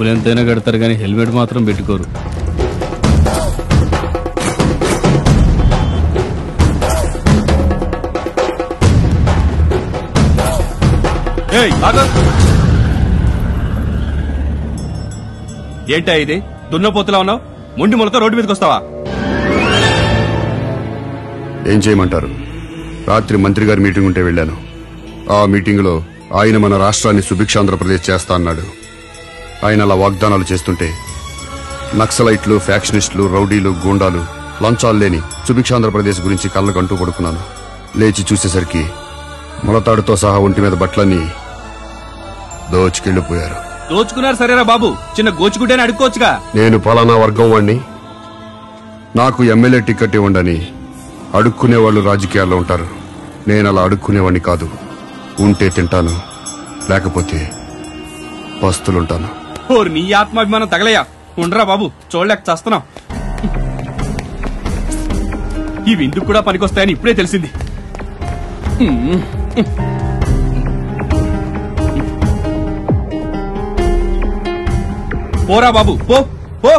డబ్బులు ఎంతైనా కడతారు కానీ హెల్మెట్ మాత్రం పెట్టుకోరు ఏయ్, ఆగు. ఏంటా ఇది దున్నపోతులా ఉన్నావు మొండి మొలతో రోడ్డు మీదకి వస్తావా ఏం చేయమంటారు రాత్రి మంత్రి గారి మీటింగ్ ఉంటే వెళ్ళాను ఆ మీటింగులో ఆయన మన రాష్ట్రాన్ని సుభిక్షాంధ్రప్రదేశ్ చేస్తా అన్నాడు ఆయన అలా వాగ్దానాలు చేస్తుంటే నక్సలైట్లు ఫ్యాక్షనిస్టులు రౌడీలు గూండాలు లంచాలు లేని సుభిక్షాంధ్రప్రదేశ్ గురించి కళ్ళకంటూ పడుకున్నాను లేచి చూసేసరికి మొలతాడుతో సహా ఒంటి మీద బట్టలన్నీ దోచుకెళ్లిపోయారు దోచుకున్నారు సరేరా బాబు చిన్న గోచుకుంటేనే అడుక్కోవచ్చుగా నేను పలానా వర్గం వాణ్ణి నాకు ఎమ్మెల్యే టికెట్ ఇవ్వండని అడుక్కునే వాళ్ళు రాజకీయాల్లో ఉంటారు నేను అలా అడుక్కునేవాడిని కాదు ఉంటే తింటాను లేకపోతే పస్తులుంటాను ఓరి నీ ఆత్మాభిమానం తగలయ్యా ఉండరా బాబు చూడలేక చస్తున్నాం ఇవి ఇందుకు కూడా పనికొస్తాయని ఇప్పుడే తెలిసింది పోరా బాబు పో పో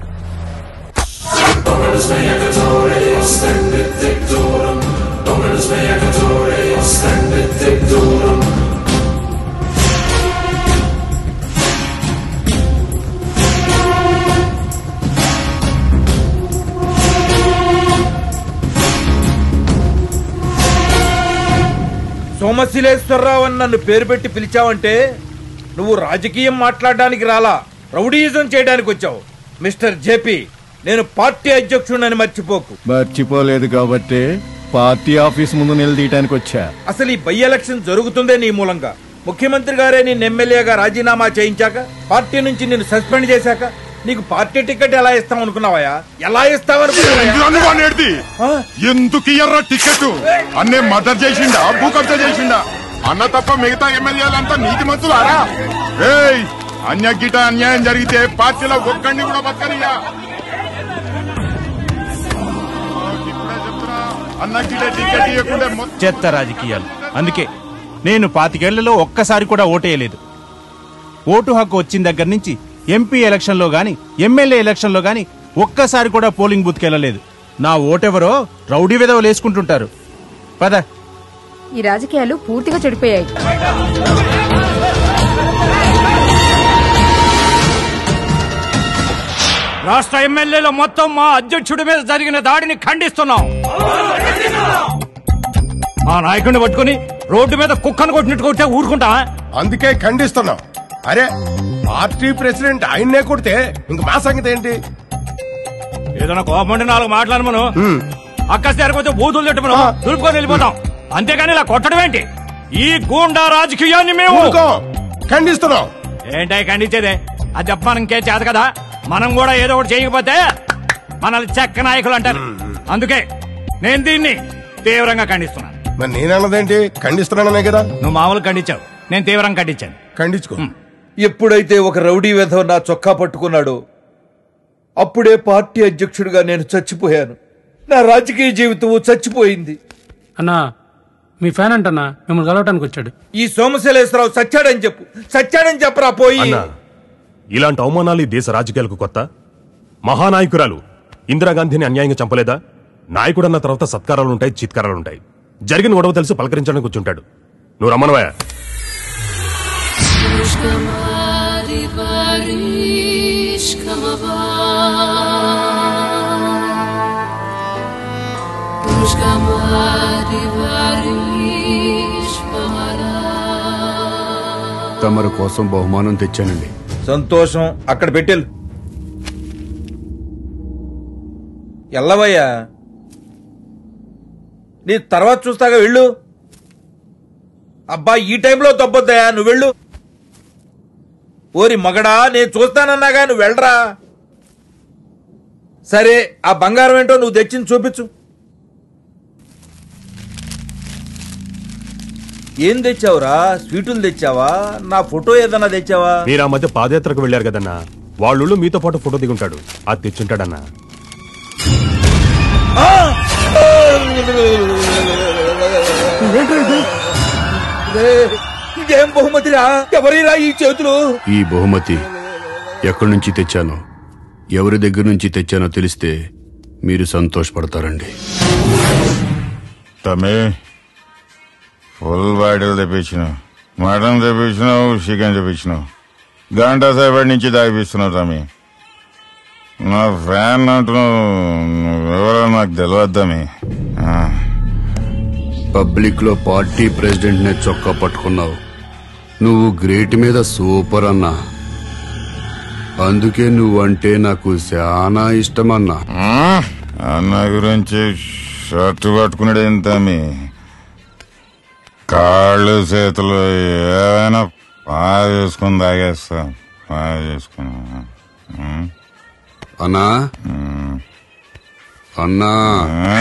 సోమశిలేశ్వరరావు అని నన్ను పేరు పెట్టి పిలిచావంటే నువ్వు రాజకీయం మాట్లాడడానికి రాలా రౌడీయిజం చేయడానికి వచ్చావు మిస్టర్ జేపీ నేను పార్టీ అధ్యక్షుడిని మర్చిపోకు మర్చిపోలేదు కాబట్టి పార్టీ ఆఫీస్ ముందు నిలదీయటానికి వచ్చా అసలు ఈ బై ఎలక్షన్ జరుగుతుందే నీ మూలంగా ముఖ్యమంత్రి గారే నిన్ను ఎమ్మెల్యేగా రాజీనామా చేయించాక పార్టీ నుంచి నిన్ను సస్పెండ్ చేశాక నీకు పార్టీ టికెట్ ఎలా ఇస్తాం అనుకున్నావా ఎలా ఇస్తావనుకున్నావా ఎందుకు ఇయ్యర్రా టికెట్ అన్నే మర్డర్ చేసిండా భూ కబ్జా చేసిండా అన్న తప్ప మిగతా ఎమ్మెల్యేలంతా నీతి మంతులారా ఏయ్ అన్య గిట అన్యాయం జరిగితే పార్టీలో ఒక్కడిని కూడా బతకనియా ఇప్పుడే చెప్తున్నా, అన్న గిట టికెట్ ఇవ్వకుండా మొత్తం చెత్త రాజకీయాలు అందుకే నేను పాతికేళ్లలో ఒక్కసారి కూడా ఓటేయలేదు ఓటు హక్కు వచ్చిన దగ్గర నుంచి ఎంపీ ఎలక్షన్లో గాని ఎమ్మెల్యే ఎలక్షన్లో గాని ఒక్కసారి కూడా పోలింగ్ బూత్కి వెళ్ళలేదు నా ఓటెవరో రౌడీ విధవలు వేసుకుంటుంటారు పద ఈ రాజకీయాలు పూర్తిగా చెడిపోయాయి రాష్ట్ర ఎమ్మెల్యేలు మొత్తం మా అధ్యక్షుడి మీద జరిగిన దాడిని ఖండిస్తున్నాం మా నాయకుడిని పట్టుకుని రోడ్డు మీద కుక్కను కొట్టినట్టు కొట్టే ఊరుకుంటా అందుకే ఖండిస్తున్నాం అరే పార్టీ ప్రెసిడెంట్ ఆయన్నే కొడితే ఇంక మా సంగతి ఏంటి ఏదైనా కోపండి నాలుగు మాట్లాడు మనం అక్క సరిపోతే బూతులు తిట్టు మనం దులుపుకొని వెళ్ళిపోతాం అంతేగాని ఇలా కొట్టడం ఏంటి ఈ గూండా రాజకీయాన్ని మేము ఊరుకో ఖండిస్తున్నాం ఏంటై ఖండించేదే అది చెప్ప ఇంకే చేత కదా మనం కూడా ఏదో ఒకటి చేయకపోతే మనల్ని చెక్క నాయకులు అంటారు అందుకే నేను దీన్ని తీవ్రంగా ఖండిస్తున్నాను మరి నేనన్నదేంటి ఖండిస్తున్నాననే కదా నువ్వు మామూలు ఖండించావు నేను తీవ్రంగా ఖండించాను ఖండించుకో ఎప్పుడైతే ఒక రౌడీ వెధవ నా చొక్కా పట్టుకున్నాడో అప్పుడే పార్టీ అధ్యక్షుడిగా నేను చచ్చిపోయాను నా రాజకీయ జీవితం చచ్చిపోయింది అన్నా మీ ఫ్యాన్ అంటన్నా మిమ్మల్ని కలవటానికి వచ్చాడు ఈ సోమశైలేశ్వరరావు సచ్చాడని చెప్పు సచ్చాడని చెప్పరా పోయి అన్నా ఇలాంటి అవమానాలు ఈ దేశ రాజకీయాలకు కొత్త మహానాయకురాలు ఇందిరాగాంధీని అన్యాయంగా చంపలేదా నాయకుడన్న తర్వాత సత్కారాలుంటాయి చిత్కారాలుంటాయి జరిగిన గొడవ తెలిసి పలకరించడానికి కూర్చుంటాడు నువ్వు రమ్మనవా తమరి కోసం బహుమానం తెచ్చానండి సంతోషం అక్కడ పెట్టెలు ఎల్లవయ్యా నీ తర్వాత చూస్తాగా వెళ్ళు అబ్బా ఈ టైంలో తప్పొద్దయా నువ్వు వెళ్ళు ఓరి మగడా నేను చూస్తానన్నాగా నువ్వు వెళ్ళరా సరే ఆ బంగారం ఏంటో నువ్వు తెచ్చింది చూపించు ఏం తెచ్చావురా స్వీటులు తెచ్చావా నా ఫోటో ఏదన్నా తెచ్చావా మీరు ఆ మధ్య పాదయాత్రకు వెళ్లారు కదన్నా వాళ్ళు మీతో పాటు ఫోటో దిగుంటాడు అది తెచ్చుంటాడన్నా రే, ఇదేం బహుమతిరా ఎవరిరా ఈ చేతులు ఈ బహుమతి ఎక్కడి నుంచి తెచ్చానో ఎవరి దగ్గర నుంచి తెచ్చానో తెలిస్తే మీరు సంతోషపడతారండి తమ్మి ఫుల్ బాటిల్ తెప్పించినావు మటన్ తెప్పించినావు చికెన్ తెప్పించినావు గంట సేపటి నుంచి తాగిపిస్తున్నావు తమ్మి నా ఫ్యాన్ అంటున్నావు ఎవరో నాకు తెలియదు తమ్మి ఆ, పబ్లిక్ లో పార్టీ ప్రెసిడెంట్ నే చొక్కా పట్టుకున్నావు నువ్వు గ్రేట్ మీద సూపర్ అన్నా అందుకే నువ్వంటే నాకు చాలా ఇష్టమన్నా ఆ, అన్న గురించి షర్ట్ పట్టుకున్నాడు ఏం తమ్మి కాళ్ళు చేతులు ఏమైనా బాగా చేసుకుని తాగేస్తా బాగా చేసుకుని ఆ, అన్నా అన్నా ఆ.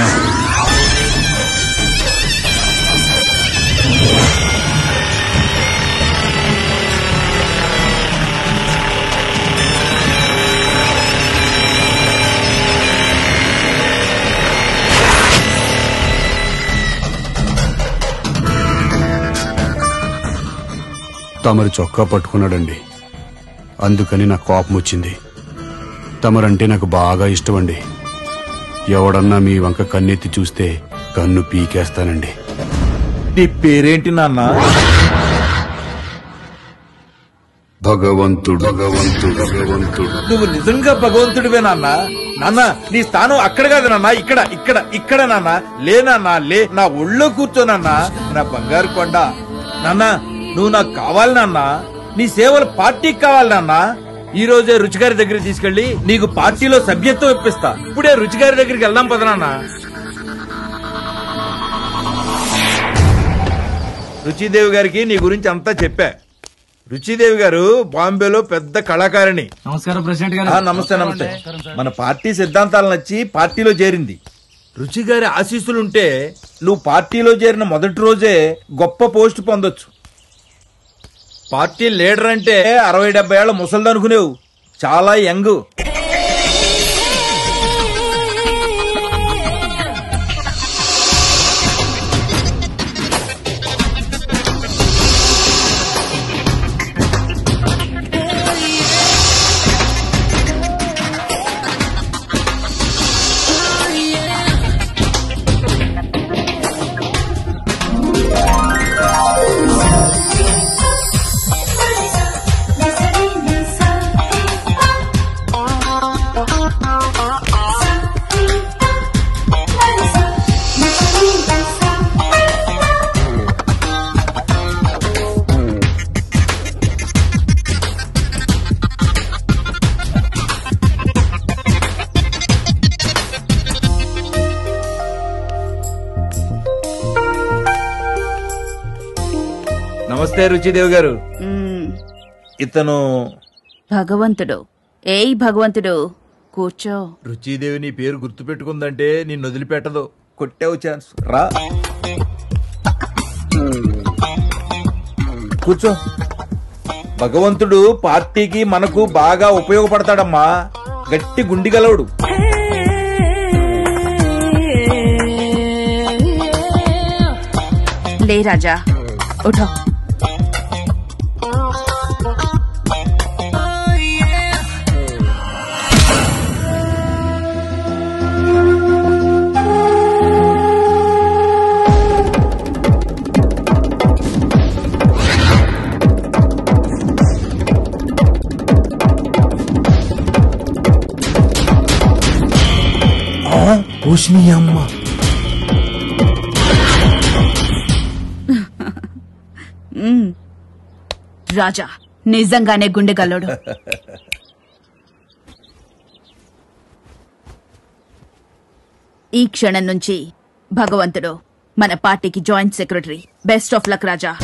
తమరి చొక్కా పట్టుకున్నాడండి అందుకని నాకు కోపం వచ్చింది తమరంటే నాకు బాగా ఇష్టమండి ఎవడన్నా మీ వంక కన్నెత్తి చూస్తే కన్ను పీకేస్తానండి నీ పేరేంటి నాన్న భగవంతుడు భగవంతుడు భగవంతుడు నువ్వు నిజంగా భగవంతుడివే నాన్న నాన్న నీ స్థానం అక్కడ కాదు నాన్న ఇక్కడ ఇక్కడ ఇక్కడ నాన్న లే నాన్న లే నా ఒళ్ళో కూర్చోనన్నా నా బంగారు కొండ నాన్న నువ్వు నాకు కావాలి నాన్న నీ సేవలు పార్టీకి కావాలి నాన్న ఈ రోజే రుచిగారి దగ్గరికి తీసుకెళ్లి నీకు పార్టీలో సభ్యత్వం ఇప్పిస్తా ఇప్పుడే రుచిగారి దగ్గరికి వెళ్దాం పద నాన్న రుచిదేవి గారికి నీ గురించి అంతా చెప్పా రుచిదేవి గారు బాంబేలో పెద్ద కళాకారిణి నమస్కారం ప్రెసిడెంట్ ఆ, నమస్తే నమస్తే మన పార్టీ సిద్ధాంతాలు నచ్చి పార్టీలో చేరింది రుచి గారి ఆశీస్సులుంటే నువ్వు పార్టీలో చేరిన మొదటి రోజే గొప్ప పోస్ట్ పొందొచ్చు పార్టీ లీడర్ అంటే అరవై డెబ్బై ఏళ్ల ముసలిది అనుకునేవు చాలా యంగ్ నమస్తే రుచిదేవి గారు మ్మ్. ఇతను భగవంతుడు ఏయ్ భగవంతుడు కూర్చో రుచిదేవి నీ పేరు గుర్తుపెట్టుకుందంటే నిన్ను వదిలిపెట్టదు కొట్టావు ఛాన్స్ రా కూర్చో భగవంతుడు పార్టీకి మనకు బాగా ఉపయోగపడతాడమ్మా గట్టి గుండిగలవుడు లే రాజా ఉఠో పోషిని అమ్మ మ్మ్. రాజా నిజంగానే గుండెగల్లోడు ఈ క్షణం నుంచి భగవంతుడు మన పార్టీకి joint secretary best of luck Raja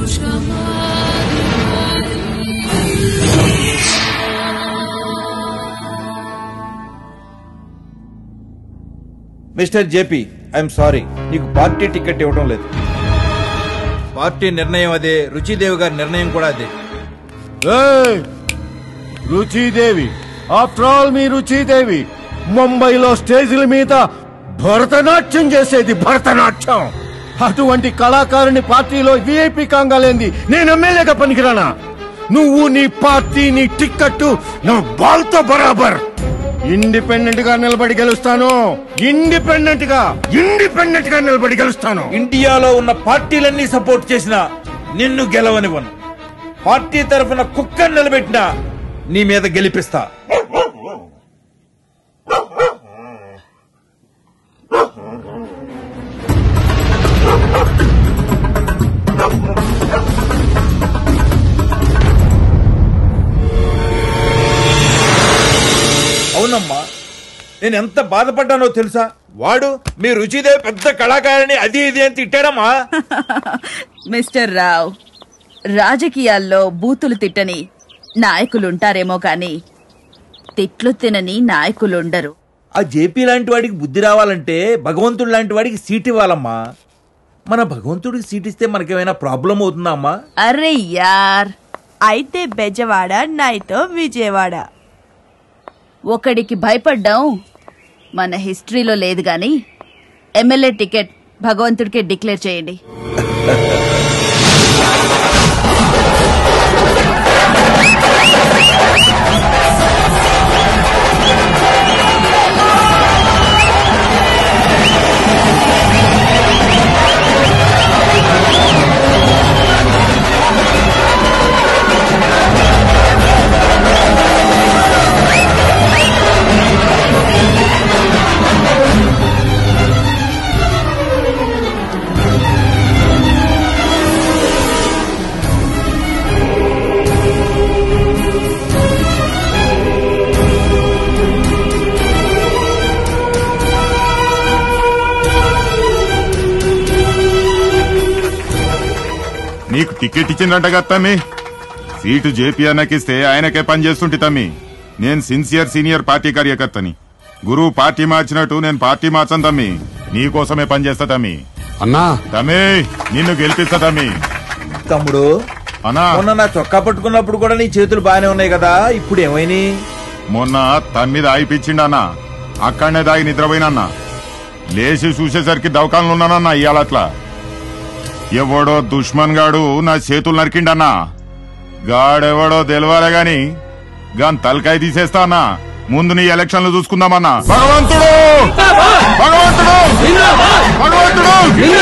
mister JP I'm sorry నీకు పార్టీ టికెట్ ఇవ్వడం లేదు పార్టీ నిర్ణయం అదే రుచిదేవి గారి నిర్ణయం కూడా అదే ఏయ్! రుచిదేవి ఆఫ్టర్ ఆల్ మీ రుచిదేవి ముంబైలో స్టేజీల మీద భరతనాట్యం చేసేది భరతనాట్యం అటువంటి కళాకారుని పార్టీలో విఐపి కాంగాలేంది నేను ఎమ్మెల్యేగా పనికిరానా నువ్వు నీ పార్టీ నీ టిక్కెట్ నా బాల్తో బరాబర్ ఇండిపెండెంట్ గా నిలబడి గెలుస్తాను ఇండిపెండెంట్ గా ఇండిపెండెంట్ గా నిలబడి గెలుస్తాను ఇండియాలో ఉన్న పార్టీలన్నీ సపోర్ట్ చేసిన నిన్ను గెలవనివ్వను పార్టీ తరఫున కుక్కని నిలబెట్టినా నీ మీద గెలిపిస్తా అవునమ్మా నేను ఎంత బాధపడ్డానో తెలుసా వాడు మీ రుచిదేవి పెద్ద కళాకారిణి అది ఇది అని తిట్టాడమ్మా మిస్టర్ రావ్ రాజకీయాల్లో బూతులు తిట్టని నాయకులుంటారేమో కాని తిట్లు తినని నాయకులుండరు ఆ జేపీ లాంటి వాడికి బుద్ధి రావాలంటే భగవంతుడు లాంటి వాడికి సీట్ ఇవ్వాలమ్మా మన భగవంతుడికి సీట్ ఇస్తే మనకేమైనా ప్రాబ్లం అవుతుందా అమ్మా అరే యార్ అయితే బెజవాడ నైతో విజయవాడ ఒకడికి భయపడ్డాం మన హిస్టరీలో లేదు గాని ఎమ్మెల్యే టికెట్ భగవంతుడికే డిక్లేర్ చేయండి నీకు టికెట్ ఇచ్చిందంట కదా తమ్మి సీటు జేపీ అన్నకిస్తే ఆయనకే పని చేస్తుంటే తమ్మి నేను సిన్సియర్ సీనియర్ పార్టీ కార్యకర్తని గురువు పార్టీ మార్చినట్టు నేను పార్టీ మార్చను తమ్మి నీకోసమే పని చేస్తా తమ్మి అన్నా తమ్మి నిన్ను గెలిపిస్తా తమ్మి తమ్ముడు అన్నా మొన్న నా చొక్కా పట్టుకున్నప్పుడు కూడా నీ చేతులు బాగానే ఉన్నాయి కదా ఇప్పుడు ఏమైనాయి మొన్న తమ్మిది ఆగిపించిండు అన్న అక్కడనే దాగి నిద్రపోయినన్నా లేచి చూసేసరికి దవకాన్లు ఉన్నానన్నా ఇవాళ అట్లా ఎవడో దుష్మన్ గాడు నా చేతులు నరికిండన్నా గాడెవడో తెలవాలే గాని గాన్ తలకాయ తీసేస్తా అన్నా ముందు నీ ఎలక్షన్లు చూసుకుందామన్నా భగవంతుడు భగవంతుడు భగవంతుడు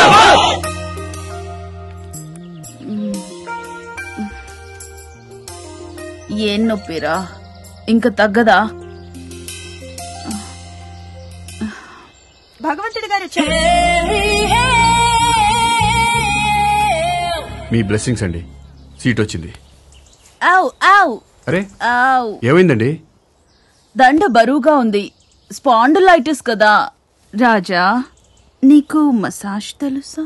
ఏం నొప్పిరా ఇంకా తగ్గదా భగవంతుడి గారు వచ్చారు మీ బ్లెస్సింగ్స్ అండి సీట్ వచ్చింది ఆవ్ ఆవ్ అరే ఆవ్ ఏమైందండి దండ బరువుగా ఉంది స్పాండులైటిస్ కదా రాజా నీకు మసాజ్ తెలుసా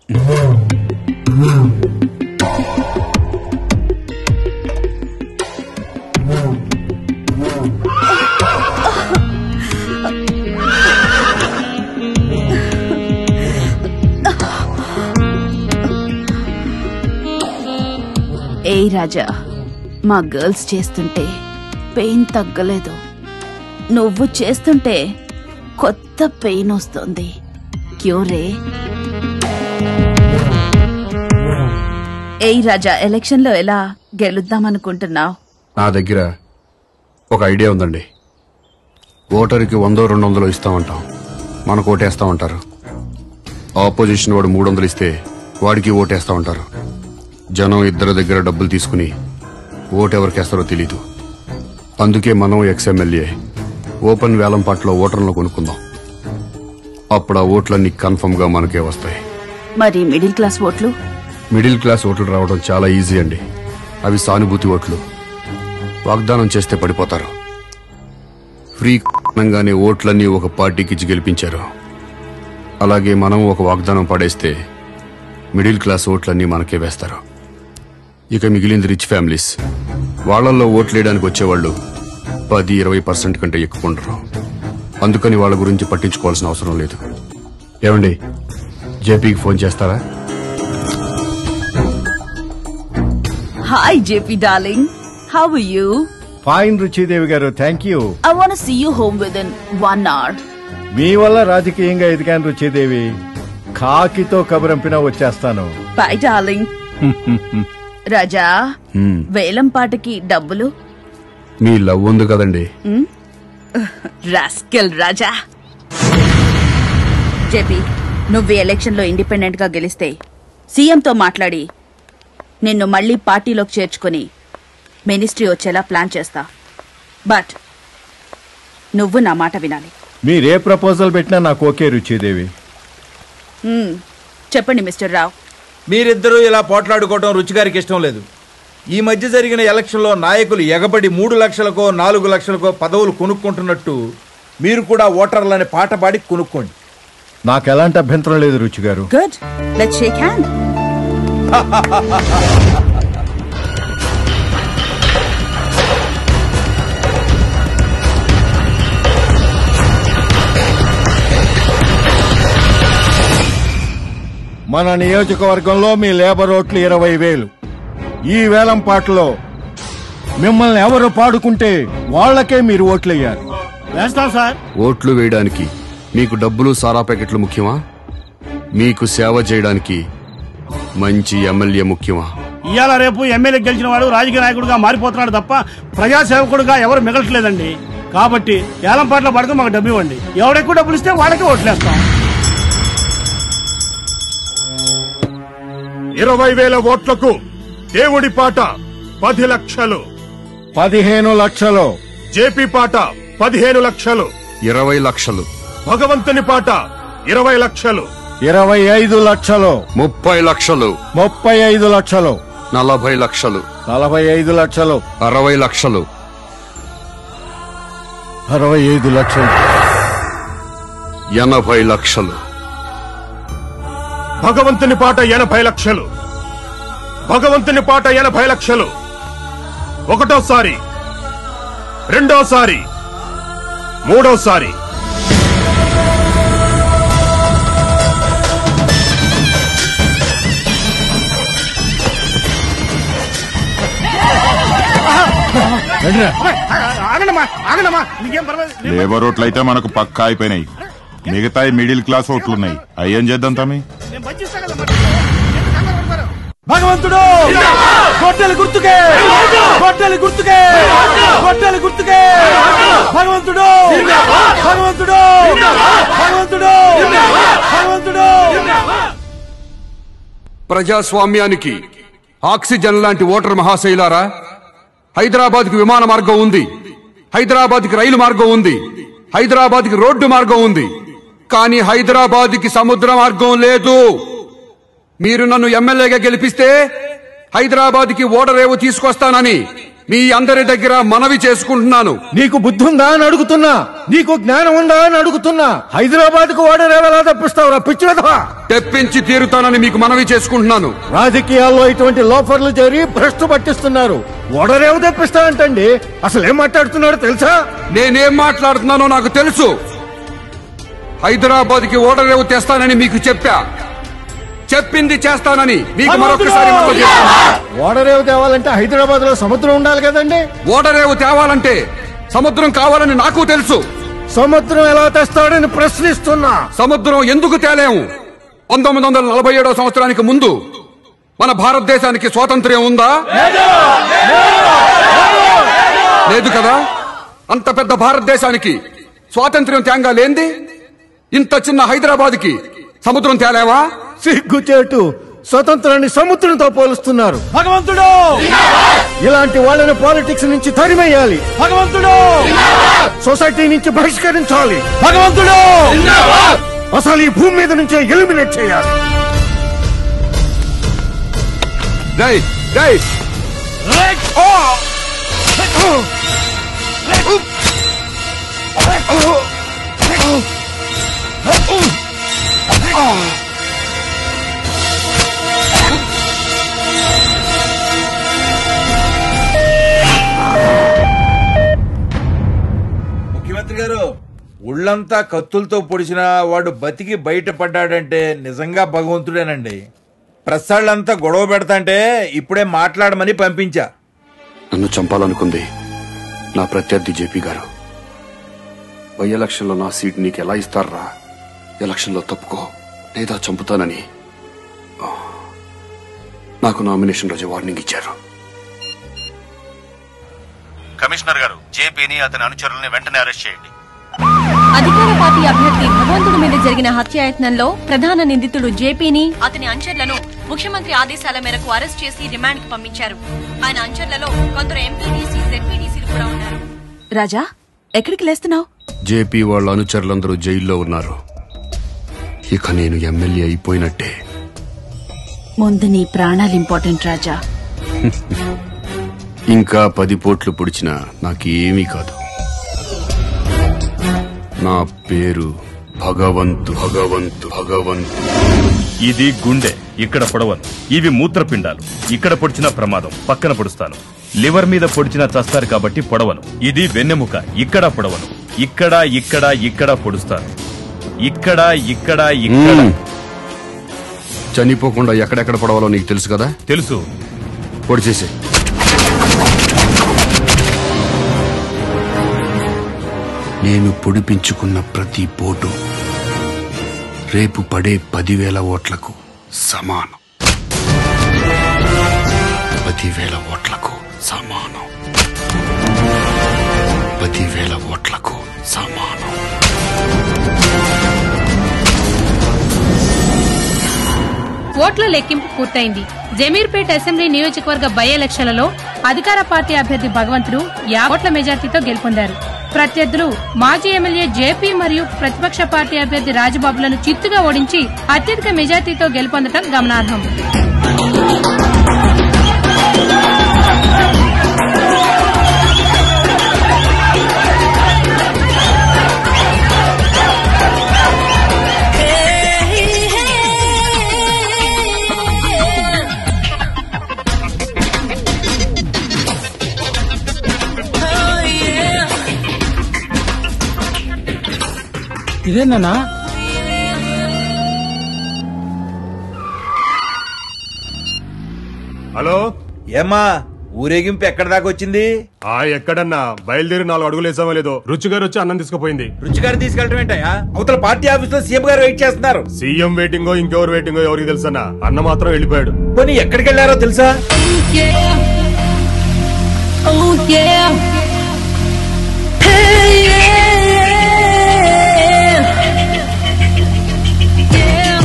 ఏయ్ రాజా మా గర్ల్స్ చేస్తుంటే పెయిన్ తగ్గలేదు నువ్వు చేస్తుంటే కొత్త పెయిన్ వస్తుంది క్యూరే ఏయ్ రాజా ఎలక్షన్ లో ఎలా గెలుద్దామనుకుంటున్నావు నా దగ్గర ఒక ఐడియా ఉందండి ఓటర్కి వందో రెండు వందలు ఇస్తామంటాం మనకు ఓటేస్తామంటారు ఆపోజిషన్ వాడు మూడు వందలు ఇస్తే వాడికి ఓటేస్తామంటారు జనం ఇద్దరి దగ్గర డబ్బులు తీసుకుని ఓటు ఎవరికేస్తారో తెలీదు అందుకే మనం ఎక్స్ఎమ్మెల్యే ఓపెన్ వేలం పాటలో ఓటర్లను కొనుక్కుందాం అప్పుడు ఆ ఓట్లన్నీ కన్ఫర్మ్ గా మనకే వస్తాయి మరి మిడిల్ క్లాస్ ఓట్లు మిడిల్ క్లాస్ ఓట్లు రావడం చాలా ఈజీ అండి అవి సానుభూతి ఓట్లు వాగ్దానం చేస్తే పడిపోతారు ఫ్రీ అనగానే ఓట్లన్నీ ఒక పార్టీకి ఇచ్చి గెలిపించారు అలాగే మనం ఒక వాగ్దానం పడేస్తే మిడిల్ క్లాస్ ఓట్లన్నీ మనకే వేస్తారు ఇక మిగిలింది రిచ్ ఫ్యామిలీస్ వాళ్ళల్లో ఓట్లేయడానికి వచ్చేవాళ్ళు పది ఇరవై పర్సెంట్ కంటే ఎక్కువ ఉండరు అందుకని వాళ్ళ గురించి పట్టించుకోవాల్సిన అవసరం లేదు ఏమండి జేపీకి ఫోన్ చేస్తారా hi JP darling how you fine Ruchidevi garu thank you I want see you home with in one hour మీ వల్ల రాజకీయంగా ఎదిగాను రుచిదేవి కాకితో కబురంపినా వచ్చేస్తాను బై డార్లింగ్ రాజా హ్మ్, వేలం పాటకి డబ్బులు మీ లవ్ ఉంది కదండి ఉమ్? రాస్కెల్ రాజా జేపీ నువ్వు ఈ ఎలక్షన్లో ఇండిపెండెంట్ గా గెలిస్తే సీఎంతో మాట్లాడి నిన్ను మళ్ళీ పార్టీలోకి చేర్చుకుని మినిస్ట్రీ వచ్చేలా ప్లాన్ చేస్తా బట్ నువ్వు నా మాట వినాలి మీరే ప్రపోజల్ పెట్టినా నాకు ఓకే రుచిదేవి ఉమ్, చెప్పండి మిస్టర్ రావు మీరిద్దరూ ఇలా పోట్లాడుకోవడం రుచిగారికి ఇష్టం లేదు ఈ మధ్య జరిగిన ఎలక్షన్లో నాయకులు ఎగబడి మూడు లక్షలకో నాలుగు లక్షలకో పదవులు కొనుక్కుంటున్నట్టు మీరు కూడా ఓటర్లని పాట పాడి కొనుక్కోండి నాకు ఎలాంటి అభ్యంతరం లేదు రుచి గారు గుడ్ లెట్ షేక్ హ్యాండ్ మన నియోజకవర్గంలో మీ లేబర్ ఓట్లు ఇరవై వేలు ఈ వేలం పాటలో మిమ్మల్ని ఎవరు పాడుకుంటే వాళ్ళకే మీరు ఓట్లయ్యారు వేస్తాం సార్ ఓట్లు వేయడానికి మీకు డబ్బులు సారా ప్యాకెట్లు ముఖ్యమా మీకు సేవ చేయడానికి మంచి ఎమ్మెల్యే ముఖ్యమా ఇవాళ రేపు ఎమ్మెల్యే గెలిచిన వాడు రాజకీయ నాయకుడిగా మారిపోతున్నాడు తప్ప ప్రజాసేవకుడుగా ఎవరు మిగలట్లేదండి కాబట్టి ఏలం పాటల పడక మాకు డబ్బు ఇవ్వండి ఎవడెక్కువ డబ్బులు ఇస్తే వాళ్ళకి ఓట్లేస్తాం ఇరవై వేల ఓట్లకు దేవుడి పాట పది లక్షలు పదిహేను లక్షలు జేపీ పాట పదిహేను లక్షలు ఇరవై లక్షలు భగవంతుని పాట ఇరవై లక్షలు ఇరవై ఐదు లక్షలు ముప్పై లక్షలు ముప్పై ఐదు లక్షలు నలభై లక్షలు నలభై ఐదు లక్షలు అరవై లక్షలు అరవై ఐదు లక్షలు ఎనభై లక్షలు భగవంతుని పాట ఎనభై లక్షలు భగవంతుని పాట ఎనభై లక్షలు ఒకటోసారి రెండోసారి మూడోసారి ఆగండమ్మా ఆగండమ్మా నీకేం పర్వాలేదు లేబర్ ఓట్లు అయితే మనకు పక్కా అయిపోయినాయి మిగతా మిడిల్ క్లాస్ ఓట్లున్నాయి అయ్యేం చేద్దాం తమ్మి నేను పంచిస్తా కదా మరి. భగవంతుడు గొడ్డలి గుర్తుకే గొడ్డలి గుర్తుకే గొడ్డలి గుర్తుకే భగవంతుడు భగవంతుడు భగవంతుడు భగవంతుడు ప్రజాస్వామ్యానికి ఆక్సిజన్ లాంటి ఓటర్ మహాశైలారా హైదరాబాద్ కి విమాన మార్గం ఉంది హైదరాబాద్ కి రైలు మార్గం ఉంది హైదరాబాద్ కి రోడ్డు మార్గం ఉంది కానీ హైదరాబాద్ కి సముద్ర మార్గం లేదు మీరు నన్ను ఎమ్మెల్యేగా గెలిపిస్తే హైదరాబాద్ కి ఓడరేవు తీసుకొస్తానని మీ అందరి దగ్గర మనవి చేసుకుంటున్నాను నీకు బుద్ధి ఉందా అని అడుగుతున్నా నీకు జ్ఞానం ఉందా అని అడుగుతున్నా హైదరాబాద్ కు వాడరేవెలా తప్పిస్తావురా పిచ్చివెధవా తెప్పించి తీరుతానని మీకు మనవి చేసుకుంటున్నాను రాజకీయాల్లో ఇటువంటి లోఫర్లు చేరి భ్రష్టు పట్టిస్తున్నారు ఓడరేవు తెప్పిస్తానంటండి అసలు ఏం మాట్లాడుతున్నాడో తెలుసా నేనేం మాట్లాడుతున్నానో నాకు తెలుసు హైదరాబాద్ కి ఓడరేవు తెస్తానని మీకు చెప్పా చెప్పింది చేస్తానని మీకు మరొకసారి మనవి చేస్తున్నా. ఓడరేవు తేవాలంటే హైదరాబాద్ లో సముద్రం ఉండాలి కదండి ఓడరేవు తేవాలంటే సముద్రం కావాలని నాకు తెలుసు సముద్రం ఎలా తెస్తాడని ప్రశ్నిస్తున్నా సముద్రం ఎందుకు తేలేము పంతొమ్మిది వందల నలభై ఏడో సంవత్సరానికి ముందు మన భారతదేశానికి స్వాతంత్ర్యం ఉందా లేదు కదా అంత పెద్ద భారతదేశానికి స్వాతంత్ర్యం తేంగా లేంది ఇంత చిన్న హైదరాబాద్ కి సముద్రం తేలేవా సిగ్గుచేటు స్వతంత్రాన్ని సముద్రంతో పోలుస్తున్నారు భగవంతుడు ఇలాంటి వాళ్ళని పాలిటిక్స్ నుంచి తరిమేయాలి భగవంతుడు సొసైటీ నుంచి బహిష్కరించాలి భగవంతుడు అసలు ఈ భూమి మీద నుంచే ఎలిమినేట్ చేయాలి డై డై ముఖ్యమంత్రి గారు ఒళ్ళంతా కత్తులతో పొడిచిన వాడు బతికి బయటపడ్డాడంటే నిజంగా భగవంతుడేనండి ప్రసాళ్ళంతా గొడవ పెడతాంటే ఇప్పుడే మాట్లాడమని పంపించా నన్ను చంపాలనుకుంది నా ప్రత్యర్థి జేపీ గారు బై ఎలక్షన్లో నా సీట్ నీకు ఎలా ఇస్తారా ఎలక్షన్లో తప్పుకో లేదా చంపుతానని నాకు నామినేషన్ రోజు వార్నింగ్ ఇచ్చారు కమిషనర్ గారు జేపీని అతని అనుచరుల్ని వెంటనే అరెస్ట్ చేయండి అధికార పార్టీ అభ్యర్థి భగవంతుడి మీద జరిగిన హత్యాయత్నంలో ప్రధాన నిందితుడు జేపీని అతని అంచర్లను ముఖ్యమంత్రి ఆదేశాల మేరకు అరెస్ట్ చేసి రిమాండ్ కి పంపించారు ఆయన అంచర్లలో కొందరు ఎంపీడీసీ జెడ్పీడీసీలు కూడా ఉన్నారు రాజా ఎక్కడికి లేస్తున్నావు జేపీ వాళ్ళ అనుచరులందరూ జైల్లో ఉన్నారు ఇక నేను ఎమ్మెల్యే అయిపోయినట్టే ముందు నీ ప్రాణాలు ఇంపార్టెంట్ రాజా ఇంకా పది పోట్లు పొడిచినా నాకేమీ కాదు నా పేరు భగవంతు భగవంతు భగవంతు ఇది గుండె ఇక్కడ పొడవను ఇవి మూత్రపిండాలు ఇక్కడ పొడిచిన ప్రమాదం పక్కన పొడుస్తాను లివర్ మీద పొడిచిన చస్తారు కాబట్టి పొడవను ఇది వెన్నెముక ఇక్కడ పొడవను ఇక్కడ ఇక్కడ ఇక్కడ పొడుస్తాను ఇక్కడ ఇక్కడ ఇక్కడ మ్మ్. చనిపోకుండా ఎక్కడెక్కడ పడవాలో నీకు తెలుసు కదా తెలుసు పొడి చేసే నేను పొడిపించుకున్న ప్రతి పోటు రేపు పడే పదివేల ఓట్లకు సమానం పదివేల ఓట్లకు సమానం పదివేల ఓట్లకు సమానం ఓట్ల లెక్కింపు పూర్తయింది జమీర్పేట్ అసెంబ్లీ నియోజకవర్గ బై ఎలక్షన్లలో అధికార పార్టీ అభ్యర్థి భగవంతుడు యాభై ఓట్ల మెజార్టీతో గెలుపొందారు ప్రత్యర్థులు మాజీ ఎమ్మెల్యే జేపీ మరియు ప్రతిపక్ష పార్టీ అభ్యర్థి రాజబాబులను చిత్తుగా ఓడించి అత్యధిక మెజార్టీతో గెలుపొందడం గమనార్హం ఇదేనా హలో ఏమ్మా ఊరేగింపు ఎక్కడ దాకా వచ్చింది ఆ ఎక్కడన్నా బయలుదేరి నాలుగు అడుగులు వేసామో లేదో రుచిగారు వచ్చి అన్నం తీసుకుపోయింది రుచిగారు తీసుకెళ్ళటం ఏంటయ్యా అవతల పార్టీ ఆఫీస్ లో సీఎం గారు వెయిట్ చేస్తున్నారు సీఎం వెయిటింగో ఇంకెవరు వెయిటింగో ఎవరికి తెలుసన్నా అన్న మాత్రం వెళ్ళిపోయాడు పోనీ ఎక్కడికి వెళ్ళారో తెలుసా Oh yeah. Hey yeah. Yeah.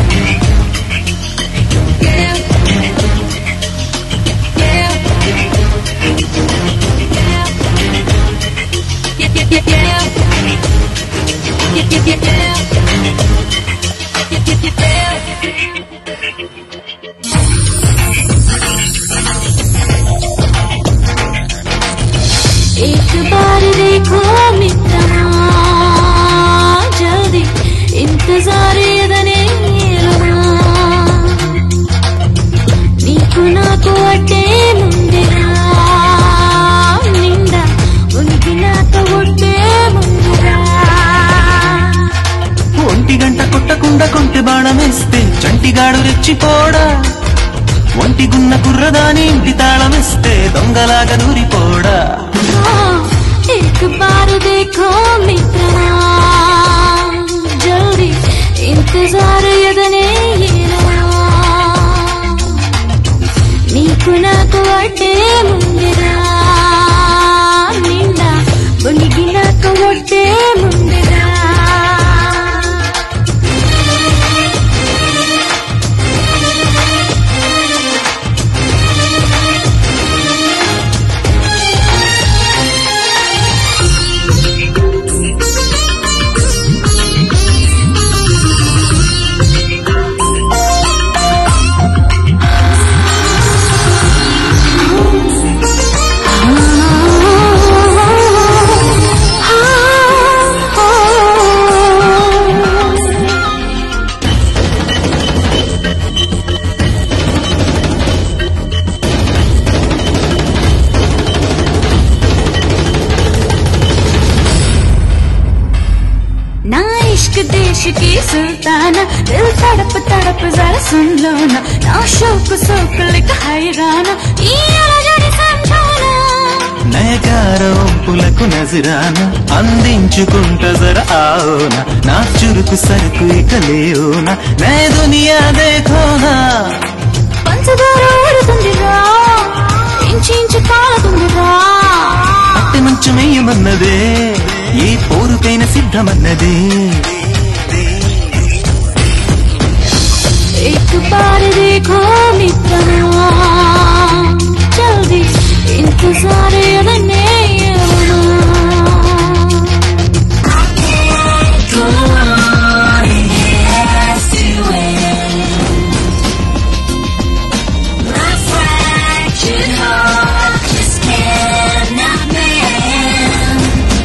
Yeah. Yeah, yeah, yeah. Yeah, yeah, yeah, yeah. Yeah, yeah, yeah, yeah. एक बार देखो मित्रमा जल्दी इंतजार ఎదనే నీకు నాకు అట్టే ముందిరా నిండా ఉనికి నాతో ఒట్టే ముందిరా ఒంటి గంట కొట్టకుండా కొంటె బాణమేస్తే చంటిగాడు రెచ్చిపోడా ఒంటి గున్న కుర్రదాని ఇంటి తాళమిస్తే దొంగలాగా దూరిపోడా एक बार देखो मित्रमा जल्दी इंतजार ఎదనే నీకు నాకు అడ్డే ముందిరా నిండా మునిగి నాకు ఒట్టే ముందిరా ना इश्क देश की सुल्ताना दिल तड़प तड़प जरा सुन लो ना ना शौक शौक लिख हैराना ये अलजड़ी समझाना నయగార ఒంపులకు నజరాన అందించుకుంట జర ఆవునా నా చురుకు సరుకు ఇక లేవునా నే దునియా దేఖోనా పంచదార ఊరుతూ చుట్టమన్నదే एक बार देखो मित्रमा जल्दी इंतजार करने Just cannot man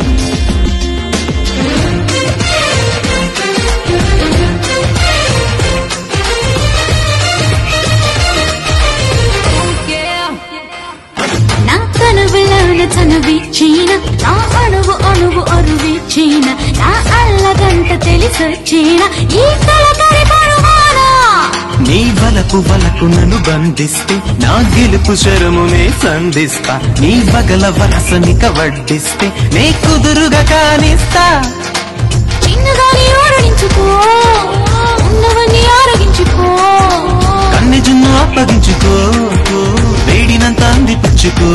నా కనువులోన చనువిచ్చిన నా అణువు అణువు అరువిచ్చిన నా అల్లగంట తెలిసొచ్చిన ఈ కలకరి పరువానా నీ బలపు వలకు నన్ను బంధిస్తే నా గెలుపు శరమునే సంధిస్తా నీ బగల వరసనిక వడ్డిస్తే నే కుదురుగా కానిస్తా చిన్నదాని ఆరడించుకో ఉన్నవన్నీ ఆరగించుకో కన్నె జున్ను అప్పగించుకో వేడినంత అందిపుచ్చుకో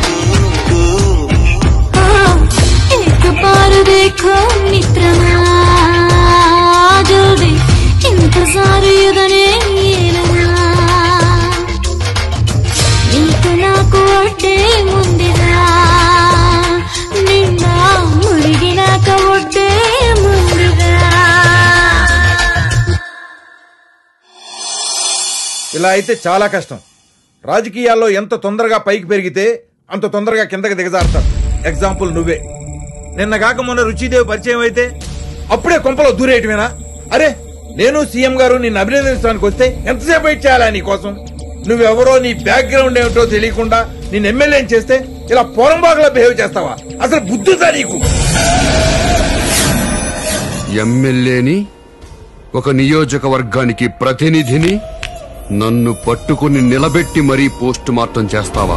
एक बार देखो मित्रमा जल्दी इंतजार युदने నీకు నాకు ఒడ్డే ముందిరా నిన్న మురిగినాక ఒడ్డే ముందిరా ఇలా అయితే చాలా కష్టం రాజకీయాల్లో ఎంత తొందరగా పైకి పెరిగితే అంత తొందరగా కిందకి దిగజారుతారు ఎగ్జాంపుల్ నువ్వే నిన్న కాక మొన్న రుచిదేవి పరిచయం అయితే అప్పుడే కొంపలో దూరేయటమేనా అరే నేను సీఎం గారు నిన్ను అభినందించడానికి వస్తే ఎంతసేపు వెయిట్ చేయాలా నీ కోసం నువ్వెవరో నీ బ్యాక్గ్రౌండ్ ఏమిటో తెలియకుండా నేను ఎమ్మెల్యేని చేస్తే ఇలా పొరంబాగులా బిహేవ్ చేస్తావా అసలు బుద్ధుందా నీకు ఎమ్మెల్యేని ఒక నియోజకవర్గానికి ప్రతినిధిని నన్ను పట్టుకుని నిలబెట్టి మరీ పోస్ట్ మార్టం చేస్తావా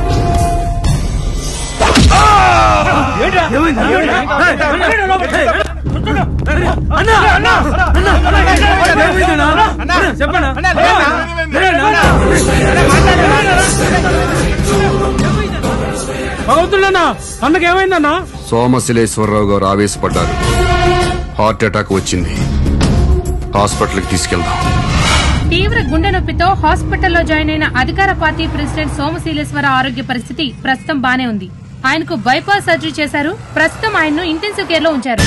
భగవంతుడన్నా అన్నకి ఏమైందన్నా సోమశిలేశ్వరరావు గారు ఆవేశపడ్డారు హార్ట్ అటాక్ వచ్చింది హాస్పిటల్కి తీసుకెళ్దాం తీవ్ర గుండె నొప్పితో హాస్పిటల్లో జాయిన్ అయిన అధికార పార్టీ ప్రెసిడెంట్ సోమశీలేశ్వర ఆరోగ్య పరిస్థితి ప్రస్తుతం బానే ఉంది ఆయనకు బైపాస్ సర్జరీ చేశారు ప్రస్తుతం ఆయన్ను ఇంటెన్సివ్ కేర్ లో ఉంచారు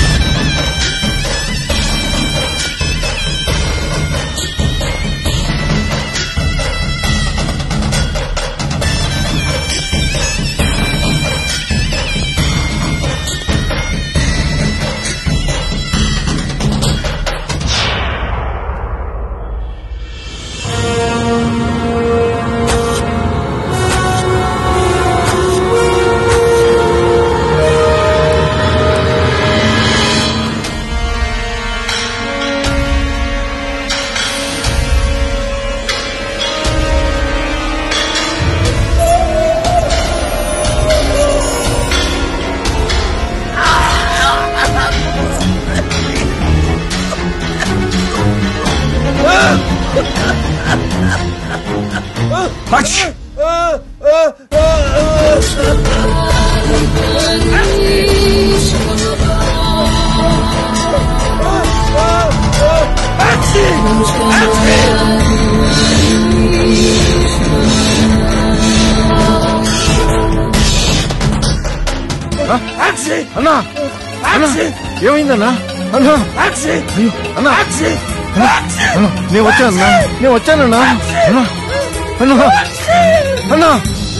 అన్నా అన్నా ఏమైందన్నా అన్నా అయ్యో, అన్నా అన్నా, అన్నా, నేను వచ్చానన్నా నేను వచ్చానన్నా అన్నా అన్నా అన్నా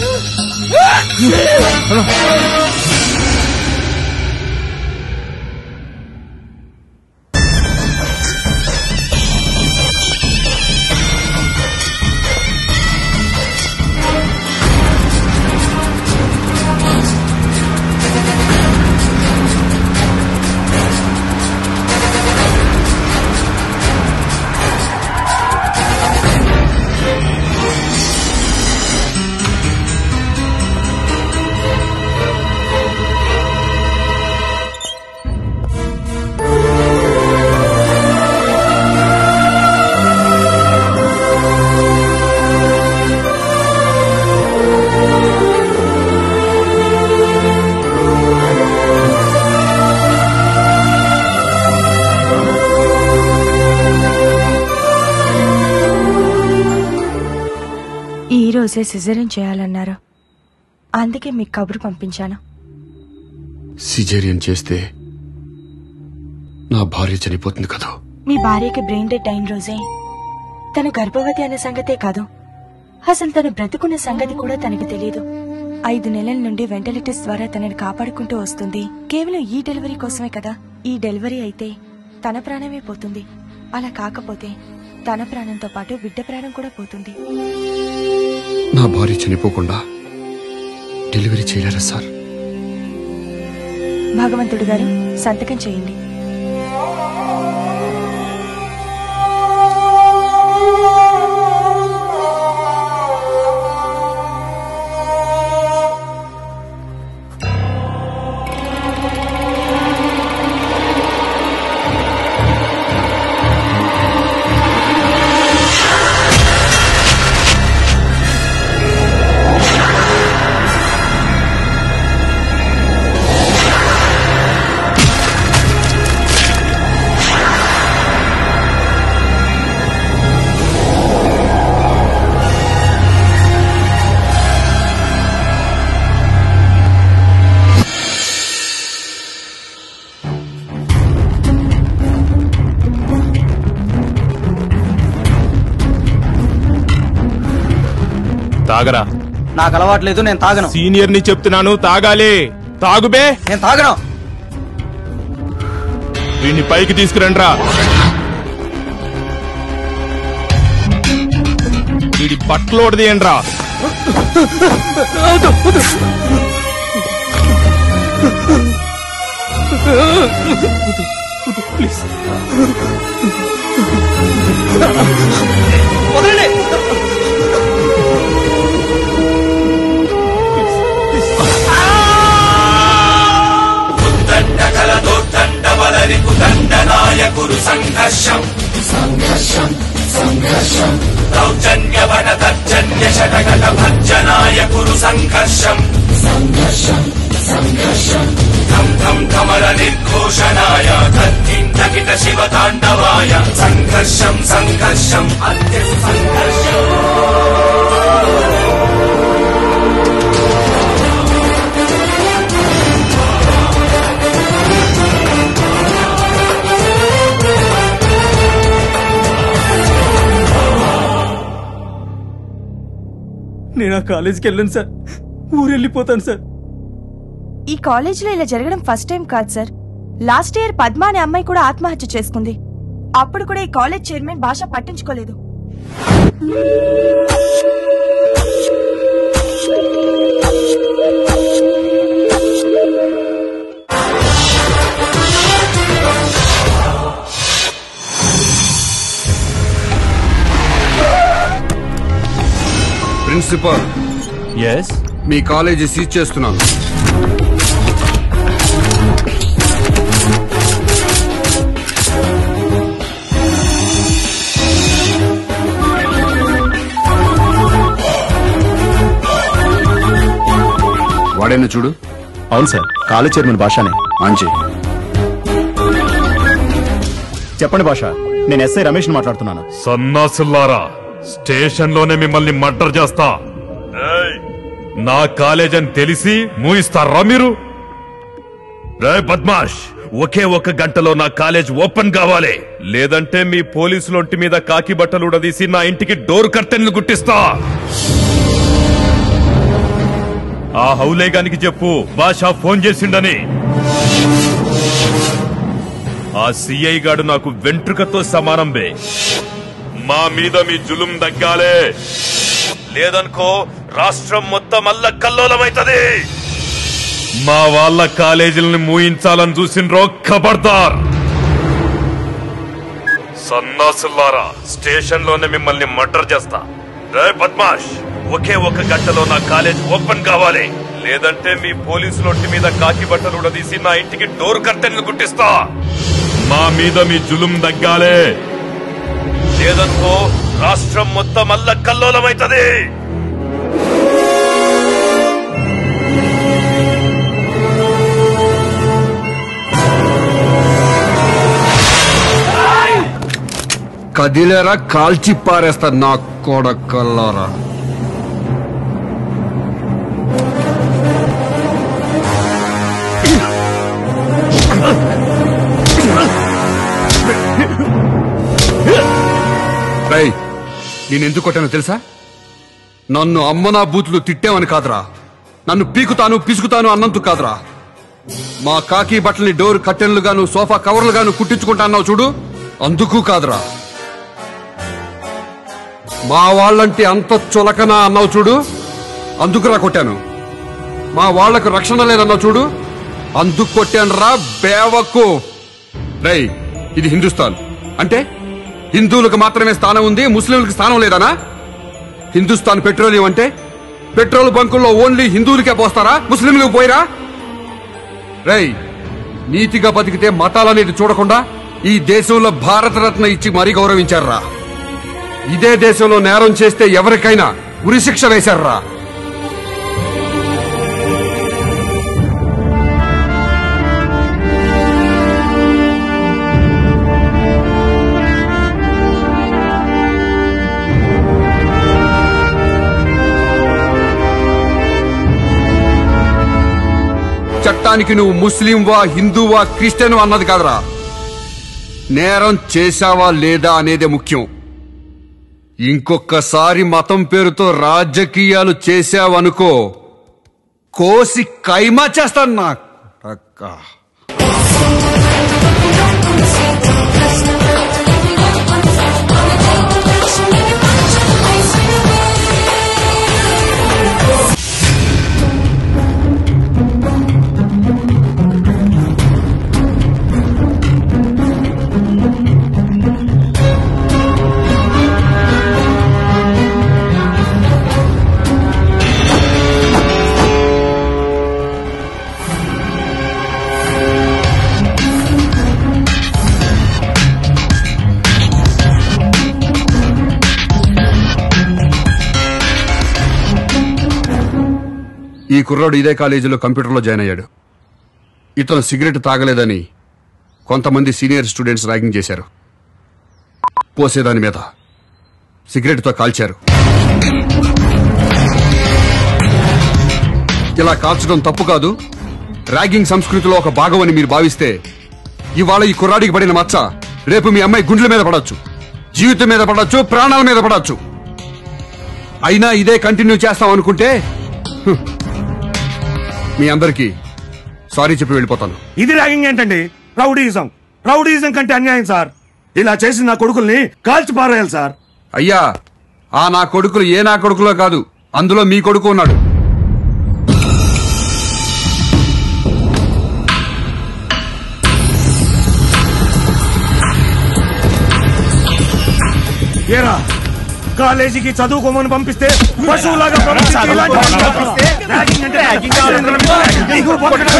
అన్నా ఈ రోజే సిజరిన్ చేయాలన్నారు అందుకే మీకు కబురు పంపించాను సిజేరియన్ చేస్తే నా భార్య చనిపోతుంది కదా మీ భార్యకి బ్రెయిన్ డెడ్ అయిన రోజే తను గర్భవతి అనే సంగతే కాదు అసలు తను బ్రతుకున్న సంగతి కూడా తనకి తెలియదు ఐదు నెలల నుండి వెంటిలేటర్స్ ద్వారా తనని కాపాడుకుంటూ వస్తుంది కేవలం ఈ డెలివరీ కోసమే కదా ఈ డెలివరీ అయితే తన ప్రాణమే పోతుంది అలా కాకపోతే తన ప్రాణంతో పాటు బిడ్డ ప్రాణం కూడా పోతుంది నా భార్య చనిపోకుండా డెలివరీ చేయలేరా సార్ భగవంతుడు గారు సంతకం చేయండి తాగరా నాకు అలవాట్లేదు నేను తాగను సీనియర్ ని చెప్తున్నాను తాగాలి తాగుబే నేను తాగను వీడిని పైకి తీసుకురండ్రా వీడి బట్టలోడు తీయండ్రా ప్లీజ్ వదలండి నాయకుడు సంఘర్షం సంఘర్షం సంఘర్షం దౌర్జన్యవన దర్జన్య షటగట భర్జనాయకుడు సంఘర్షం సంఘర్షం సంఘర్షం ధం ధం కమల నిర్ఘోషణాయ తద్దింతకిట శివ తాండవాయ సంఘర్షం సంఘర్షం అత్య సంఘర్షం నేను ఆ కాలేజీకి వెళ్ళను సార్ ఊరు వెళ్ళిపోతాను సార్ ఈ కాలేజీలో ఇలా జరగడం ఫస్ట్ టైం కాదు సార్ లాస్ట్ ఇయర్ పద్మ అనే అమ్మాయి కూడా ఆత్మహత్య చేసుకుంది అప్పుడు కూడా ఈ కాలేజ్ చైర్మన్ భాష పట్టించుకోలేదు ప్రిన్సిపల్ ఎస్ మీ కాలేజీ సీజ్ చేస్తున్నాను వాడైనా చూడు అవును సార్ కాలేజ్ చైర్మన్ భాషనే మంచి చెప్పండి భాష నేను ఎస్ఐ రమేష్ మాట్లాడుతున్నాను సన్నాసుల్లారా స్టేషన్ లోనే మిమ్మల్ని మర్డర్ చేస్తా ఏయ్, నా కాలేజ్ అని తెలిసి మూయిస్తారా మీరు రే బద్మాష్ ఒకే ఒక గంటలో నా కాలేజ్ ఓపెన్ కావాలి లేదంటే మీ పోలీసుల ఒంటి మీద కాకి బట్టలు ఉడదీసి నా ఇంటికి డోర్ కర్టెన్లు గుట్టిస్తా ఆ హౌలేగానికి చెప్పు బాషా ఫోన్ చేసిండని ఆ సిఐ గాడు నాకు వెంట్రుకతో సమానం బే మా మీద మీ జులుం దగ్గాలే లేదనుకో రాష్ట్రం మొత్తం అల్ల కల్లోలమైతది మా వాళ్ళ కాలేజీలను మూయించాలని చూసిండ్రో ఖబర్దార్ సన్నాసుల్లారా స్టేషన్ లోనే మిమ్మల్ని మర్డర్ చేస్తా రే బద్మాష్ ఒకే ఒక గంటలో నా కాలేజ్ ఓపెన్ కావాలి లేదంటే మీ పోలీసులొంటి మీద కాకి బట్టలు ఉడదీసి నా ఇంటికి డోర్ కర్టెన్లు గుట్టిస్తా మా మీద మీ జులుం దగ్గాలే లేదనుకో రాష్ట్రం మొత్తం అల్ల కల్లోలమైతది కదిలేరా కాల్చి పారేస్తా నా కొడకల్లారా నేను ఎందుకు కొట్టానో తెలుసా నన్ను అమ్మనా బూతులు తిట్టామని కాదురా నన్ను పీకుతాను పిసుకుతాను అన్నందుకు కాదురా మా కాకి బట్టల్ని డోర్ కట్టెన్లుగాను సోఫా కవర్లుగాను కుట్టించుకుంటా అన్నావు చూడు అందుకు కాదురా మా వాళ్ళంటే అంత చులకనా అన్నావు చూడు అందుకురా కొట్టాను మా వాళ్లకు రక్షణ లేదన్నావు చూడు అందుకు కొట్టాను రా బేవకు రై ఇది హిందుస్థాన్ అంటే హిందువులకు మాత్రమే స్థానం ఉంది ముస్లింలకు స్థానం లేదనా హిందుస్థాన్ పెట్రోలియం అంటే పెట్రోల్ బంకుల్లో ఓన్లీ హిందువులకే పోస్తారా ముస్లింలకు పోయిరా రై నీతిగా బతికితే మతాలనేది చూడకుండా ఈ దేశంలో భారతరత్న ఇచ్చి మరీ గౌరవించారా ఇదే దేశంలో నేరం చేస్తే ఎవరికైనా ఉరిశిక్ష వేశారా చట్టానికి నువ్వు ముస్లింవా హిందువా క్రిస్టియన్ అన్నది కాదురా నేరం చేశావా లేదా అనేదే ముఖ్యం ఇంకొకసారి మతం పేరుతో రాజకీయాలు చేశావనుకో కోసి కైమా చేస్తాను నా అక్క ఈ కుర్రాడు ఇదే కాలేజీలో కంప్యూటర్లో జాయిన్ అయ్యాడు ఇతను సిగరెట్ తాగలేదని కొంతమంది సీనియర్ స్టూడెంట్స్ ర్యాగింగ్ చేశారు పోసేదాని మీద సిగరెట్తో కాల్చారు ఇలా కాల్చడం తప్పు కాదు ర్యాగింగ్ సంస్కృతిలో ఒక భాగం అని మీరు భావిస్తే ఇవాళ ఈ కుర్రాడికి పడిన మచ్చ రేపు మీ అమ్మాయి గుండెల మీద పడవచ్చు జీవితం మీద పడవచ్చు ప్రాణాల మీద పడవచ్చు అయినా ఇదే కంటిన్యూ చేస్తాం అనుకుంటే హ్మ్, మీ అందరికీ సారీ చెప్పి వెళ్ళిపోతాను ఇది ర్యాగింగ్ ఏంటండి రౌడీయిజం రౌడీయిజం కంటే అన్యాయం సార్ ఇలా చేసిన నా కొడుకుల్ని కాల్చి పారేయాలి సార్ అయ్యా ఆ నా కొడుకులు ఏ నా కొడుకులో కాదు అందులో మీ కొడుకు ఉన్నాడు ఏరా కాలేజీకి చదువుకోమని పంపిస్తే పశువులాగా పంపించి ఇలాంటి పనులు చేపిస్తే ర్యాగింగ్ అంటే నీకు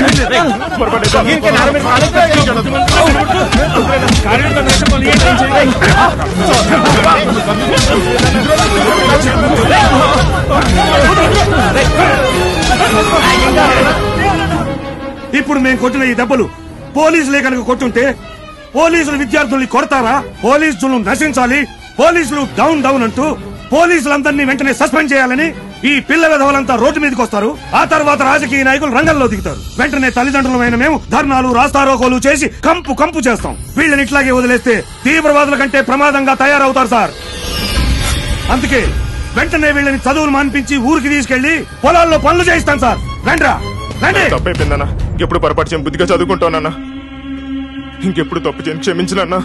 ఇప్పుడు మేము కొట్టిన ఈ దెబ్బలు పోలీసులే కనుక కొట్టుంటే పోలీసులు విద్యార్థుల్ని కొడతారా పోలీసులు నశించాలి పోలీసులు డౌన్ డౌన్ అంటూ పోలీసులందరినీ వెంటనే సస్పెండ్ చేయాలని ఈ పిల్ల విధవలంతా రోడ్డు మీదకి వస్తారు ఆ తర్వాత రాజకీయ నాయకులు రంగంలో దిగుతారు వెంటనే తల్లిదండ్రులమైన మేము ధర్నాలు రాస్తారోకోలు చేసి కంపు కంపు చేస్తాం వీళ్ళని ఇట్లాగే వదిలేస్తే తీవ్రవాదుల కంటే ప్రమాదంగా తయారవుతారు సార్ అందుకే వెంటనే వీళ్ళని చదువులు మాన్పించి ఊరికి తీసుకెళ్లి పొలాల్లో పనులు చేయిస్తాం సార్ రండ్రా రండి తప్పైపోయిందన్నా ఎప్పుడు పొరపాటు చేయను బుద్ధిగా చదువుకుంటానన్నా ఇంకెప్పుడు తప్పు చేయను క్షమించనన్నా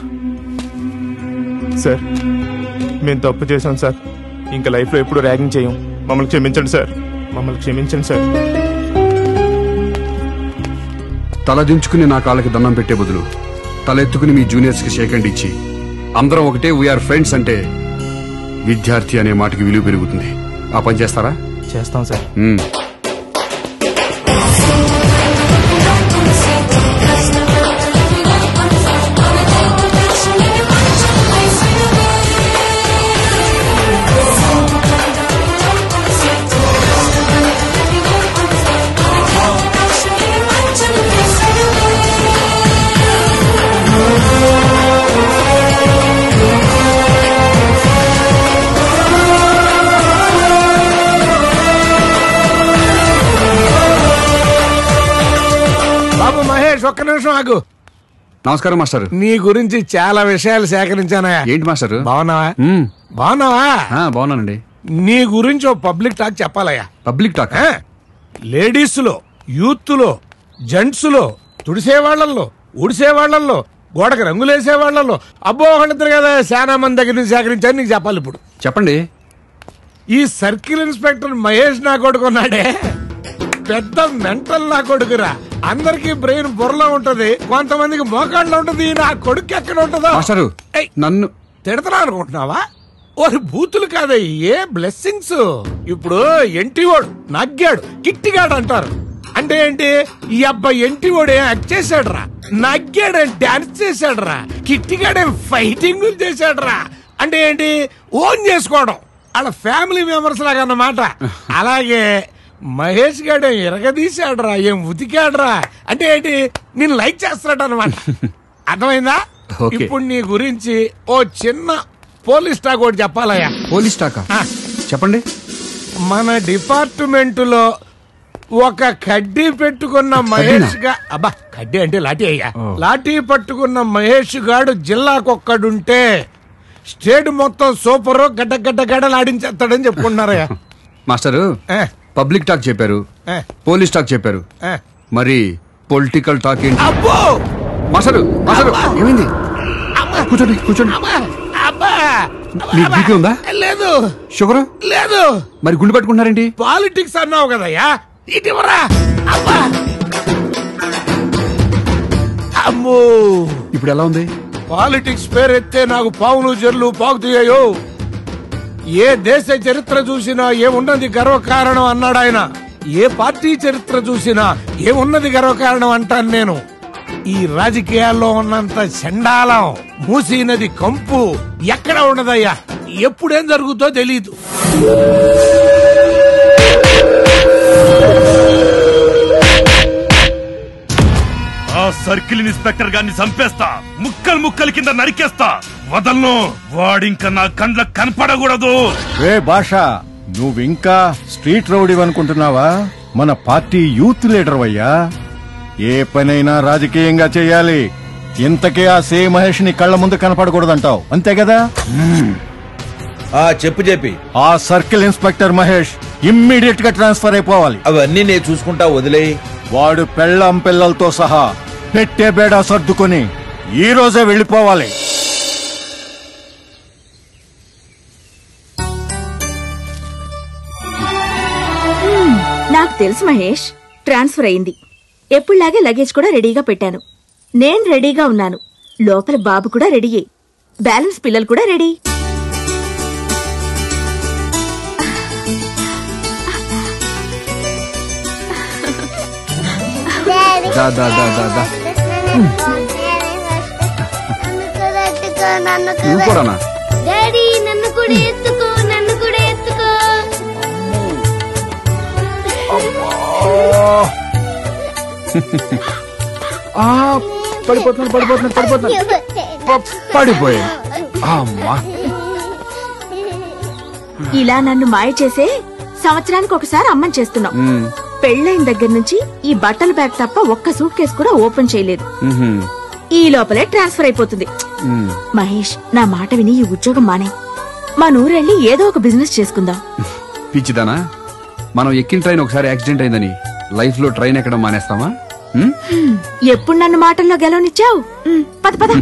సార్ మేము తప్పు చేశాం సార్ ఇంకా లైఫ్లో ఎప్పుడు ర్యాగింగ్ చేయం మమ్మల్ని క్షమించండి సార్ మమ్మల్ని క్షమించండి సార్ తలదించుకుని నా కాళ్ళకి దండం పెట్టే బదులు తలెత్తుకుని మీ జూనియర్స్ కి షేక్ హ్యాండ్ ఇచ్చి అందరం ఒకటే వీఆర్ ఫ్రెండ్స్ అంటే విద్యార్థి అనే మాటకి విలువ పెరుగుతుంది ఆ పని చేస్తారా చేస్తాం సార్ మ్మ్. బాబు మహేష్ ఒక్క నిమిషం ఆగు నమస్కారం మాస్టర్ నీ గురించి చాలా విషయాలు సేకరించానయ్యా ఏంటి మాస్టర్ బాగున్నావా బాగున్నావా బాగున్నానండి నీ గురించి ఓ పబ్లిక్ టాక్ చెప్పాలయ్యా పబ్లిక్ టాక్ లేడీస్ లో యూత్ లో జెంట్స్ లో తుడిసే వాళ్ళల్లో ఉడిసే వాళ్ళల్లో గోడకు రంగులేసే వాళ్ళల్లో అబ్బో ఒకళ్ళిద్దరు కదా చాలా మంది దగ్గర నుంచి సేకరించాను నీకు చెప్పాలి ఇప్పుడు చెప్పండి ఈ సర్కిల్ ఇన్స్పెక్టర్ మహేష్ నా కొడుకున్నాడే పెద్ద మెంటల్ నా కొడుకురా అందరికి బ్రెయిన్ బుర్రలో ఉంటది కొంతమందికి మోకాళ్ళలో ఉంటది నా కొడుకు ఎక్కడ ఉంటుందో మాస్టరు నన్ను తిడతరా అనుకుంటున్నావా ఓరి బూతులు కాదే ఏ బ్లెస్సింగ్స్ ఇప్పుడు ఎంటివాడు నగ్గాడు కిట్టిగాడు అంటారు అంటే ఏంటి ఈ అబ్బాయి ఎంటివాడు ఏం యాక్ట్ చేశాడురా నగ్గాడే డాన్స్ చేశాడురా కిట్టిగాడే ఫైటింగ్ చేశాడురా అంటే ఏంటి ఓన్ చేసుకోవడం వాళ్ళ ఫ్యామిలీ మెంబర్స్ లాగా అన్నమాట అలాగే మహేష్ గాడు ఏం ఇరగదీశాడురా ఏం ఉతికాడురా అంటే ఏంటి నేను లైక్ చేస్తున్నాడు అనమాట అర్థమైందా ఓకే. ఇప్పుడు నీ గురించి ఓ చిన్న పోలీస్ టాక్ ఒకటి చెప్పాలయ్యా పోలీస్ టాకా చెప్పండి మన డిపార్ట్మెంట్ లో ఒక కడ్డీ పెట్టుకున్న మహేష్ గా అబ్బా కడ్డీ అంటే లాఠీ అయ్యా లాఠీ పట్టుకున్న మహేష్ గాడు జిల్లాకొక్కడుంటే స్టేట్ మొత్తం సూపర్ గడ్డ గడ్డ గడ్డలు ఆడించేస్తాడని చెప్పుకుంటున్నారయ్యా మాస్టరు పబ్లిక్ టాక్ చెప్పారు ఏ. పోలీస్ టాక్ చెప్పారు ఏ. మరి పొలిటికల్ టాక్ ఏంటి అబ్బో మాస్టరు మాస్టరు ఏమైంది కూర్చోండి కూర్చోండి అబ్బా మీకు బీపీ ఉందా లేదు షుగర్ లేదు మరి గుండు పట్టుకుంటున్నారేంటి పాలిటిక్స్ అన్నావు కదయ్యా ఇటీవరా అబ్బా అమ్మో ఇప్పుడు ఎలా ఉంది పాలిటిక్స్ పేరెత్తే నాకు పావులు జర్లు పాకుతాయో ఏ దేశ చరిత్ర చూసినా ఏమున్నది గర్వకారణం అన్నాడు ఆయన ఏ పార్టీ చరిత్ర చూసినా ఏమున్నది గర్వకారణం అంటాను నేను ఈ రాజకీయాల్లో ఉన్నంత చండాలం మూసీ నది కంపు ఎక్కడ ఉండదయ్యా ఎప్పుడేం జరుగుతో తెలీదు ఆ సర్కిల్ ఇన్స్పెక్టర్ గారిని చంపేస్తా ముక్కలు ముక్కలు కింద నరికేస్తా వదలను వాడింక నా కండ్ల కనపడకూడదు రే భాష నువ్వింకా స్ట్రీట్ రౌడీ అనుకుంటున్నావా మన పార్టీ యూత్ లీడర్ అయ్యా ఏ పనైనా రాజకీయంగా చేయాలి ఇంతకే ఆ సే మహేష్ ని కళ్ళ ముందు కనపడకూడదంటావు అంతే కదా ఆ చెప్పు చెప్పి ఆ సర్కిల్ ఇన్స్పెక్టర్ మహేష్ ఇమ్మీడియట్ గా ట్రాన్స్ఫర్ అయిపోవాలి అవన్నీ నేను చూసుకుంటా వదిలేయి వాడు పెళ్ళం పిల్లలతో సహా పెట్టే బేడా సర్దుకొని ఈ రోజే వెళ్ళిపోవాలి హ్మ్, నాకు తెలుసు మహేష్ ట్రాన్స్ఫర్ అయింది ఎప్పుడులాగే లగేజ్ కూడా రెడీగా పెట్టాను నేను రెడీగా ఉన్నాను లోపల బాబు కూడా రెడీయే బ్యాలెన్స్ పిల్లలు కూడా రెడీ దా దా దా దా దా నువ్వు కూడానా డాడీ నన్ను కూడా ఎత్తుకో నన్ను కూడా ఎత్తుకో ఆ, పడిపోతున్నాడు పడిపోతున్నాడు పడిపోతున్నాడు ప- పడిపోయాను అమ్మా ఇలా నన్ను మాయ చేసే సంవత్సరానికి ఒకసారి అమ్మని చేస్తున్నావు ఉమ్, పెళ్ళైన దగ్గర నుంచి ఈ బట్టల బ్యాగ్ తప్ప ఒక్క సూట్ కేసు కూడా ఓపెన్ చేయలేదు ఉహుం, ఈ లోపలే ట్రాన్స్ఫర్ అయిపోతుంది ఉమ్. మహేష్ నా మాట విని ఈ ఉద్యోగం మానే మా నూరెళ్ళి ఏదో ఒక బిజినెస్ చేసుకుందాం పిచ్చిదానా మనం ఎక్కిన ట్రైన్ ఒకసారి యాక్సిడెంట్ అయిందని లైఫ్ లో ట్రైన్ ఎక్కడం మానేస్తామా ఉమ్? హ్మ్, ఎప్పుడు నన్ను మాటల్లో గెలవనిచ్చావు హ్మ్, పద పద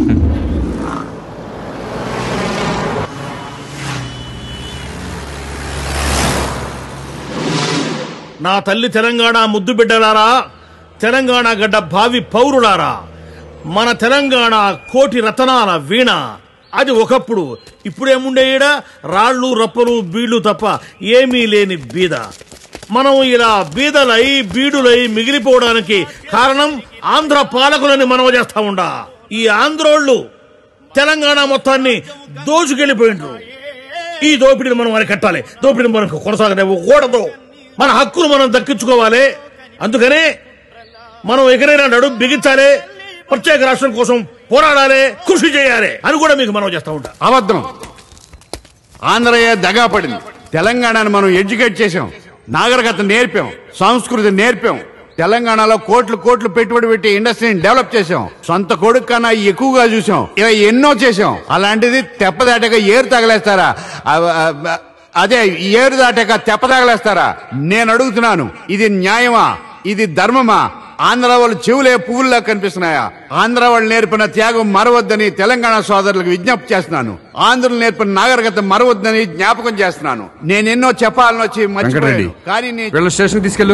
నా తల్లి తెలంగాణ ముద్దు బిడ్డలారా తెలంగాణ గడ్డ భావి పౌరులారా మన తెలంగాణ కోటి రతనాల వీణ అది ఒకప్పుడు ఇప్పుడేముండేయడ రాళ్ళు రప్పలు బీళ్లు తప్ప ఏమీ లేని బీద మనం ఇలా బీదలై బీడులై మిగిలిపోవడానికి కారణం ఆంధ్ర పాలకులని మనవ చేస్తా ఉండా ఈ ఆంధ్రోళ్ళు తెలంగాణ మొత్తాన్ని దోచుకెళ్లిపోయిండ్రు ఈ దోపిడీని మనం అరికట్టాలి దోపిడీని మనకు కొనసాగనివ్వకూడదు మన హక్కులు మనం దక్కించుకోవాలి అందుకనే మనం ఎక్కడైనా నడుము బిగించాలి ప్రత్యేక రాష్ట్రం కోసం పోరాడాలి కృషి చేయాలి అని కూడా మీకు మనం చేస్తా ఉంటా అబద్ధం ఆంధ్రయ్య దగా పడింది తెలంగాణను మనం ఎడ్యుకేట్ చేసాం నాగరికత నేర్పాం సంస్కృతి నేర్పాం తెలంగాణలో కోట్లు కోట్లు పెట్టుబడి పెట్టి ఇండస్ట్రీని డెవలప్ చేసాం సొంత కొడుకు కన్నా ఎక్కువగా చూసాం ఇలా ఎన్నో చేసాం అలాంటిది తెప్ప దాటాక ఏరు తగలేస్తారా అవ- అవ- అదే ఏరు దాటాక తెప్ప తగలేస్తారా నేను అడుగుతున్నాను ఇది న్యాయమా ఇది ధర్మమా ఆంధ్ర వాళ్ళు చెవులే పువ్వుల్లా కనిపిస్తున్నాయా ఆంధ్ర వాళ్ళు నేర్పిన త్యాగం మరవద్దని తెలంగాణ సోదరులకు విజ్ఞప్తి చేస్తున్నాను ఆంధ్రులు నేర్పిన నాగరికత మరవద్దని జ్ఞాపకం చేస్తున్నాను నేను ఎన్నో చెప్పాలని వచ్చి వెంకటరెడ్డి మర్చిపోయాను కానీ నేను వీళ్ళ స్టేషన్ తీసుకెళ్ళు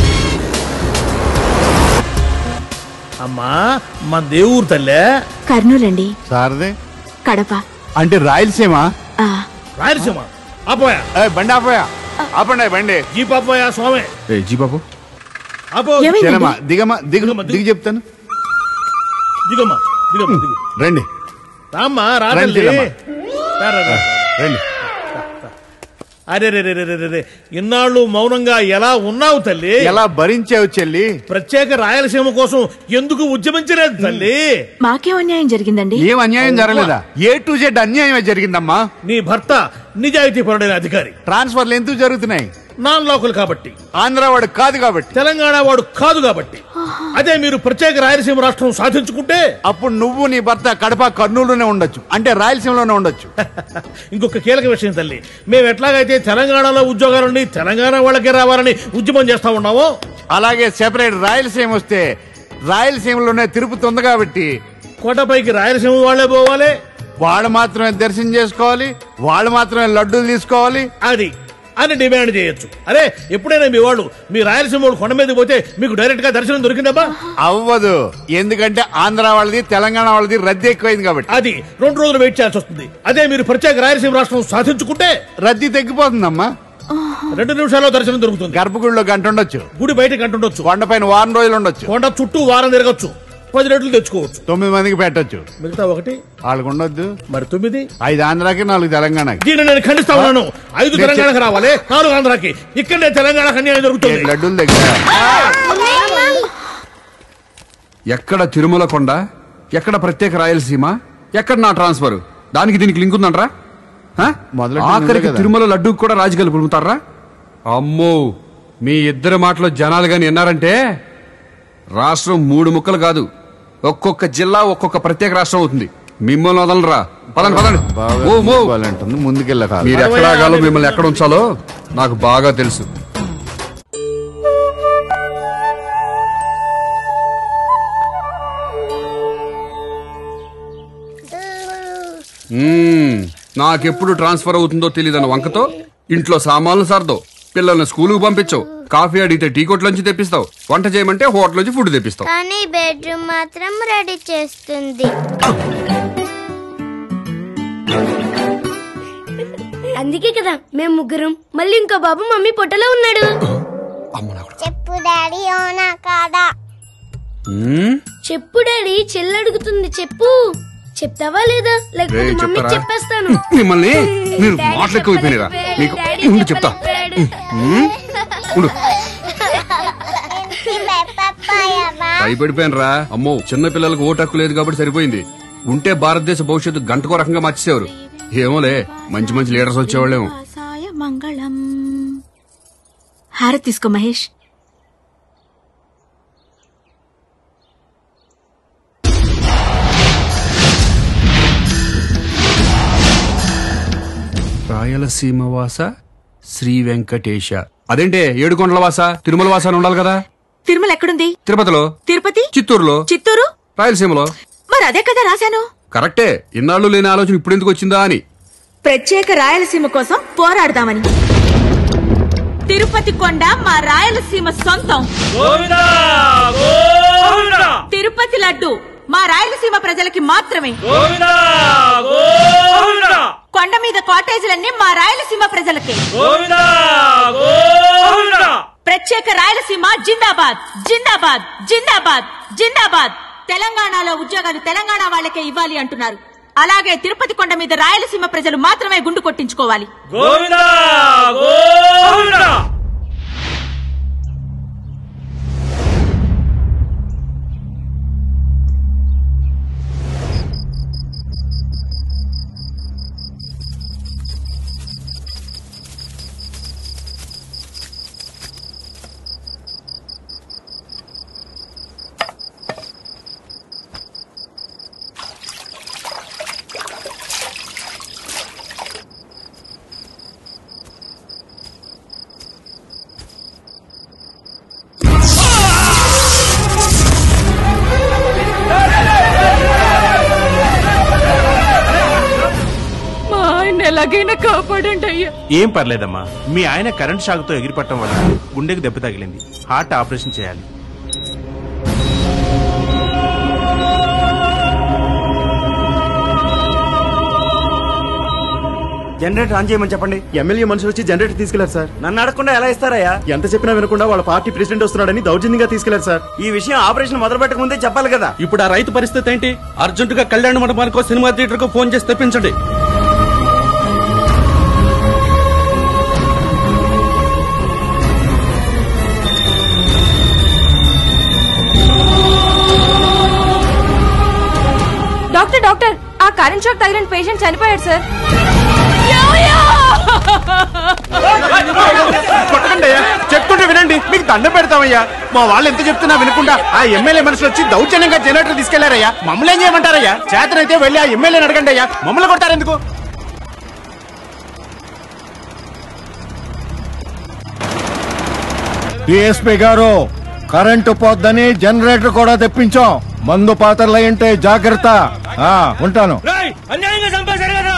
అమ్మా మన దేవురు తల్లే కర్నూలండి సారదే కడప అంటే రాయలసీమ ఆ, రాయలసీమ ఆపోయా బండి ఆపోయా ఆపండి బండి జీప్ ఆపోయా స్వామి జీ బాబు ఆపో చెనమ్మా, దిగమ్మా దిగు దిగి చెప్తాను దిగమ్మా దిగమ్మా దిగు రండి రామ్మా రా రండి, తల్లి. దిగమ్మా. రా, రా, రా. రండి అరే రే రే రే రే, రే రే ఇన్నాళ్ళు మౌనంగా ఎలా ఉన్నావు తల్లి ఎలా భరించావు చెల్లి ప్రత్యేక రాయలసీమ కోసం ఎందుకు ఉద్యమించలేదు తల్లి మాకేం అన్యాయం జరిగిందండి ఏం అన్యాయం జరగలేదా ఏ టు జెడ్ అన్యాయమే జరిగిందమ్మా నీ భర్త నిజాయితీ పరుడైన అధికారి ట్రాన్స్ఫర్లు ఎందుకు జరుగుతున్నాయి నాన్ లోకల్ కాబట్టి ఆంధ్ర వాడు కాదు కాబట్టి తెలంగాణ వాడు కాదు కాబట్టి అదే మీరు ప్రత్యేక రాయలసీమ రాష్ట్రం సాధించుకుంటే అప్పుడు నువ్వు నీ భర్త కడప కర్నూలులోనే ఉండొచ్చు అంటే రాయలసీమలోనే ఉండొచ్చు ఇంకొక కీలక విషయం తల్లి మేము ఎట్లాగైతే తెలంగాణలో ఉద్యోగాలని తెలంగాణ వాళ్ళకే రావాలని ఉద్యమం చేస్తా ఉన్నామో అలాగే సెపరేట్ రాయలసీమ వస్తే రాయలసీమలోనే తిరుపతి ఉంది కాబట్టి కోటపైకి రాయలసీమ వాళ్ళే పోవాలి వాళ్ళు మాత్రమే దర్శనం చేసుకోవాలి వాళ్ళు మాత్రమే లడ్డూలు తీసుకోవాలి అది అని డిమాండ్ చేయొచ్చు అరే ఎప్పుడైనా మీ వాళ్ళు మీ రాయలసీమ వాళ్ళు కొండ మీద పోతే మీకు డైరెక్ట్ గా దర్శనం దొరికిందబ్బా అవ్వదు ఎందుకంటే ఆంధ్ర వాళ్ళది తెలంగాణ వాళ్ళది రద్దీ ఎక్కువైంది కాబట్టి అది రెండు రోజులు వెయిట్ చేయాల్సి వస్తుంది అదే మీరు ప్రత్యేక రాయలసీమ రాష్ట్రం సాధించుకుంటే రద్దీ తగ్గిపోతుందమ్మా రెండు నిమిషాల్లో దర్శనం దొరుకుతుంది గర్భగుడిలో గంట ఉండొచ్చు గుడి బయట గంట ఉండొచ్చు కొండపైన వారం రోజులు ఉండొచ్చు కొండ చుట్టూ వారం తిరగచ్చు పది రెట్లు తెచ్చుకోవచ్చు తొమ్మిది మందికి పెట్టొచ్చు మిగతా ఒకటి వాళ్ళకు ఉండొద్దు మరి తొమ్మిది ఐదు ఆంధ్రాకి నాలుగు తెలంగాణకి దీన్ని నేను ఖండిస్తా ఉన్నాను ఐదు తెలంగాణకు రావాలి నాలుగు ఆంధ్రాకి ఇక్కడనే తెలంగాణకు అన్యాయం జరుగుతుంది లడ్డూల దగ్గర ఎక్కడ తిరుమల కొండ ఎక్కడ ప్రత్యేక రాయలసీమ ఎక్కడ నా ట్రాన్స్ఫర్ దానికి దీనికి లింక్ ఉందంట్రా హ? మొదలెట్టింది ఆఖరికి ఉందే కదా. తిరుమల లడ్డూకి కూడా రాజకీయాలు పులుముతారా అమ్మో మీ ఇద్దరి మాటలో జనాలు గాని విన్నారంటే రాష్ట్రం మూడు ముక్కలు కాదు ఒక్కొక్క జిల్లా ఒక్కొక్క ప్రత్యేక రాష్ట్రం అవుతుంది మిమ్మల్ని వదలరా పదండి పదండి ఓ, మో. అంటుంది ముందుకెళ్ళ మీరు ఎక్కడ ఆగాలో మిమ్మల్ని ఎక్కడ ఉంచాలో నాకు బాగా తెలుసు మ్మ్. నాకెప్పుడు ట్రాన్స్ఫర్ అవుతుందో తెలియదన్న వంకతో ఇంట్లో సామాన్లు సర్దో పిల్లల్ని స్కూలుకు పంపించవు కాఫీ అడిగితే టీ కొట్లోంచి తెప్పిస్తావు వంట చేయమంటే హోటల్ నుంచి ఫుడ్ తెప్పిస్తావు కానీ బెడ్రూమ్ మాత్రం రెడీ చేస్తుంది అందుకే కదా మేము ముగ్గురం మళ్ళీ ఇంకో బాబు మమ్మీ పొట్టలో ఉన్నాడు చెప్పు డాడీ ఓనా కాదా మ్మ్? చెప్పు డాడీ చెల్లి అడుగుతుంది చెప్పు చెప్తావా లేదా లేకపోతే రేయ్, మమ్మీ చెప్తారా? చెప్పేస్తాను మిమ్మల్ని మీరు మాటలు ఎక్కువైపోయినారా మీకు ఉండి చెప్తా మ్మ్? ఉండు భయపడిపోయాను రా అమ్మో చిన్న పిల్లలకు ఓటు హక్కు లేదు కాబట్టి సరిపోయింది ఉంటే భారతదేశ భవిష్యత్తు గంటకో రకంగా మార్చేసేవారు ఏమోలే మంచి మంచి లీడర్స్ వచ్చేవాళ్ళేమో సాయ మంగళం హారతి తీసుకో మహేష్ రాయలసీమ వాస శ్రీ వెంకటేశ అదేంటే ఏడుకొండల వాస తిరుమల వాస అని ఉండాలి కదా తిరుమల ఎక్కడుంది తిరుపతిలో తిరుపతి చిత్తూరులో చిత్తూరు రాయలసీమలో మరి అదే కదా రాశాను కరెక్టే ఇన్నాళ్ళు లేని ఆలోచన ఇప్పుడు ఎందుకు వచ్చిందా అని ప్రత్యేక రాయలసీమ కోసం పోరాడదామని తిరుపతి కొండ మా రాయలసీమ సొంతం తిరుపతి లడ్డు మా రాయలసీమ ప్రజలకి మాత్రమే కొండ మీద కాటేజీలన్నీ మా రాయలసీమ ప్రజలకే ప్రత్యేక రాయలసీమ జిందాబాద్ జిందాబాద్ జిందాబాద్ జిందాబాద్ తెలంగాణలో ఉద్యోగాలు తెలంగాణ వాళ్ళకే ఇవ్వాలి అంటున్నారు అలాగే తిరుపతి కొండ మీద రాయలసీమ ప్రజలు మాత్రమే గుండు కొట్టించుకోవాలి ఎలాగైనా కాపాడండి అయ్యా ఏం పర్లేదమ్మా మీ ఆయన కరెంట్ షాక్తో ఎగిరిపట్టడం వల్ల గుండెకి దెబ్బ తగిలింది హార్ట్ ఆపరేషన్ చేయాలి జనరేటర్ ఆన్ చేయమని చెప్పండి ఎమ్మెల్యే మనుషులు వచ్చి జనరేటర్ తీసుకెళ్లారు సార్ నన్ను అడగకుండా ఎలా ఇస్తారయ్యా ఎంత చెప్పినా వినకుండా వాళ్ళ పార్టీ ప్రెసిడెంట్ వస్తున్నాడని దౌర్జన్యంగా తీసుకెళ్లారు సార్ ఈ విషయం ఆపరేషన్ మొదలు పెట్టక ముందే చెప్పాలి కదా ఇప్పుడు ఆ రైతు పరిస్థితి ఏంటి అర్జెంటుగా కళ్యాణ మండపానికో సినిమా థియేటర్కో ఫోన్ చేసి తెప్పించండి డాక్టర్ డాక్టర్ ఆ కరెంట్ షాక్ తగిలిన పేషెంట్ చనిపోయాడు సార్ కొట్టకండి అయ్యా చెప్తుంటే వినండి మీకు దండం పెడతామయ్యా మా వాళ్ళు ఎంత చెప్తున్నా వినకుండా ఆ ఎమ్మెల్యే మనుషులు వచ్చి దౌర్జన్యంగా జనరేటర్ తీసుకెళ్లారయ్యా మమ్మల్ని ఏం చేయమంటారయ్యా చేతనైతే వెళ్ళి ఆ ఎమ్మెల్యేని అడగండి అయ్యా మమ్మల్ని కొట్టారు ఎందుకు డిఎస్పీ గారు కరెంటు పోద్దని జనరేటర్ కూడా తెప్పించాం మందు పాత్రలు అయ్యంటే జాగ్రత్త ఆ, ఉంటాను అన్యాయంగా చంపేశారు కదా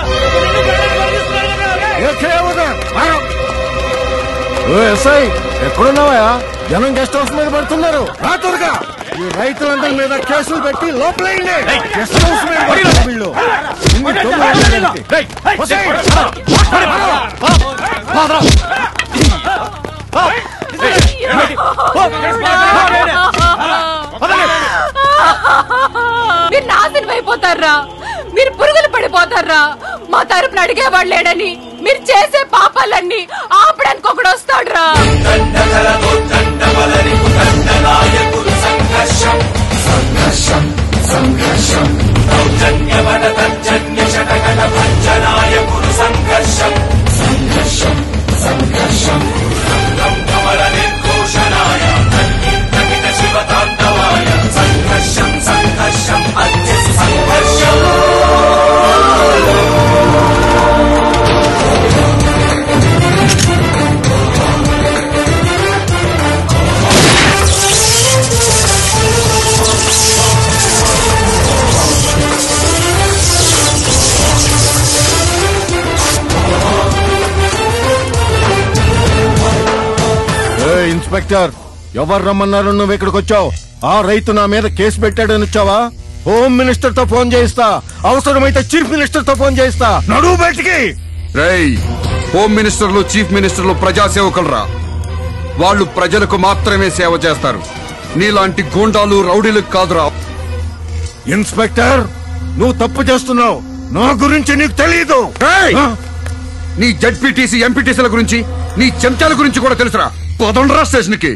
ఓ ఎస్ఐ ఎక్కడున్నావా జనం గెస్ట్ హౌస్ మీద పడుతున్నారు రా త్వరగా ఈ రైతులందరి మీద కేసులు పెట్టి లోపలేయండి గెస్ట్ హౌస్ మీద పడుతున్నారు వీళ్ళు ఇన్ని దొంగలు చేయడానికి. ఒసేయ్, మీరు నాశనం అయిపోతారా మీరు పురుగులు పడిపోతారా మా తరపున అడిగేవాడు లేడని మీరు చేసే పాపాలన్నీ ఆపడానికి ఒకడు వస్తాడురా నాయకుడు సంఘర్షం సంఘర్షం సంఘర్షం దౌర్జన్యవన తర్జన్య శటకట భంజనాయకుడు సంఘర్షం సంఘర్షం సంఘర్షం రంగం కమల నిర్ఘోషణాయ తకిట శివతాండవాయ సంఘర్షం సంఘర్షం అత్య సంఘర్షం ఏ ఇన్స్పెక్టర్ ఎవరు రమ్మన్నారు నువ్వు ఇక్కడికి వచ్చావు ఆ రైతు నా మీద కేసు పెట్టాడని వచ్చావా హోమ్ మినిస్టర్ తో ఫోన్ చేయిస్తా అవసరమైతే చీఫ్ మినిస్టర్ తో ఫోన్ చేయిస్తా నడువు బయటికి రేయ్ హోమ్ మినిస్టర్లు చీఫ్ మినిస్టర్లు ప్రజాసేవకులరా వాళ్ళు ప్రజలకు మాత్రమే సేవ చేస్తారు నీలాంటి గూండాలు రౌడీలకు కాదురా ఇన్స్పెక్టర్ నువ్వు తప్పు చేస్తున్నావు నా గురించి నీకు తెలియదు నీ జడ్పీటీసీ ఎంపీటీసీల గురించి నీ చెంచాల గురించి కూడా తెలుసురా పదండ్రా స్టేషన్ కి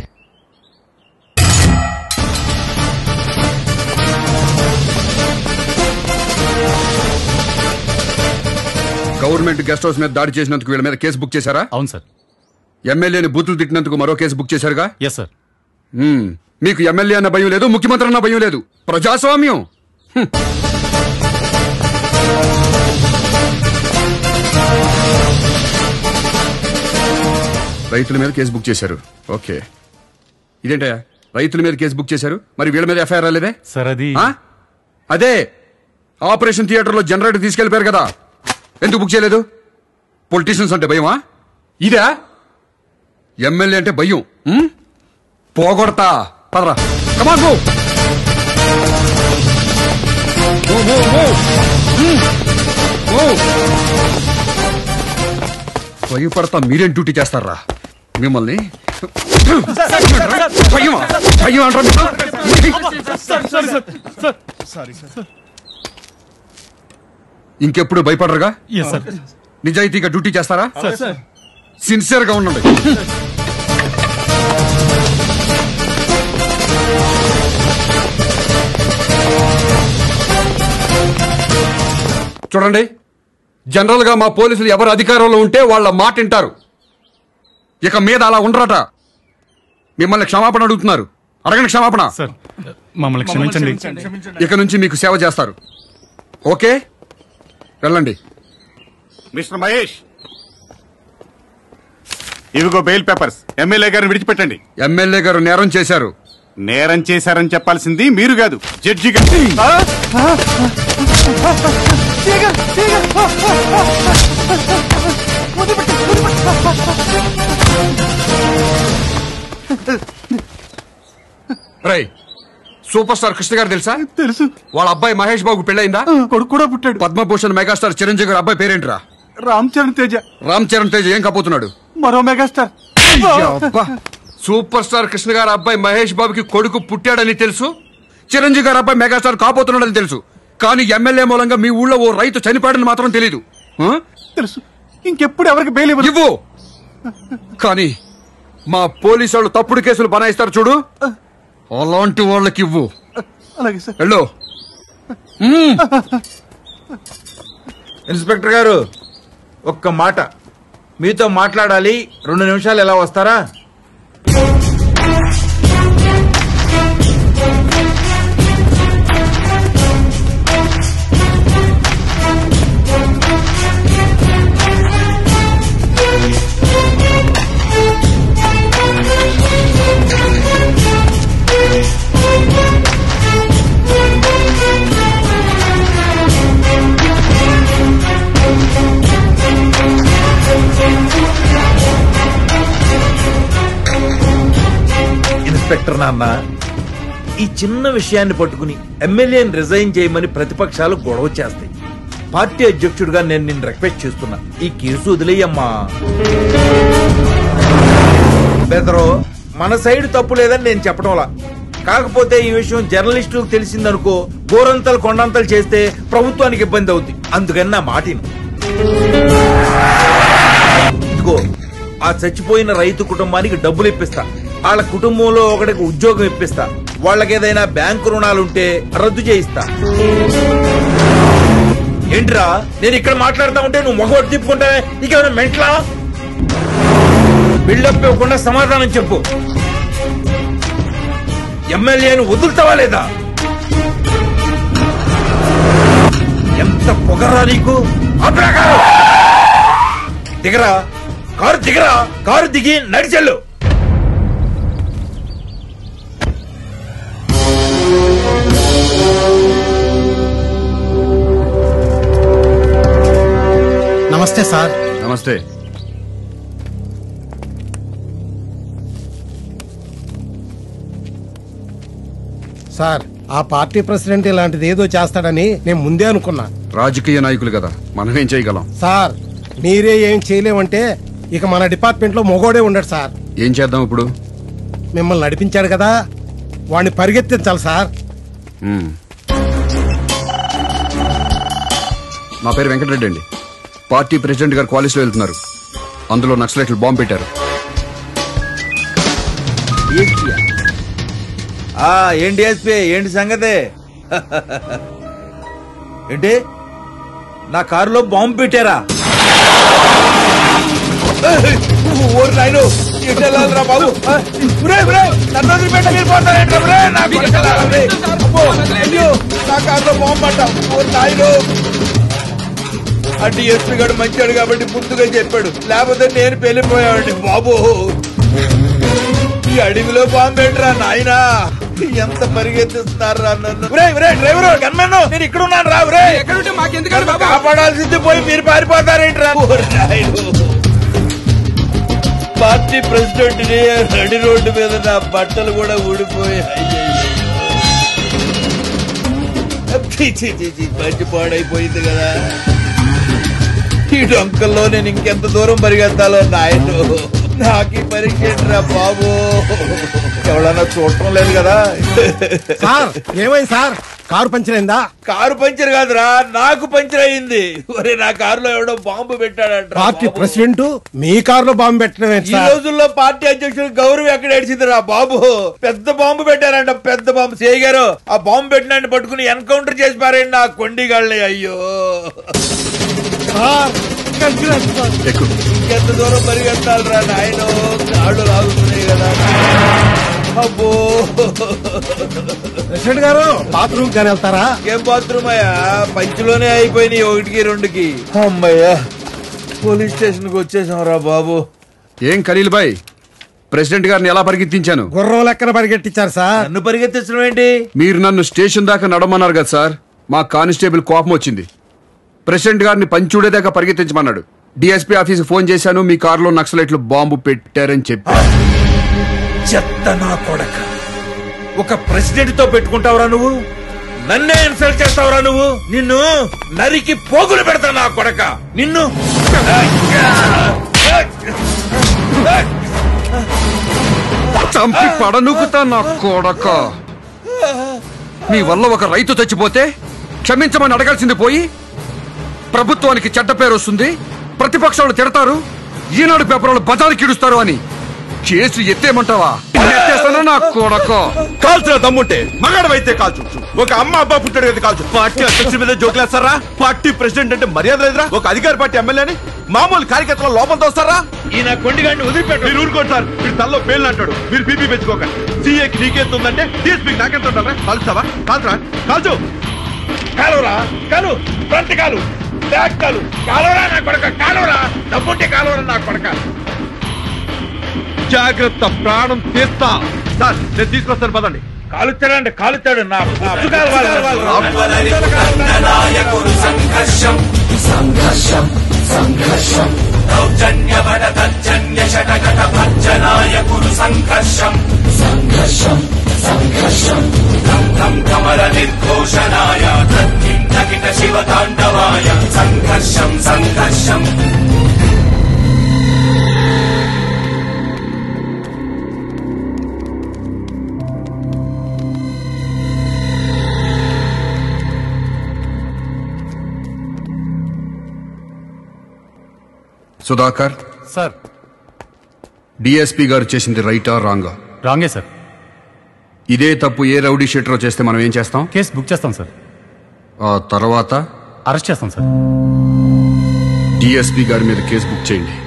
గవర్నమెంట్ గెస్ట్ హౌస్ మీద దాడి చేసినందుకు వీళ్ళ మీద కేసు బుక్ చేశారా అవును సార్ ఎమ్మెల్యేని బూతులు తిట్టినందుకు మరో కేసు బుక్ చేశారుగా ఎస్ సార్ మ్మ్. మీకు ఎమ్మెల్యే అన్న భయం లేదు ముఖ్యమంత్రి అన్న భయం లేదు ప్రజాస్వామ్యం హ్మ్. రైతుల మీద కేసు బుక్ చేశారు ఓకే ఇదేంటయ్యా రైతుల మీద కేసు బుక్ చేశారు మరి వీళ్ళ మీద ఎఫ్ఐఆర్ రాలేదే సార్ అది ఆ? అదే ఆపరేషన్ థియేటర్లో జనరేటర్ తీసుకెళ్లిపోయారు కదా ఎందుకు బుక్ చేయలేదు పొలిటీషియన్స్ అంటే భయమా ఇదా ఎమ్మెల్యే అంటే భయం ఉమ్? పోగొడతా పదరా come on move move move move um. Move భయపడతా మీరేం డ్యూటీ చేస్తారా మిమ్మల్ని భయమా భయం అంటారా ఇంకెప్పుడు భయపడరుగా నిజాయితీగా డ్యూటీ చేస్తారా సిన్సియర్ గా ఉండండి చూడండి జనరల్ గా మా పోలీసులు ఎవరు అధికారంలో ఉంటే వాళ్ళ మాట వింటారు ఇక మీద అలా ఉండరట మిమ్మల్ని క్షమాపణ అడుగుతున్నారు అడగండి క్షమాపణ మమ్మల్ని క్షమించండి ఇక నుంచి మీకు సేవ చేస్తారు ఓకే వెళ్ళండి మిస్టర్ మహేష్ ఇవిగో బెయిల్ పేపర్స్ ఎమ్మెల్యే గారిని విడిచిపెట్టండి ఎమ్మెల్యే గారు నేరం చేశారు నేరం చేశారని చెప్పాల్సింది మీరు కాదు జడ్జి గారు తీగ తీగ రై సూపర్ స్టార్ కృష్ణ గారు తెలుసా తెలుసు వాళ్ళ అబ్బాయి మహేష్ బాబు పెళ్ళయిందా కొడుకు కూడా పుట్టాడు పద్మభూషణ్ మెగాస్టార్ చిరంజీవి గారి అబ్బాయి పేరేంట్రా రామ్ చరణ్ తేజ రామ్ చరణ్ తేజ్ ఏం కాబోతున్నాడు మరో మెగాస్టార్ అబ్బా. సూపర్ స్టార్ కృష్ణ గారి అబ్బాయి మహేష్ బాబుకి కొడుకు పుట్టాడని తెలుసు చిరంజీవి గారి అబ్బాయి మెగాస్టార్ కాబోతున్నాడని తెలుసు కానీ ఎమ్మెల్యే మూలంగా మీ ఊళ్ళో ఓ రైతు చనిపోయాడని మాత్రం తెలియదు తెలుసు ఇంకెప్పుడు ఎవరికి బెయిల్ ఇవ్వు కానీ మా పోలీసు వాళ్ళు తప్పుడు కేసులు బనాయిస్తారు చూడు అలాంటి వాళ్ళకి ఇవ్వు అలాగే సార్ వెళ్ళు ఇన్స్పెక్టర్ గారు ఒక్క మాట మీతో మాట్లాడాలి రెండు నిమిషాలు ఎలా వస్తారా ఇన్స్పెక్టర్ నాన్న ఈ చిన్న విషయాన్ని పట్టుకుని ఎమ్మెల్యేని రిజైన్ చేయమని ప్రతిపక్షాలు గొడవ చేస్తాయి పార్టీ అధ్యక్షుడిగా నేను నిన్ను రిక్వెస్ట్ చేస్తున్నా ఈ కేసు వదిలేయమ్మా బెదరో మన సైడ్ తప్పు లేదని నేను చెప్పడంలా కాకపోతే ఈ విషయం జర్నలిస్టులకు తెలిసిందనుకో గోరంతలు కొండంతలు చేస్తే ప్రభుత్వానికి ఇబ్బంది అవుద్ది అందుకని నా మాటిను ఇదిగో ఆ చచ్చిపోయిన రైతు కుటుంబానికి డబ్బులు ఇప్పిస్తా వాళ్ళ కుటుంబంలో ఒకడికి ఉద్యోగం ఇప్పిస్తా వాళ్ళకి ఏదైనా బ్యాంకు రుణాలుంటే రద్దు చేయిస్తా ఏంట్రా నేను ఇక్కడ మాట్లాడుతా ఉంటే నువ్వు మొగోటి తిప్పుకుంటావే నీకేమైనా మెంట్లా బిల్డప్ ఇవ్వకుండా సమాధానం చెప్పు ఎమ్మెల్యేను వదులుతావా లేదా ఎంత పొగరా నీకు ఆపురా కారు దిగరా కారు దిగరా కారు దిగి నడిచెళ్ళు నమస్తే సార్ నమస్తే సార్ ఆ పార్టీ ప్రెసిడెంట్ ఇలాంటిది ఏదో చేస్తాడని నేను ముందే అనుకున్నా రాజకీయ నాయకులు కదా మనం ఏం చేయగలం సార్ మీరే ఏం చేయలేమంటే ఇక మన డిపార్ట్మెంట్ లో మొగోడే ఉండడు సార్ ఏం చేద్దాం ఇప్పుడు మిమ్మల్ని నడిపించాడు కదా వాడిని పరిగెత్తించాలి సార్ మ్మ్. నా పేరు వెంకటరెడ్డి అండి పార్టీ ప్రెసిడెంట్ గారు కాలేజ్లో వెళ్తున్నారు అందులో నక్సలైట్లు బాంబు పెట్టారు ఆ ఏంటి ఎస్పీ ఏంటి సంగతి ఏంటి నా కారులో బాంబు పెట్టారా ఏయ్, ఓరి నాయను ఎటు వెళ్ళాలిరా బాబు ఆ, ఒరేయ్, ఒరేయ్, నన్ను వదిలిపెట్టి మీరు పోతారేంట్రా, ఒరేయ్, నా కొడుకు వెళ్ళాలి, ఒరేయ్. అబ్బో, అయ్యో, నా కారులో బాంబు పట్ట ఓరి నాయను అంటే ఎస్పీ గారు మంచాడు కాబట్టి ముందుగా చెప్పాడు లేకపోతే నేను పెళ్లిపోయాడు బాబు ఈ అడవిలో బాంబు పెట్టరా నాయనా ఎంత పరిగెత్తిస్తున్నారా నన్ను ఒరేయ్, ఒరేయ్, డ్రైవరు గన్మెన్ నేను ఇక్కడ ఉన్నాను రా ఒరేయ్. నన్ను కాపాడాల్సింది పోయి మీరు పారిపోతారేంట్రా ఓరి నాయను. పార్టీ ప్రెసిడెంట్ ని నడి రోడ్డు మీద నా బట్టలు కూడా ఊడిపోయాయి ఛీ, ఛీ, ఛీ, ఛీ, మంచి పాడైపోయింది కదా ఈ డొంకల్లో నేను ఇంకెంత దూరం పరిగెత్తాలో నాయను నాకు ఈ పరీక్ష ఏంట్రా బాబు ఎవడన్నా చూడటం లేదు కదా సార్ ఏమైంది సార్ కారు పంచర్ అయిందా కారు పంచర్ కాదురా నాకు పంచర్ అయింది ఒరే నా కారులో ఎవడో బాంబు పెట్టాడంట పార్టీ ప్రెసిడెంట్ మీ కారులో బాంబు పెట్టడం ఏంటి ఈ సార్ రోజుల్లో పార్టీ అధ్యక్షుడు గౌరవం ఎక్కడ ఏడిచిందిరా బాబు పెద్ద బాంబు పెట్టారంట పెద్ద బాంబు సేయ్ గారు ఆ బాంబు పెట్టినాన్ని పట్టుకుని ఎన్కౌంటర్ చేసి పారండి నా కొండిగాళ్ళని అయ్యో ఇంకెంత దూరం పరిగెత్తాలరా నాయన కాళ్ళు లాగుతున్నాయి కదా అబ్బో ప్రెసిడెంట్ గారు బాత్రూమ్ కానీ వెళ్తారా ఏం బాత్రూమ్ అయ్యా పంచులోనే అయిపోయినాయి ఒకటికి రెండుకి అమ్మయ్యా పోలీస్ స్టేషన్ కి వచ్చేసాం రా బాబు ఏం ఖలీల్ బాయ్ ప్రెసిడెంట్ గారిని ఎలా పరిగెత్తించాను గుర్రం లెక్కన పరిగెట్టించారు సార్ నన్ను పరిగెత్తించడం ఏంటి మీరు నన్ను స్టేషన్ దాకా నడమన్నారు కదా సార్ మా కానిస్టేబుల్ కోపం వచ్చింది ప్రెసిడెంట్ గారిని పంచుడేదాకా పరిగెత్తించమన్నాడు డిఎస్పీ ఆఫీస్ ఫోన్ చేశాను మీ కారులో నక్సలైట్లు బాంబు పెట్టారని చెప్పా చెత్త నా కొడక ఒక ప్రెసిడెంట్ తో పెట్టుకుంటావురా నువ్వు నన్నే ఇన్సల్ట్ చేస్తావురా నువ్వు నిన్ను నరికి పోగులు పెడతా నా కొడక నిన్ను చంపి పడనుకుతా నా కొడక మీ వల్ల ఒక రైతు చచ్చిపోతే క్షమించమని అడగాల్సింది పోయి ప్రభుత్వానికి చెడ్డ పేరు వస్తుంది ప్రతిపక్షాలు తిడతారు ఈనాడు పేపర్లు బజారు కిడుస్తారు అని కేసు ఎత్తేమంటావా ఎత్తేస్తానా నా కొడక కాల్చిన దమ్ముంటే మగాడవైతే కాల్చు ఒక అమ్మ అబ్బా పుట్టాడు కదా కాల్చు పార్టీ అధ్యక్షుడి మీద జోకులేస్తారా పార్టీ ప్రెసిడెంట్ అంటే మర్యాద లేదురా ఒక అధికార పార్టీ ఎమ్మెల్యేని మామూలు కార్యకర్తల లోపం తోస్తారా ఈయన కొండిగాడిని వదిలిపెట్టు మీరు ఊరుకోండి సార్ మీరు తల్లో పేర్లు అంటాడు మీరు బీపీ పెంచుకోకండి సీఏకి నీకెంత ఉందంటే డిఎస్పీకి నాకెంత ఉంటుందా కాల్చుతావా కాల్చరా కాల్చు కాలురా కాలు ఫ్రంట్ కాలు బ్యాక్ కాలు కాలురా నా కొడక కాలురా డబ్బుంటే కాలురా నా కొడక జాగ్రత్త ప్రాణం తీస్తా సార్ నేను తీసుకొస్తాను పదండి కాలుతాడండి కాలుతాడు నా నా అబ్బుగారు వాళ్ళు. నాయకుడు సంఘర్షం సంఘర్షం సంఘర్షం దౌర్జన్యబడ దర్జన్య షటగట భర్జనాయకుడు సంఘర్షం సంఘర్షం సంఘర్షం ధం ధం కమల నిర్ఘోషణాయ తత్కిం తకిట శివ తాండవాయ సంఘర్షం సంఘర్షం సుధాకర్ సార్ డిఎస్పీ గారు చేసింది రైటా రాంగా రాంగే సార్ ఇదే తప్పు ఏ రౌడీ షీటరో చేస్తే మనం ఏం చేస్తాం కేసు బుక్ చేస్తాం సార్ ఆ తర్వాత అరెస్ట్ చేస్తాం సార్ డిఎస్పీ గారి మీద కేసు బుక్ చేయండి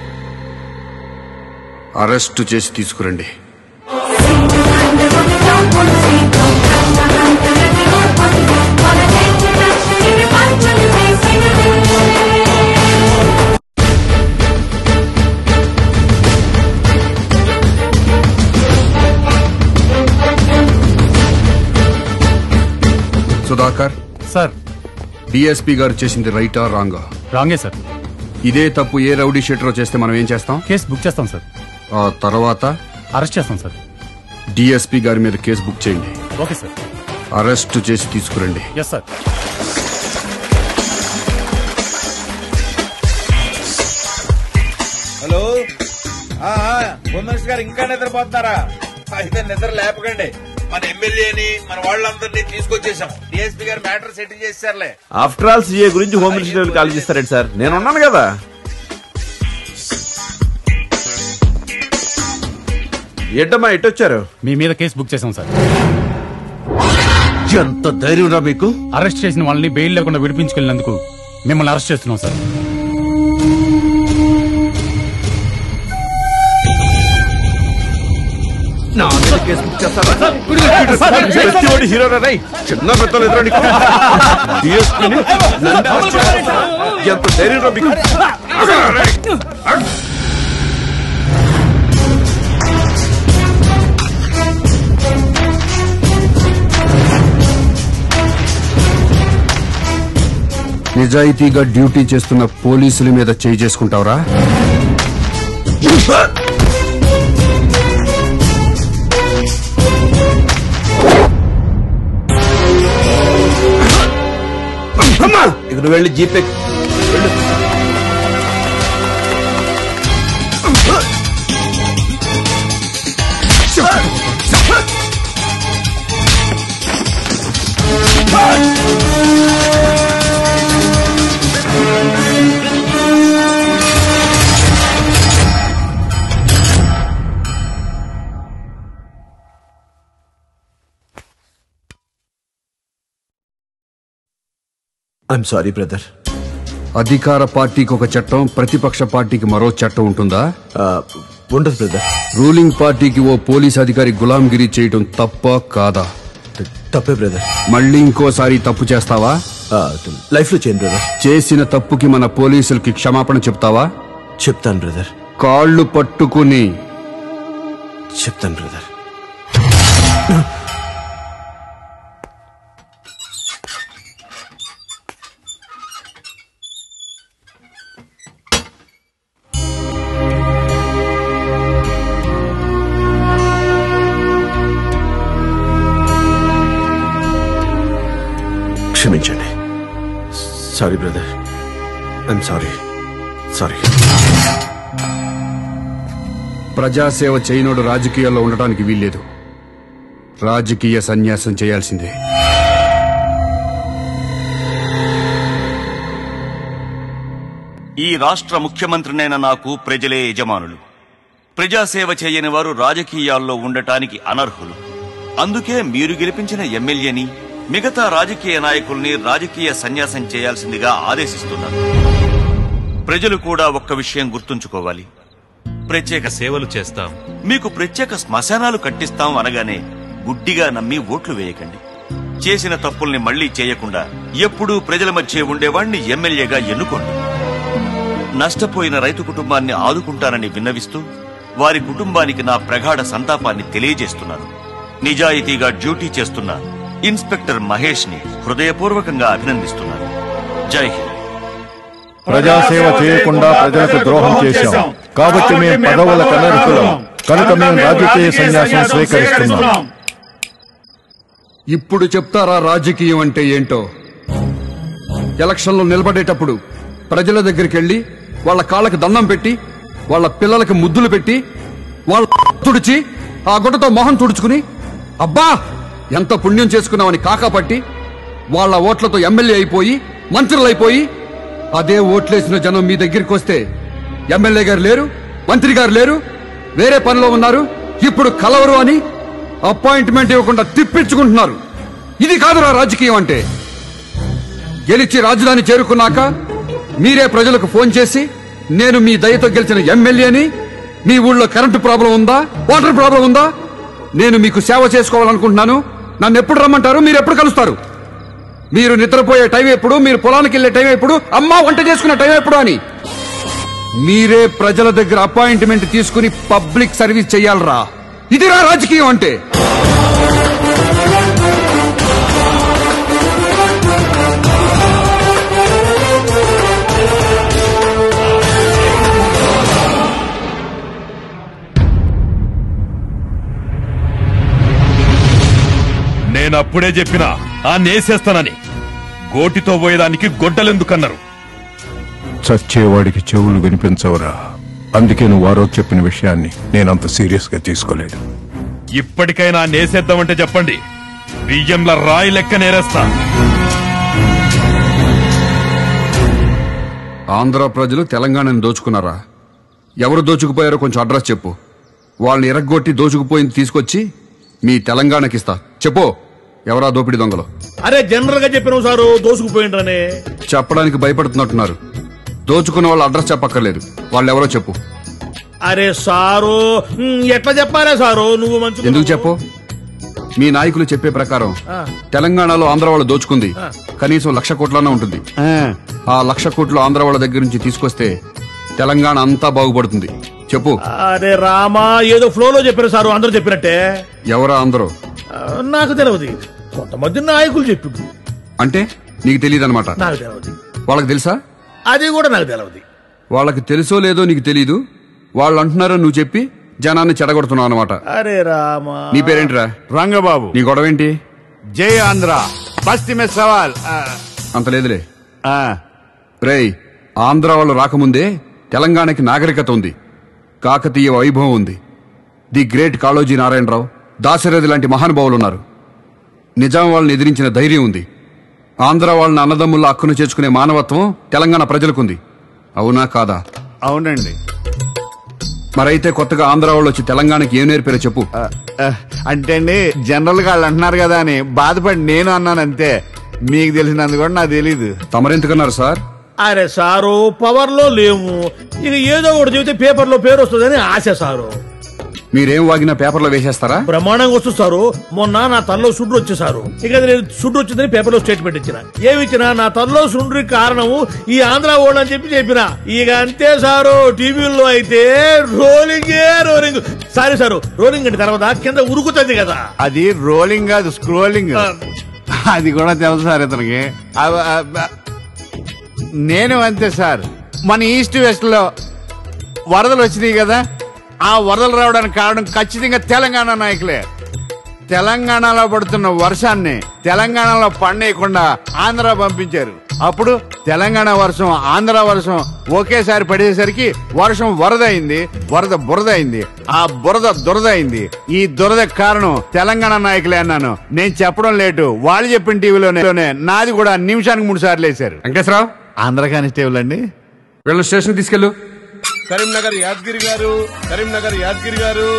అరెస్ట్ చేసి తీసుకురండి సుధాకర్ సార్ డిఎస్పీ గారు చేసింది రైటా రాంగా రాంగే సార్ ఇదే తప్పు ఏ రౌడీ షీటరో చేస్తే మనం ఏం చేస్తాం కేసు బుక్ చేస్తాం సార్ ఆ తర్వాత అరెస్ట్ చేస్తాం సార్ డిఎస్పీ గారి మీద కేసు బుక్ చేయండి ఓకే సార్ అరెస్ట్ చేసి తీసుకురండి ఎస్ సార్ హలో ఆ, ఆ, హోమ్ మినిస్టర్ గారు ఇంకా నిద్రపోతున్నారా అయితే నిద్ర లేపకండి మన ఎమ్మెల్యేని మన వాళ్ళందరినీ తీసుకొచ్చేసాం డిఎస్పీ గారు మ్యాటర్ సెటిల్ చేశారులే ఆఫ్టర్ ఆల్ సీఏ గురించి హోమ్ మినిస్టర్ కాల్ చేస్తారండి సార్ నేను ఉన్నాను కదా ఏంటమ్మా ఎట్టొచ్చారు మీ మీద కేసు బుక్ చేసాం సార్ ఎంత ధైర్యం రా మీకు అరెస్ట్ చేసిన వాళ్ళని బెయిల్ లేకుండా విడిపించుకెళ్ళినందుకు మిమ్మల్ని అరెస్ట్ చేస్తున్నాం సార్ నా మీద కేసు బుక్ చేస్తారా ప్రతివాడు హీరో రై చిన్న పెద్దలు ఎదురు నీకు DSP ని నన్ను arrest చేస్తారా? ఎంత ధైర్యం రా మీకు నిజాయితీగా డ్యూటీ చేస్తున్న పోలీసుల మీద చేయి చేసుకుంటావురా ఇక నువ్వు వెళ్ళి జీపే వెళ్ళు ఐఎమ్ సారీ బ్రదర్ అధికార పార్టీకి ఒక చట్టం ప్రతిపక్ష పార్టీకి మరో చట్టం ఉంటుందా ఉండదు బ్రదర్ రూలింగ్ పార్టీకి ఓ పోలీస్ అధికారి గులాంగిరి చేయటం తప్ప కాదా తప్పే బ్రదర్ మళ్ళీ ఇంకోసారి తప్పు చేస్తావా లైఫ్ లో చేయను బ్రదర్ చేసిన తప్పుకి మన పోలీసులకి క్షమాపణ చెప్తావా చెప్తాను బ్రదర్ కాళ్ళు పట్టుకుని చెప్తాను బ్రదర్ క్షమించండి sorry brother I'm sorry sorry ప్రజాసేవ చేయనోడు రాజకీయాల్లో ఉండటానికి వీల్లేదు రాజకీయ సన్యాసం చేయాల్సిందే ఈ రాష్ట్ర ముఖ్యమంత్రినైన నాకు ప్రజలే యజమానులు ప్రజాసేవ చేయని వారు రాజకీయాల్లో ఉండటానికి అనర్హులు అందుకే మీరు గెలిపించిన ఎమ్మెల్యేని మిగతా రాజకీయ నాయకుల్ని రాజకీయ సన్యాసం చేయాల్సిందిగా ఆదేశిస్తున్నారు ప్రజలు కూడా ఒక్క విషయం గుర్తుంచుకోవాలి ప్రత్యేక సేవలు చేస్తాం మీకు ప్రత్యేక శ్మశానాలు కట్టిస్తాం అనగానే గుడ్డిగా నమ్మి ఓట్లు వేయకండి చేసిన తప్పుల్ని మళ్లీ చేయకుండా ఎప్పుడూ ప్రజల మధ్య ఉండేవాణ్ణి ఎమ్మెల్యేగా ఎన్నుకోండి నష్టపోయిన రైతు కుటుంబాన్ని ఆదుకుంటానని విన్నవిస్తూ వారి కుటుంబానికి నా ప్రగాఢ సంతాపాన్ని తెలియజేస్తున్నాను నిజాయితీగా డ్యూటీ చేస్తున్న ఇన్స్పెక్టర్ మహేష్ ని హృదయపూర్వకంగా అభినందిస్తున్నాను జై హింద్ ప్రజాసేవ చేయకుండా ప్రజలకు ద్రోహం చేశాం కాబట్టి మేము పదవుల కనర్హులం కనుక మేము రాజకీయ సన్యాసం స్వీకరిస్తున్నాం ఇప్పుడు చెప్తారా రాజకీయం అంటే ఏంటో ఎలక్షన్లో నిలబడేటప్పుడు ప్రజల దగ్గరికి వెళ్ళి వాళ్ళ కాళ్ళకి దండం పెట్టి వాళ్ళ పిల్లలకి ముద్దులు పెట్టి వాళ్ళ తుడిచి ఆ గుడ్డతో మొహం తుడుచుకుని అబ్బా ఎంత పుణ్యం చేసుకున్నామని కాకా పట్టి వాళ్ళ ఓట్లతో ఎమ్మెల్యే అయిపోయి మంత్రులు అయిపోయి అదే ఓట్లేసిన జనం మీ దగ్గరికి వస్తే ఎమ్మెల్యే గారు లేరు మంత్రి గారు లేరు వేరే పనిలో ఉన్నారు ఇప్పుడు కలవరు అని అపాయింట్మెంట్ ఇవ్వకుండా తిప్పించుకుంటున్నారు ఇది కాదురా రాజకీయం అంటే గెలిచి రాజధాని చేరుకున్నాక మీరే ప్రజలకు ఫోన్ చేసి నేను మీ దయతో గెలిచిన ఎమ్మెల్యేని మీ ఊళ్ళో కరెంటు ప్రాబ్లం ఉందా వాటర్ ప్రాబ్లం ఉందా నేను మీకు సేవ చేసుకోవాలనుకుంటున్నాను నన్ను ఎప్పుడు రమ్మంటారు మీరు ఎప్పుడు కలుస్తారు మీరు నిద్రపోయే టైం ఎప్పుడు మీరు పొలానికి వెళ్ళే టైం ఎప్పుడు అమ్మా వంట చేసుకునే టైం ఎప్పుడు అని మీరే ప్రజల దగ్గర అపాయింట్మెంట్ తీసుకుని పబ్లిక్ సర్వీస్ చెయ్యాలరా ఇదిరా రాజకీయం అంటే నేను అప్పుడే చెప్పినా ఆ నేసేస్తానని గోటితో పోయేదానికి గొడ్డలెందుకన్నారు చచ్చేవాడికి చెవులు వినిపించవురా అందుకే నువ్వు ఆ రోజు చెప్పిన విషయాన్ని నేనంత సీరియస్ గా తీసుకోలేదు ఇప్పటికైనా నేసేద్దామంటే చెప్పండి బియ్యంల రాయి లెక్క నేరేస్తా ఆంధ్ర ప్రజలు తెలంగాణను దోచుకున్నారా ఎవరు దోచుకుపోయారో కొంచెం అడ్రస్ చెప్పు వాళ్ళని ఎరగొట్టి దోచుకుపోయింది తీసుకొచ్చి మీ తెలంగాణకి ఇస్తా చెప్పు ఎవరా దోపిడి దొంగలు అరే జనరల్ గా చెప్పినావు సారు దోసుకుపోయిండ్రనే చెప్పడానికి భయపడుతున్నట్టున్నారు దోచుకున్న వాళ్ళ అడ్రస్ చెప్పక్కర్లేదు వాళ్ళు ఎవరో చెప్పు అరే సారు ఉమ్, ఎట్లా చెప్పారే సారు నువ్వు మంచి ఎందుకు చెప్పు మీ నాయకులు చెప్పే ప్రకారం ఆ. తెలంగాణలో ఆంధ్ర వాళ్ళు దోచుకుంది కనీసం లక్ష కోట్లన్నా ఉంటుంది ఆ లక్ష కోట్లు ఆంధ్ర వాళ్ళ దగ్గర నుంచి తీసుకొస్తే తెలంగాణ అంతా బాగుపడుతుంది చెప్పు అరే రామా ఏదో ఫ్లోలో చెప్పారు సారు అందరూ చెప్పినట్టే ఎవరా అందరూ ఆ, నాకు తెలియదు కొంతమంది నాయకులు చెప్పిండు అంటే నీకు తెలియదు అనమాట నాకు తెలియదు వాళ్ళకి తెలుసా అది కూడా నాకు తెలియదు వాళ్ళకి తెలుసో లేదో నీకు తెలీదు వాళ్ళు అంటున్నారో నువ్వు చెప్పి జనాన్ని చెడగొడుతున్నావు అనమాట అరే రామా నీ పేరేంటిరా రంగబాబు నీ గొడవ ఏంటి జై ఆంధ్ర బస్తి మే సవాల్ ఆ, అంత లేదులే రేయ్ ఆంధ్ర వాళ్ళు రాకముందే తెలంగాణకి నాగరికత ఉంది కాకతీయ వైభవం ఉంది ది గ్రేట్ కాళోజీ నారాయణరావు దాశరథి లాంటి మహానుభావులు ఉన్నారు నిజాం వాళ్ళని ఎదిరించిన ధైర్యం ఉంది ఆంధ్ర వాళ్ళని అన్నదమ్ముల హక్కును చేర్చుకునే మానవత్వం తెలంగాణ ప్రజలకుంది అవునా కాదా అవునండి మరైతే కొత్తగా ఆంధ్ర వాళ్ళు వచ్చి తెలంగాణకి ఏం నేర్పారో చెప్పు అంటే అండి జనరల్ గా వాళ్ళు అంటున్నారు కదా అని బాధపడి నేను అన్నాను అంతే మీకు తెలిసినందు కూడా నాకు తెలీదు తమరెందుకన్నారు సార్ అరే సారు పవర్ లో లేము ఇక ఏదో ఒకటి చెబితే పేపర్ లో పేరు వస్తుందని ఆశ సారు మీరేం వాగినా పేపర్లో వేసేస్తారా బ్రహ్మాండంగా వస్తుంది సారు మొన్న నా తల్లో సుడ్రు వచ్చేసారు ఇక అది నేను సుడ్రు వచ్చిందని పేపర్ లో స్టేట్మెంట్ ఇచ్చిన ఏమి ఇచ్చినా నా తల్లో సుండ్రి కారణము ఈ ఆంధ్ర ఓళ్ళు అని చెప్పి చెప్పిన ఇక అంతే సారు టీవీల్లో అయితే రోలింగే రోలింగ్ సారీ సారు రోలింగ్ అంటే తర్వాత కింద ఉరుకుతుంది కదా అది రోలింగ్ కాదు స్క్రోలింగ్ అది కూడా తెలుసు సార్ ఇతనికి అవ- అవ- నేను అంతే సార్ మన ఈస్ట్ వెస్ట్ లో వరదలు వచ్చినాయి కదా ఆ వరదలు రావడానికి కారణం ఖచ్చితంగా తెలంగాణ నాయకులే తెలంగాణలో పడుతున్న వర్షాన్ని తెలంగాణలో పండేయకుండా ఆంధ్ర పంపించారు అప్పుడు తెలంగాణ వర్షం ఆంధ్ర వర్షం ఒకేసారి పడేసరికి వర్షం వరద అయింది వరద బురద అయింది ఆ బురద దురద అయింది ఈ దురద కారణం తెలంగాణ నాయకులే అన్నాను నేను చెప్పడం లేటు వాళ్ళు చెప్పిన టీవీలోనే నాది కూడా నిమిషానికి మూడు సార్లు వేశారు వెంకటేశ్వరరావు ఆంధ్ర కానిస్టేబుల్ అండి వీళ్ళ స్టేషన్ తీసుకెళ్ళు కరీంనగర్ యాదగిరి గారు కరీంనగర్ యాదగిరి గారు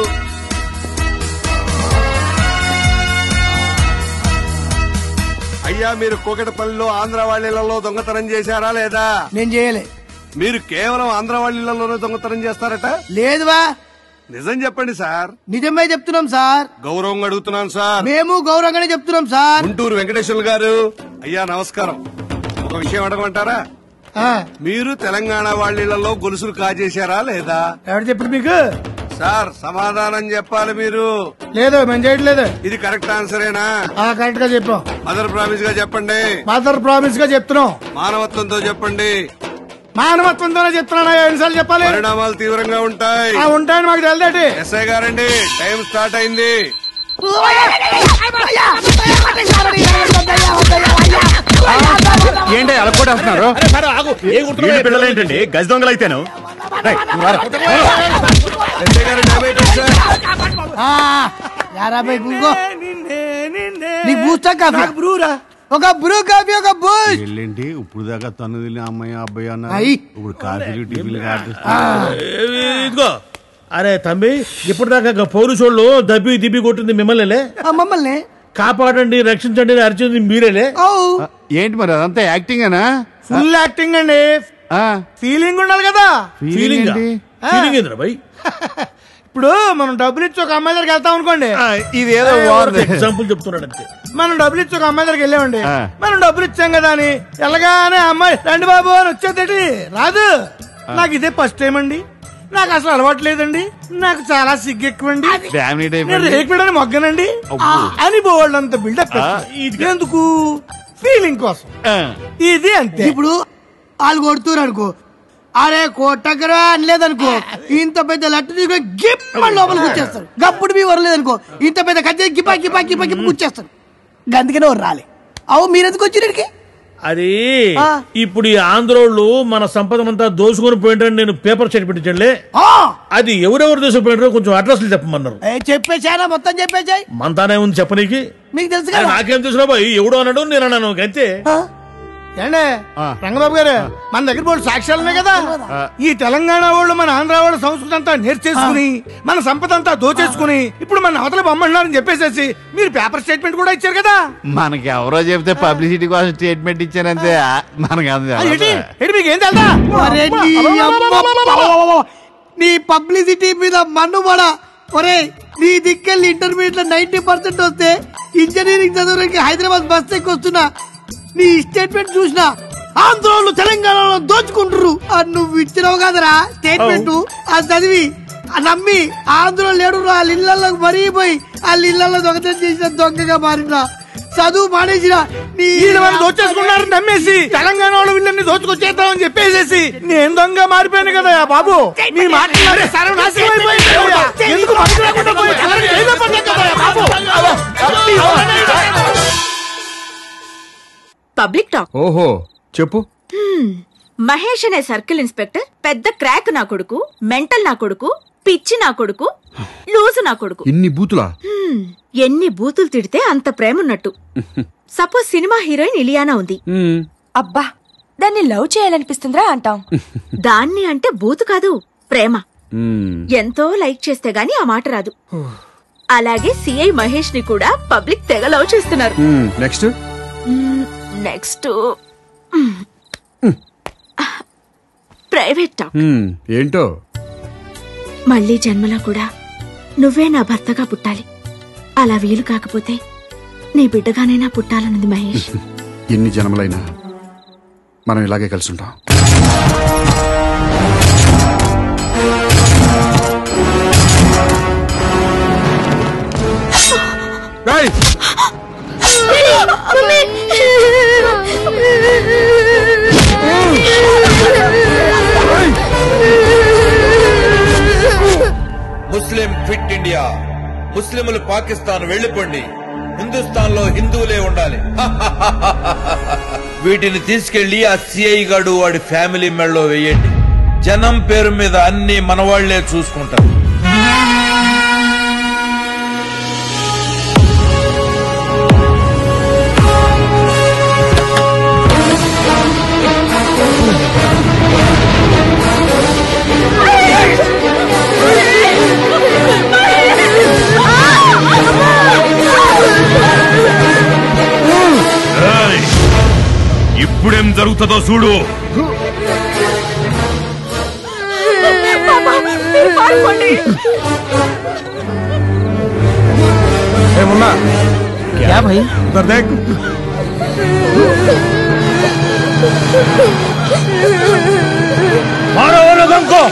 అయ్యా మీరు కోకటపల్లిలో ఆంధ్ర వాళ్ళలో దొంగతనం చేశారా లేదా నేను చేయలే మీరు కేవలం ఆంధ్ర వాళ్ళలోనే దొంగతనం చేస్తారట లేదువా నిజం చెప్పండి సార్ నిజమే చెప్తున్నాం సార్ గౌరవంగా అడుగుతున్నాను సార్ మేము గౌరవంగానే చెప్తున్నాం సార్ గుంటూరు వెంకటేశ్వర గారు అయ్యా నమస్కారం ఒక విషయం అడగమంటారా మీరు తెలంగాణ వాళ్ళలో గొలుసులు కాజేశారా లేదా ఎవరు చెప్పారు మీకు సార్ సమాధానం చెప్పాలి మీరు లేదు మేము చేయట్లేదు ఇది కరెక్ట్ ఆన్సరేనా కరెక్ట్ గా చెప్పాం మదర్ ప్రామిస్ గా చెప్పండి మదర్ ప్రామిస్ గా చెప్తున్నాం మానవత్వంతో చెప్పండి మానవత్వంతోనే చెప్తున్నా ఎన్నిసార్లు చెప్పాలి పరిణామాలు తీవ్రంగా ఉంటాయి ఆ, ఉంటాయని మాకు తెలిదేటి ఎస్ఐ గారండి టైం స్టార్ట్ అయింది ఏంటి అలా కూడా వస్తున్నారు వీళ్ళు పిల్లలు ఏంటండి గజ దొంగలు అయితేను యారాబాయ్ కూకో నీకు బూస్తా కాఫీ బ్రూరా ఒక బ్రూ కాఫీ ఒక బూస్ట్ ఏంటి ఇప్పుడు దాకా తను తిని అమ్మాయి అబ్బాయి అన్న అయ్యి. ఇప్పుడు కాఫీలు టిఫిన్లు ఇదిగో అరే తమ్మి ఇప్పుడు దాకా పౌరుషోళ్ళు దబ్బి దిబ్బి కొట్టింది మిమ్మల్ని మమ్మల్ని కాపాడండి రక్షించండి అని అరిచింది మీరేలే ఏంటి మరి అదంతా యాక్టింగ్ ఫుల్ యాక్టింగ్ అండి ఫీలింగ్ ఉండాలి కదా ఫీలింగ్ ఫీలింగ్ ఏంద్రా బై ఇప్పుడు మనం డబ్బులు ఇచ్చి ఒక అమ్మాయి దగ్గరికి వెళ్తాం అనుకోండి ఇదేదో బాగుంది. ఎగ్జాంపుల్ చెప్తున్నాడు అంతే మనం డబ్బులు ఇచ్చి ఒక అమ్మాయి దగ్గరికి వెళ్ళామండి ఆ. మనం డబ్బులు ఇచ్చాం కదా అని వెళ్ళగానే ఆ అమ్మాయి రండి బాబు అని వచ్చేది రాదు నాకు ఇదే ఫస్ట్ టైం అండి నాకు అసలు అలవాటు లేదండి నాకు చాలా సిగ్గు ఎక్కువండి ఫ్యామిలీ టైప్ నేను రేకుడని మొగ్గనండి ఆ, అని బోళ్ళంత బిల్డప్ ఎందుకు ఫీలింగ్ కోసం ఇది అంతే ఇప్పుడు వాళ్ళు కొడుతున్నారు అనుకో అరే కొట్టకరా అనలేదనుకో ఇంత పెద్ద లట్టు తీసుకొని గిప్పని లోపలికి వచ్చేస్తారు గప్పుడు మీ వరలేదనుకో ఇంత పెద్ద కత్తి గిపా గిపా గిపా గిప్ప కూర్చేస్తారు అందుకనే ఎవరు రాలే అవు మీరెందుకు వచ్చినడికి అది ఇప్పుడు ఈ ఆంధ్రోళ్ళు మన సంపదనంతా దోసుకొని పోయింటారని నేను పేపర్ చెట్టు పెట్టించండి అది ఎవరెవరు దోసుకుపోయినారో కొంచెం అడ్రస్లు చెప్పమన్నారు చెప్పేశానా మొత్తం చెప్పేశాయి మనతానే ఉంది చెప్పనీకి మీకు తెలుసు అరే కదా నాకేం తెలుసు బాయ్ ఎవడో అన్నాడు నేను అన్నాను అంతే ఏండే రంగబాబు గారు మన దగ్గర బోర్డు సాక్ష్యాలు ఉన్నాయి కదా ఈ తెలంగాణ వాళ్ళు మన ఆంధ్ర వాళ్ళ సంస్కృతి అంతా నేర్చేసుకుని మన సంపద అంతా దోచేసుకుని ఇప్పుడు మన అవతల బొమ్మన్నారని చెప్పేసేసి మీరు పేపర్ స్టేట్మెంట్ కూడా ఇచ్చారు కదా మనకి ఎవరో చెప్తే పబ్లిసిటీ కోసం స్టేట్మెంట్ ఇచ్చారంతే మనకి అంతే ఆ, ఏంటి ఏంటి మీకు ఏం తెలుసా ఒరే నీ అమ్మ- నీ పబ్లిసిటీ మీద మన్నుబడ ఒరే నీ దిక్కెళ్ళి ఇంటర్మీడియట్ లో నైన్టీ పర్సెంట్ వస్తే ఇంజనీరింగ్ చదవడానికి హైదరాబాద్ బస్ ఎక్కి వస్తున్నా నీ స్టేట్మెంట్ చూసినా ఆంధ్రోళ్ళు తెలంగాణలో దోచుకుంటారు ఆ నువ్వు ఇచ్చినావు కదరా స్టేట్మెంట్ అది చదివి ఆ నమ్మి ఆంధ్రలో లేడు వాళ్ళ ఇళ్లలో మరిగిపోయి వాళ్ళ ఇళ్లలో దొంగతనం చేసిన దొంగగా మారినా చదువు మానేసిన నీ దోచేసుకున్నారు నమ్మేసి తెలంగాణ వాళ్ళు వీళ్ళని దోచుకొచ్చేద్దామని చెప్పేసేసి నేను దొంగ మారిపోయాను కదా బాబు మీ మాట్లాడే సర్వనాశనం అయిపోయింది కదయ్యా. ఎందుకు మనసు లేకుండా పోయి కలర్ ఏదో పడ్డా కదయ్యా బాబు పబ్లిక్ టాక్ ఓహో చెప్పు హ్మ్. మహేష్ అనే సర్కిల్ ఇన్స్పెక్టర్ పెద్ద క్రాక్ నా కొడుకు మెంటల్ నా కొడుకు పిచ్చి నా కొడుకు లూజు నా కొడుకు ఇన్ని బూతులా హ్మ్. ఎన్ని బూతులు తిడితే అంత ప్రేమ ఉన్నట్టు సపోజ్ సినిమా హీరోయిన్ ఇలియానా ఉంది అబ్బా దాన్ని లవ్ చేయాలనిపిస్తుందిరా అంటాం దాన్ని అంటే బూతు కాదు ప్రేమ ఎంతో లైక్ చేస్తే గాని ఆ మాట రాదు అలాగే సిఐ మహేష్ ని కూడా పబ్లిక్ తెగ లవ్ చేస్తున్నారు నెక్స్ట్ నెక్స్ట్ ప్రైవేట్ టాక్ ఏంటో మళ్ళీ జన్మలో కూడా నువ్వే నా భర్తగా పుట్టాలి అలా వీలు కాకపోతే నీ బిడ్డగానైనా పుట్టాలన్నది మహేష్ ఎన్ని జన్మలైనా మనం ఇలాగే కలిసి ఉంటాం ముస్లిం ఫిట్ ఇండియా ముస్లింలు పాకిస్తాన్ వెళ్ళిపోండి హిందుస్థాన్ లో హిందువులే ఉండాలి వీటిని తీసుకెళ్లి ఆ సిఐ గాడు వాడి ఫ్యామిలీ మెళ్ళలో వేయండి జనం పేరు మీద అన్ని మనవాళ్లే చూసుకుంటారు ఏయ్! ఇప్పుడేం జరుగుతుందో చూడు मुन्ना क्या भाई उधर देख मारो वो लोगों को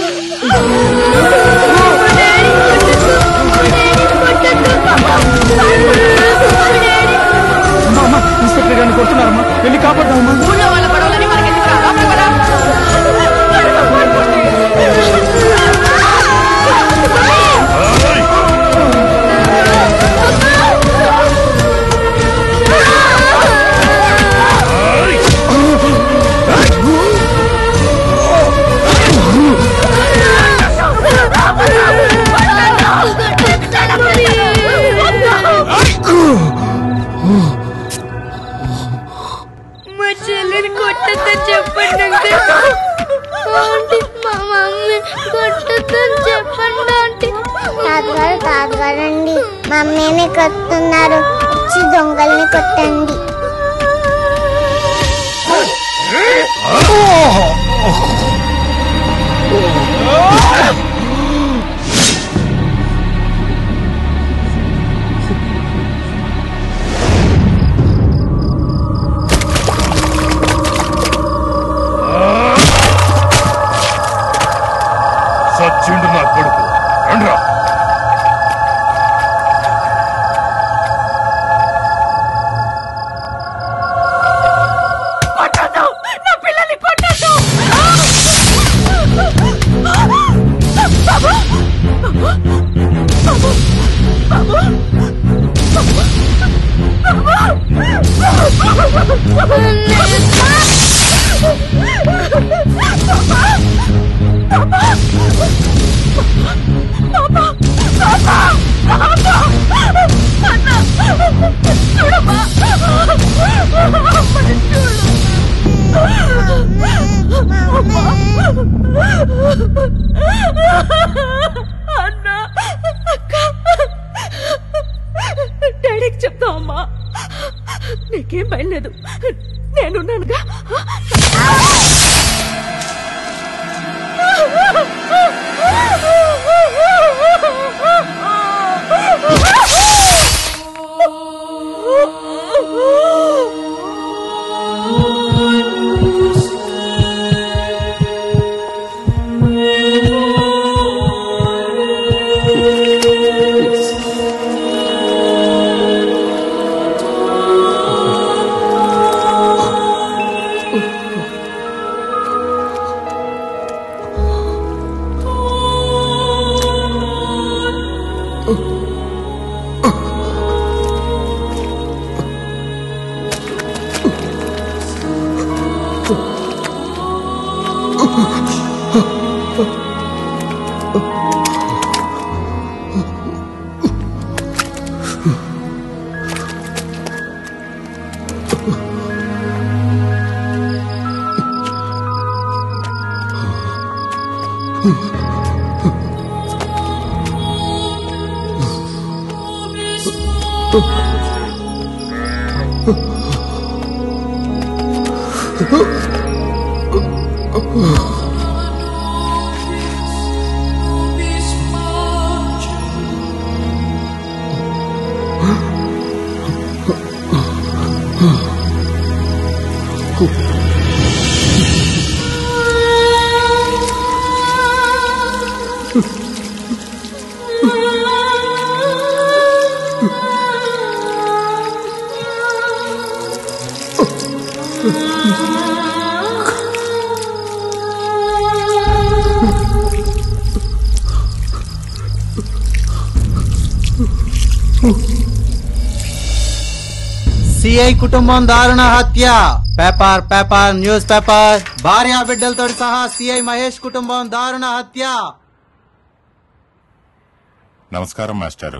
అమ్మా ఇన్స్పెక్టర్ గారిని కొడుతున్నారమ్మా వెళ్ళి కాపాడదామమ్మా ఊళ్ళో వాళ్ళ గొడవలని మనకెందుకురా? లోపలికి పద. మా చెల్లిని కొట్టద్దని చెప్పండి ఆంటీ మా మమ్మీ కొట్టద్దని చెప్పండి ఆంటీ తాతగారు తాతగారండి మమ్మీని కొట్టున్నారు వచ్చి దొంగల్ని కొట్టండి సచ్చిండు నా కొడుకు రండ్రా కొట్టొద్దు! నా పిల్లల్ని కొట్టొద్దు! బాబు! బాబు! బాబు! అన్నా అక్క డాడీకి చెప్తాం అమ్మా నీకేం భయం లేదు నేనున్నానుగా సిఐ కుటుంబం దారుణ హత్య పేపర్ పేపర్ న్యూస్ పేపర్ భార్య బిడ్డలతో సహా సిఐ మహేష్ కుటుంబం దారుణ హత్య నమస్కారం మాస్టారు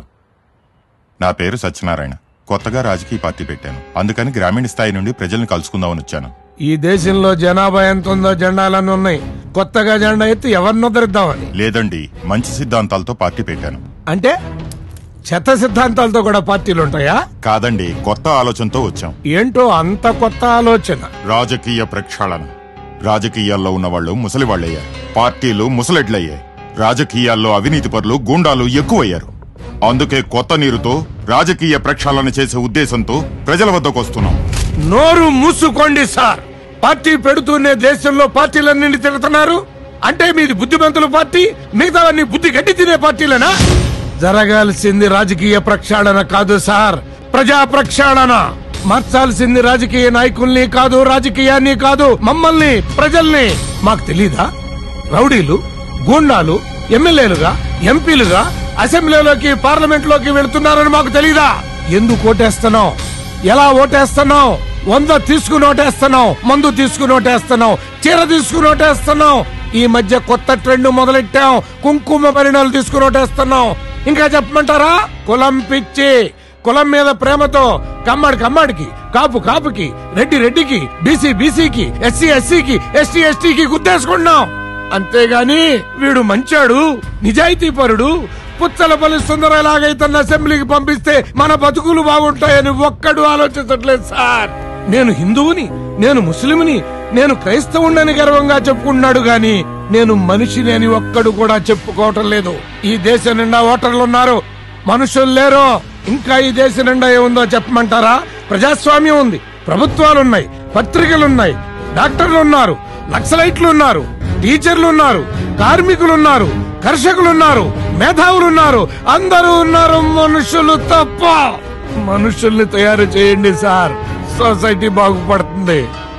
నా పేరు సత్యనారాయణ కొత్తగా రాజకీయ పార్టీ పెట్టాను అందుకని గ్రామీణ స్థాయి నుండి ప్రజల్ని కలుసుకుందామని వచ్చాను ఈ దేశంలో జనాభా ఎంత ఉందో జెండాలన్నీ ఉన్నాయి కొత్తగా జెండా ఎత్తి ఎవరిని ఉద్ధరిద్దామని లేదండి మంచి సిద్ధాంతాలతో పార్టీ పెట్టాను అంటే చెత్త సిద్ధాంతాలతో కూడా పార్టీలు ఉంటాయా కాదండి కొత్త ఆలోచనతో వచ్చాం ఏంటో అంత కొత్త ఆలోచన రాజకీయ ప్రక్షాళన రాజకీయాల్లో ఉన్న వాళ్ళు ముసలి వాళ్ళయ్యారు పార్టీలు ముసలెడ్లయ్యాయి రాజకీయాల్లో అవినీతి పరులు గూండాలు ఎక్కువయ్యారు అందుకే కొత్త నీరుతో రాజకీయ ప్రక్షాళన చేసే ఉద్దేశంతో ప్రజల వద్దకు వస్తున్నాం నోరు మూసుకోండి సార్ పార్టీ పెడుతూనే దేశంలో పార్టీలన్నీ తిరుగుతున్నారు అంటే మీది బుద్ధిమంతుల పార్టీ మిగతావన్నీ బుద్ధి గడ్డి తినే పార్టీలేనా జరగాల్సింది రాజకీయ ప్రక్షాళన కాదు సార్ ప్రజా ప్రక్షాళన మార్చాల్సింది రాజకీయ నాయకుల్ని కాదు రాజకీయాన్ని కాదు మమ్మల్ని ప్రజల్ని మాకు తెలీదా రౌడీలు గూండాలు ఎమ్మెల్యేలుగా ఎంపీలుగా అసెంబ్లీలోకి పార్లమెంట్ లోకి వెళుతున్నారని మాకు తెలీదా ఎందుకు ఓటేస్తున్నాం ఎలా ఓటేస్తున్నాం వంద తీసుకుని ఓటేస్తున్నాం మందు తీసుకుని ఓటేస్తున్నాం చీర తీసుకుని ఓటేస్తున్నాం ఈ మధ్య కొత్త ట్రెండ్ మొదలెట్టాం కుంకుమ పరిణాలు తీసుకుని ఓటేస్తున్నాం ఇంకా చెప్పమంటారా కులం పిచ్చి కులం మీద ప్రేమతో కమ్మడి కమ్మడికి కాపు కాపుకి రెడ్డి రెడ్డికి బీసీ బీసీకి ఎస్సీ ఎస్సీకి ఎస్టీ ఎస్టీకి గుద్దేసుకుంటున్నాం అంతేగాని వీడు మంచాడు నిజాయితీ పరుడు పుచ్చలపల్లి సుందర ఎలాగైతే అసెంబ్లీకి పంపిస్తే మన బతుకులు బాగుంటాయని ఒక్కడు ఆలోచించట్లేదు సార్ నేను హిందువుని నేను ముస్లింని నేను క్రైస్తవుణ్ణని గర్వంగా చెప్పుకున్నాడు గాని నేను మనిషిని అని ఒక్కడు కూడా చెప్పుకోవటం లేదు ఈ దేశం నిండా ఓటర్లు ఉన్నారు మనుషులు లేరు ఇంకా ఈ దేశం నిండా ఏముందో చెప్పమంటారా ప్రజాస్వామ్యం ఉంది ప్రభుత్వాలున్నాయి పత్రికలున్నాయి డాక్టర్లు ఉన్నారు నక్సలైట్లు ఉన్నారు టీచర్లు ఉన్నారు కార్మికులు ఉన్నారు కర్షకులు ఉన్నారు మేధావులు ఉన్నారు అందరూ ఉన్నారు మనుషులు తప్ప మనుషుల్ని తయారు చేయండి సార్ సొసైటీ బాగుపడుతుంది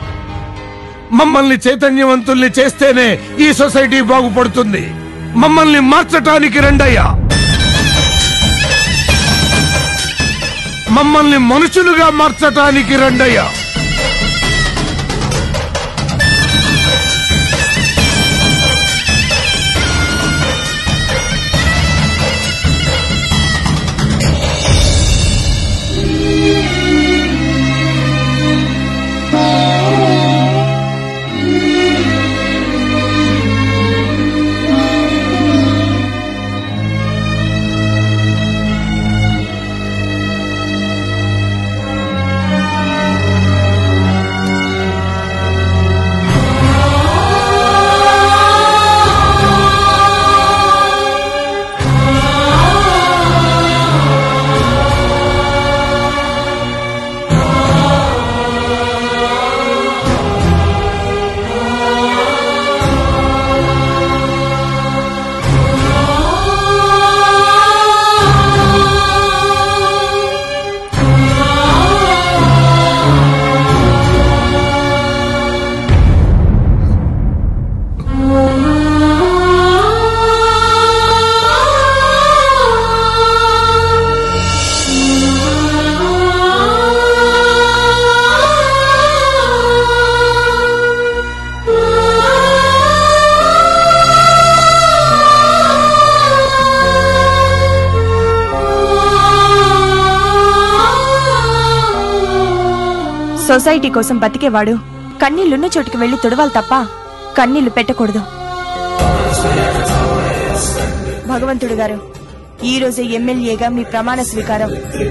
మమ్మల్ని చైతన్యవంతుల్ని చేస్తేనే ఈ సొసైటీ బాగుపడుతుంది మమ్మల్ని మార్చటానికి రండయ్యా మమ్మల్ని మనుషులుగా మార్చటానికి రండయ్యా సొసైటీ కోసం బతికేవాడు కన్నీళ్లున్న చోటుకి వెళ్లి తుడవాలి తప్ప కన్నీళ్లు పెట్టకూడదు భగవంతుడు గారు ఈ రోజు ఎమ్మెల్యేగా మీ ప్రమాణ స్వీకారం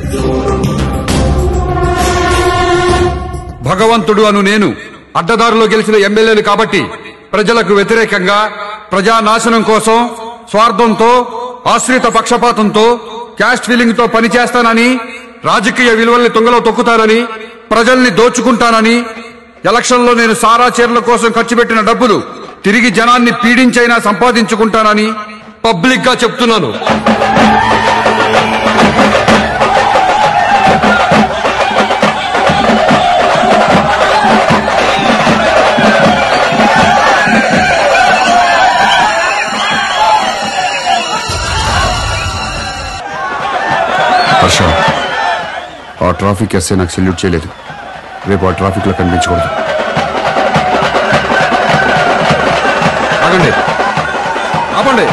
భగవంతుడు అను నేను అడ్డదారులో గెలిచిన ఎమ్మెల్యేలు కాబట్టి ప్రజలకు వ్యతిరేకంగా ప్రజా నాశనం కోసం స్వార్థంతో ఆశ్రిత పక్షపాతంతో క్యాస్ట్ ఫీలింగ్ తో పనిచేస్తానని రాజకీయ విలువల్ని తుంగలో తొక్కుతానని ప్రజల్ని దోచుకుంటానని ఎలక్షన్లో నేను సారా చీరల కోసం ఖర్చు పెట్టిన డబ్బులు తిరిగి జనాన్ని పీడించైనా సంపాదించుకుంటానని పబ్లిక్ గా చెప్తున్నాను హర్ష ఆ ట్రాఫిక్ ఎస్ఐ నాకు సెల్యూట్ చేయలేదు రేపు ఆ ట్రాఫిక్ లో కనిపించకూడదు ఆగండి ఆపండి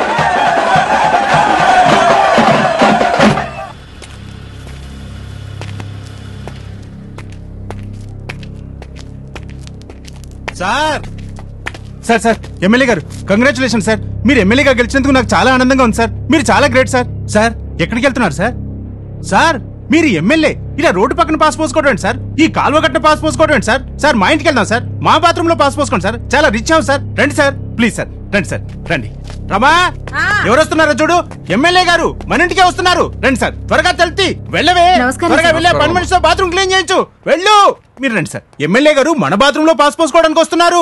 సార్ సార్ సార్ ఎమ్మెల్యే గారు కంగ్రాచులేషన్ సార్ మీరు ఎమ్మెల్యేగా గెలిచినందుకు నాకు చాలా ఆనందంగా ఉంది సార్ మీరు చాలా గ్రేట్ సార్ సార్ ఎక్కడికి వెళ్తున్నారు సార్ సార్ మీరు ఎమ్మెల్యే ఇలా రోడ్డు పక్కన పాస్ పోసుకోవడం సార్ ఈ కాలువ కట్ట పాస్ పోసుకోవడం సార్ సార్ మా ఇంటికి వెళ్దాం సార్ మా బాత్రూమ్ లో పాస్ పోసుకోండి సార్ చాలా రిచ్ అవ్వం సార్ రండి సార్ ప్లీజ్ సార్ రండి సార్ రండి రమా ఎవరు వస్తున్నారో చూడు ఎమ్మెల్యే గారు మన ఇంటికే వస్తున్నారు రండి సార్ త్వరగా తెల్తి వెళ్ళవే నమస్కారం, త్వరగా సార్. వెళ్ళే పని మనిషితో బాత్రూమ్ క్లీన్ చేయించు వెళ్ళు మీరు రండి సార్ ఎమ్మెల్యే గారు మన బాత్రూమ్ లో పాస్ పోసుకోవడానికి వస్తున్నారు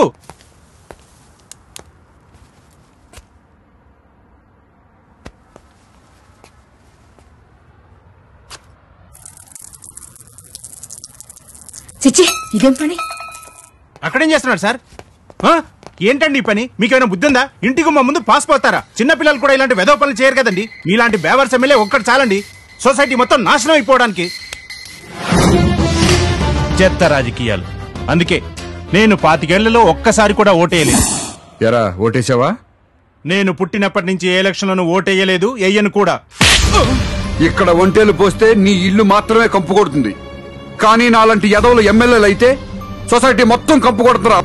చిచ్చి ఇదేం పని అక్కడేం చేస్తున్నారు సార్ ఆ? ఏంటండి ఈ పని మీకేమైనా బుద్ధి ఉందా ఇంటికి మా ముందు పాస్ పోతారా చిన్న పిల్లలు కూడా ఇలాంటి వెధవ పనులు చేయరు కదండి మీలాంటి బేవర్స్ ఎమ్మెల్యే ఒక్కటి చాలండి సొసైటీ మొత్తం నాశనం అయిపోవడానికి చెత్త రాజకీయాలు అందుకే నేను పాతికేళ్లలో ఒక్కసారి కూడా ఓటేయలేదు ఎరా ఓటేసావా నేను పుట్టినప్పటి నుంచి ఏ ఎలక్షన్లను ఓటేయలేదు ఎయ్యను కూడా ఇక్కడ ఒంటేలు పోస్తే నీ ఇల్లు మాత్రమే కంపు కొడుతుంది కానీ నాలాంటి యదవులు ఎమ్మెల్యేలు అయితే సొసైటీ మొత్తం కంపు కొడుతురా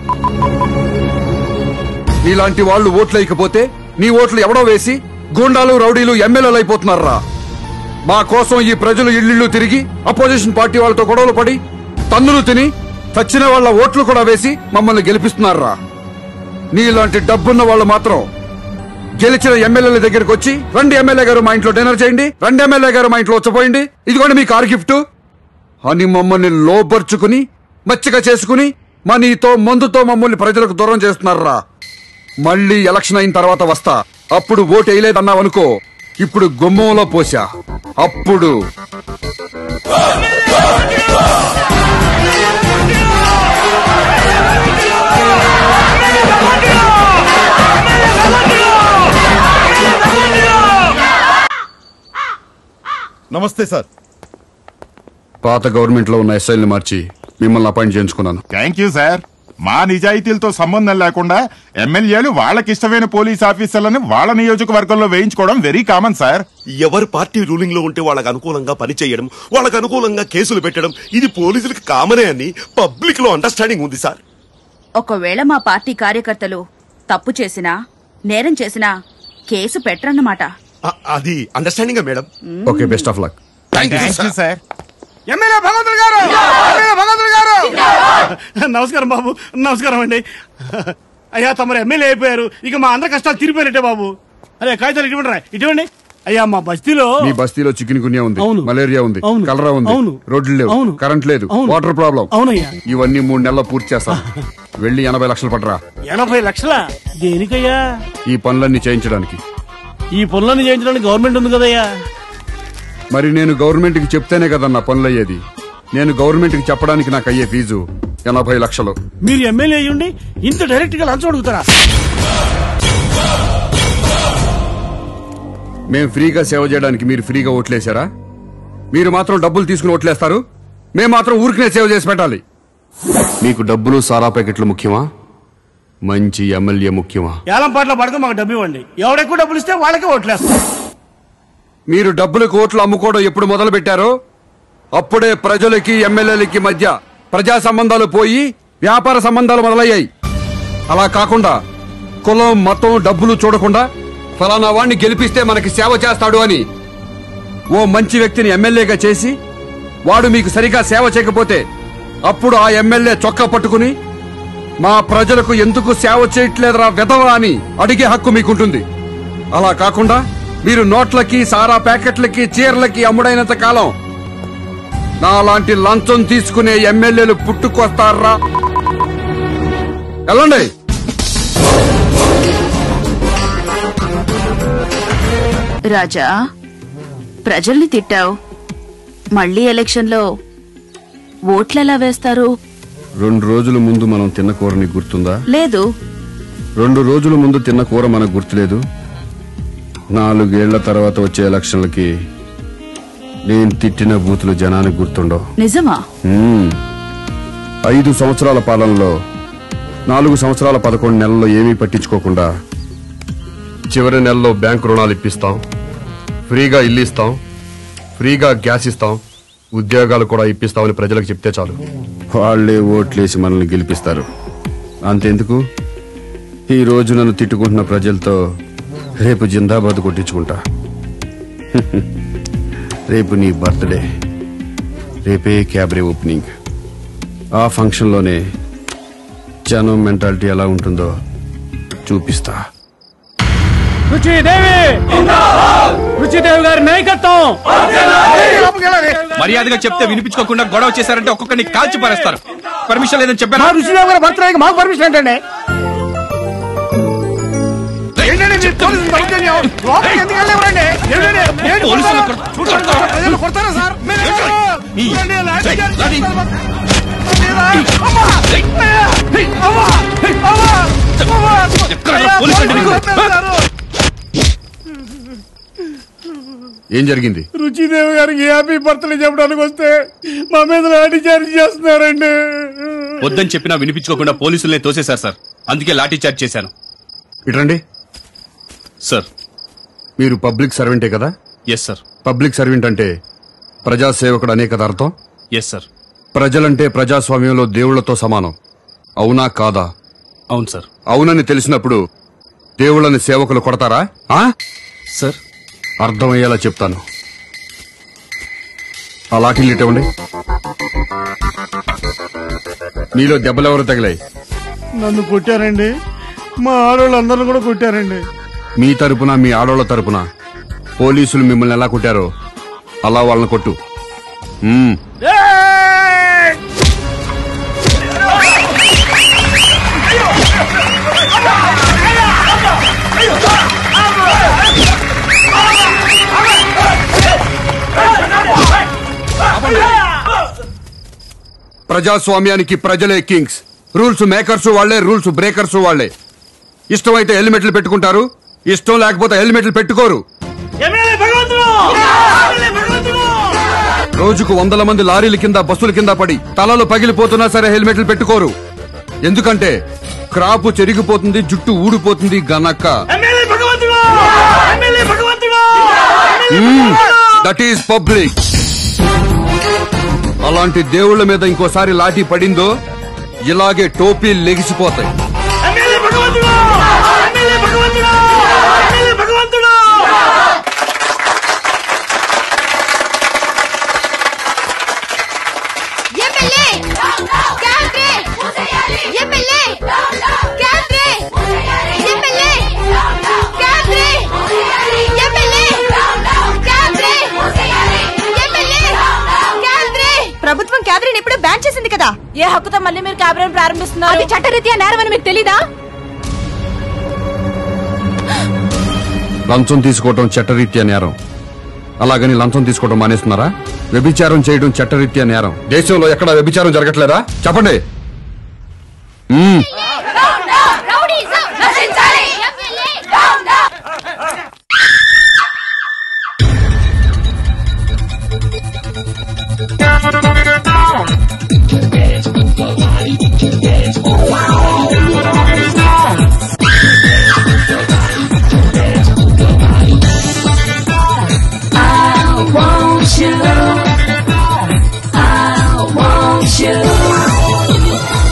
నీలాంటి వాళ్ళు ఓట్లు వేయకపోతే నీ ఓట్లు ఎవడో వేసి గూండాలు రౌడీలు ఎమ్మెల్యేలు అయిపోతున్నారా మా కోసం ఈ ప్రజలు ఇల్లు తిరిగి అపోజిషన్ పార్టీ వాళ్ళతో గొడవలు పడి తన్నులు తిని చచ్చిన వాళ్ళ ఓట్లు కూడా వేసి మమ్మల్ని గెలిపిస్తున్నారా నీలాంటి డబ్బున్న వాళ్ళు మాత్రం గెలిచిన ఎమ్మెల్యేల దగ్గరికి వచ్చి రండి ఎమ్మెల్యే గారు మా ఇంట్లో డిన్నర్ చేయండి రండి ఎమ్మెల్యే గారు మా ఇంట్లో వచ్చపోయింది ఇదిగోండి మీ కార్ గిఫ్ట్ అని మమ్మల్ని లోపరుచుకుని మచ్చిగా చేసుకుని మనీతో మందుతో మమ్మల్ని ప్రజలకు దూరం చేస్తున్నారా మళ్ళీ ఎలక్షన్ అయిన తర్వాత వస్తా అప్పుడు ఓటు వేయలేదన్నావు అనుకో ఇప్పుడు గుమ్మంలో పోసా అప్పుడు నమస్తే సార్ పాత గవర్నమెంట్ లో ఉన్న ఎస్ఐల్ని మార్చి మిమ్మల్ని అపాయింట్ చేయించుకున్నాను థ్యాంక్ యూ సార్ మా నిజాయితీలతో సంబంధం లేకుండా ఎమ్మెల్యేలు వాళ్ళకిష్టమైన పోలీస్ ఆఫీసర్లను వాళ్ళ నియోజకవర్గంలో వేయించుకోవడం వెరీ కామన్ సార్ ఎవరు పార్టీ రూలింగ్ లో ఉంటే వాళ్ళకి అనుకూలంగా పనిచేయడం వాళ్ళకి అనుకూలంగా కేసులు పెట్టడం ఇది పోలీసులకు కామనే అని పబ్లిక్ లో అండర్స్టాండింగ్ ఉంది సార్ ఒకవేళ మా పార్టీ కార్యకర్తలు తప్పు చేసినా నేరం చేసినా కేసు పెట్టరన్నమాట అ- అది understanding madam okay best of luck thank you sir MLA భగవంతుడు గారు ఎమ్మెల్యే భగవంతుడు గారు నమస్కారం బాబు నమస్కారం అండి అయ్యా తమరు ఎమ్మెల్యే అయిపోయారు ఇక మా అందరి కష్టాలు తీరిపోయినట్టే బాబు అరే కాగితాలు ఇటువంటి రా ఇటువంటి అయ్యా మా బస్తీలో మీ బస్తీలో చికెన్ గున్యా ఉంది అవును. మలేరియా ఉంది అవును. కలరా ఉంది అవును. రోడ్లు లేవు అవును. కరెంట్ లేదు అవును. వాటర్ ప్రాబ్లం అవునయ్యా. ఇవన్నీ మూడు నెలల్లో పూర్తి చేస్తాను వెళ్ళి ఎనభై లక్షలు పడరా ఎనభై లక్షల దేనికయ్యా ఈ పనులన్నీ చేయించడానికి ఈ పనులను చేయించడానికి గవర్నమెంట్ ఉంది కదయ్యా మరి నేను గవర్నమెంట్ కి చెప్తేనే కదన్నా పనులు అయ్యేది నేను గవర్నమెంట్ కి చెప్పడానికి నాకు అయ్యే ఫీజు ఎనభై లక్షలు మీరు ఎమ్మెల్యే అయ్యుండి ఇంత డైరెక్ట్ గా లంచం అడుగుతారా మేము ఫ్రీగా సేవ చేయడానికి మీరు ఫ్రీగా ఓట్లేశారా మీరు మాత్రం డబ్బులు తీసుకుని ఓట్లేస్తారు మేము మాత్రం ఊరికనే సేవ చేసి పెట్టాలి మీకు డబ్బులు సారా ప్యాకెట్లు ముఖ్యమా మంచి ఎమ్మెల్యే ముఖ్యమా ఏలం పాటల పడితే మాకు డబ్బు ఇవ్వండి ఎవడెక్కువ డబ్బులు ఇస్తే వాళ్ళకే ఓట్లేస్తాం మీరు డబ్బులకు ఓట్లు అమ్ముకోవడం ఎప్పుడు మొదలు పెట్టారో అప్పుడే ప్రజలకి ఎమ్మెల్యేలకి మధ్య ప్రజా సంబంధాలు పోయి వ్యాపార సంబంధాలు మొదలయ్యాయి అలా కాకుండా కులం మతం డబ్బులు చూడకుండా ఫలానా వాణ్ణి గెలిపిస్తే మనకి సేవ చేస్తాడు అని ఓ మంచి వ్యక్తిని ఎమ్మెల్యేగా చేసి వాడు మీకు సరిగా సేవ చేయకపోతే అప్పుడు ఆ ఎమ్మెల్యే చొక్కా పట్టుకుని మా ప్రజలకు ఎందుకు సేవ చేయట్లేదురా విధవా అని అడిగే హక్కు మీకుంటుంది అలా కాకుండా మీరు నోట్లకి సారా ప్యాకెట్లకి చీరలకి అమ్ముడైనంత కాలం నాలాంటి లంచం తీసుకునే ఎమ్మెల్యేలు పుట్టుకొస్తారా వెళ్ళండి రాజా ప్రజల్ని తిట్టావు మళ్ళీ ఎలక్షన్లో ఓట్లెలా వేస్తారు రెండు రోజుల ముందు మనం తిన్న కూర నీకు గుర్తుందా లేదు రెండు రోజుల ముందు తిన్న కూర మనకు గుర్తులేదు నాలుగేళ్ల తర్వాత వచ్చే ఎలక్షన్లకి నేను తిట్టిన బూతులు జనానికి గుర్తుండవు నిజమా మ్మ్. ఐదు సంవత్సరాల పాలనలో నాలుగు సంవత్సరాల పదకొండు నెలల్లో ఏమీ పట్టించుకోకుండా చివరి నెలలో బ్యాంకు రుణాలు ఇప్పిస్తాం ఫ్రీగా ఇల్లు ఇస్తాం ఫ్రీగా గ్యాస్ ఇస్తాం ఉద్యోగాలు కూడా ఇప్పిస్తామని ప్రజలకు చెప్తే చాలు వాళ్ళే ఓట్లేసి మనల్ని గెలిపిస్తారు అంతెందుకు ఈ రోజు నన్ను తిట్టుకుంటున్న ప్రజలతో రేపు జిందాబాద్ కొట్టించుకుంటా రేపు నీ బర్త్డే రేపే క్యాబ్రే ఓపెనింగ్ ఆ ఫంక్షన్లోనే జనం మెంటాలిటీ ఎలా ఉంటుందో చూపిస్తా రుచిదేవి రుచిదేవి గారి నాయకత్వం మర్యాదగా చెప్తే వినిపించుకోకుండా గొడవ చేశారంటే ఒక్కొక్కరిని కాల్చి పారేస్తారు పర్మిషన్ లేదని చెప్పాను మా రుచిదేవి గారి బర్త్డేకి మాకు పర్మిషన్ ఏంటండి కొడతారా సార్ ఏం జరిగింది రుచిదేవి గారికి హ్యాపీ బర్త్డే చెప్పడానికి వస్తే మా మీద లాఠీ చార్జ్ చేస్తున్నారండి వద్దని చెప్పినా వినిపించుకోకుండా పోలీసుల్ని తోసేశారు సార్ అందుకే లాఠీ చార్జ్ చేశాను ఇటండి సార్ మీరు పబ్లిక్ సర్వెంటే కదా ఎస్ సార్ పబ్లిక్ సర్వెంట్ అంటే ప్రజాసేవకుడు అనే కదా అర్థం ఎస్ సార్ ప్రజలంటే ప్రజాస్వామ్యంలో దేవుళ్లతో సమానం అవునా కాదా అవును సార్ అవునని తెలిసినప్పుడు దేవుళ్ళని సేవకులు కొడతారా ఆ సార్ అర్థమయ్యేలా చెప్తాను ఆ లాఠీలు ఇవ్వండి మీలో దెబ్బలెవరు తగిలాయి నన్ను కొట్టారండి మా ఆడవాళ్ళందరూ కూడా కొట్టారండి మీ తరపున మీ ఆడోళ్ల తరపున పోలీసులు మిమ్మల్ని ఎలా కొట్టారో అలా వాళ్ళని కొట్టు మ్మ్. ప్రజాస్వామ్యానికి ప్రజలే కింగ్స్ రూల్స్ మేకర్స్ వాళ్లే రూల్స్ బ్రేకర్స్ వాళ్లే ఇష్టమైతే హెల్మెట్లు పెట్టుకుంటారు ఇష్టం లేకపోతే హెల్మెట్లు పెట్టుకోరు రోజుకు వందల మంది లారీల కింద బస్సుల కింద పడి తలలు పగిలిపోతున్నా సరే హెల్మెట్లు పెట్టుకోరు ఎందుకంటే క్రాపు చెరిగిపోతుంది జుట్టు ఊడిపోతుంది గనక దట్ ఈస్ పబ్లిక్ అలాంటి దేవుళ్ళ మీద ఇంకోసారి లాఠీ పడిందో ఇలాగే టోపీ లెగిసిపోతాయి ప్రభుత్వం క్యాబరీని ఇప్పుడే బ్యాన్ చేసింది కదా ఏ హక్కుతో మళ్ళీ మీరు క్యాబరీని ప్రారంభిస్తున్నారు అది చట్టరీత్యా నేరం అని మీకు తెలీదా లంచం తీసుకోవటం చట్టరీత్యా నేరం అలాగని లంచం తీసుకోవటం మానేస్తున్నారా వ్యభిచారం చేయడం చట్టరీత్యా నేరం దేశంలో ఎక్కడ వ్యభిచారం జరగట్లేదా చెప్పండి మ్మ్. I want you. I want you.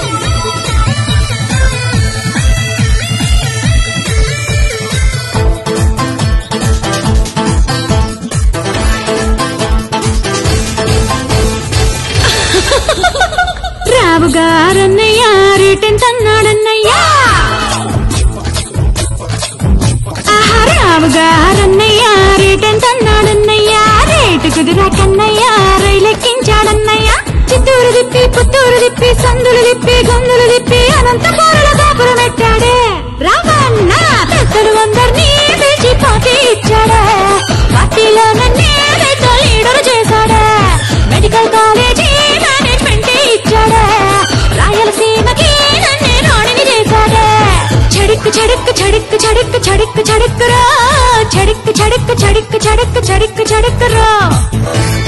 Rao గారన్నయ్యా రిటర్న్ తన్నాడన్నయ్యా ఆహా, రావు గారన్నయ్యా రిటర్న్ తన్నాడన్నయ్యా రేటు కుదిరా కన్నయ్యా రైలెక్కించాడన్నయ్యా చిత్తూరు తిప్పి పుత్తూరు తిప్పి సందులు తిప్పి గొందులు తిప్పి అనంతపురుల కాపురం పెట్టాడే రావన్న పెద్దలు అందరినీ పిలిచి పార్టీ ఇచ్చాడే పార్టీలో నన్నే పెద్ద లీడర్ చేశాడే మెడికల్ కాలేజీ మేనేజ్మెంట్ ఇచ్చాడే రాయలసీమకి నన్నే రాణిని చేశాడే చడిక్కు చడిక్కు చడిక్కు చడిక్కు చడిక్కు చడిక్కురా చడిక్కు చడిక్కు చడిక్కు చడిక్కు చడిక్కు చడిక్కురా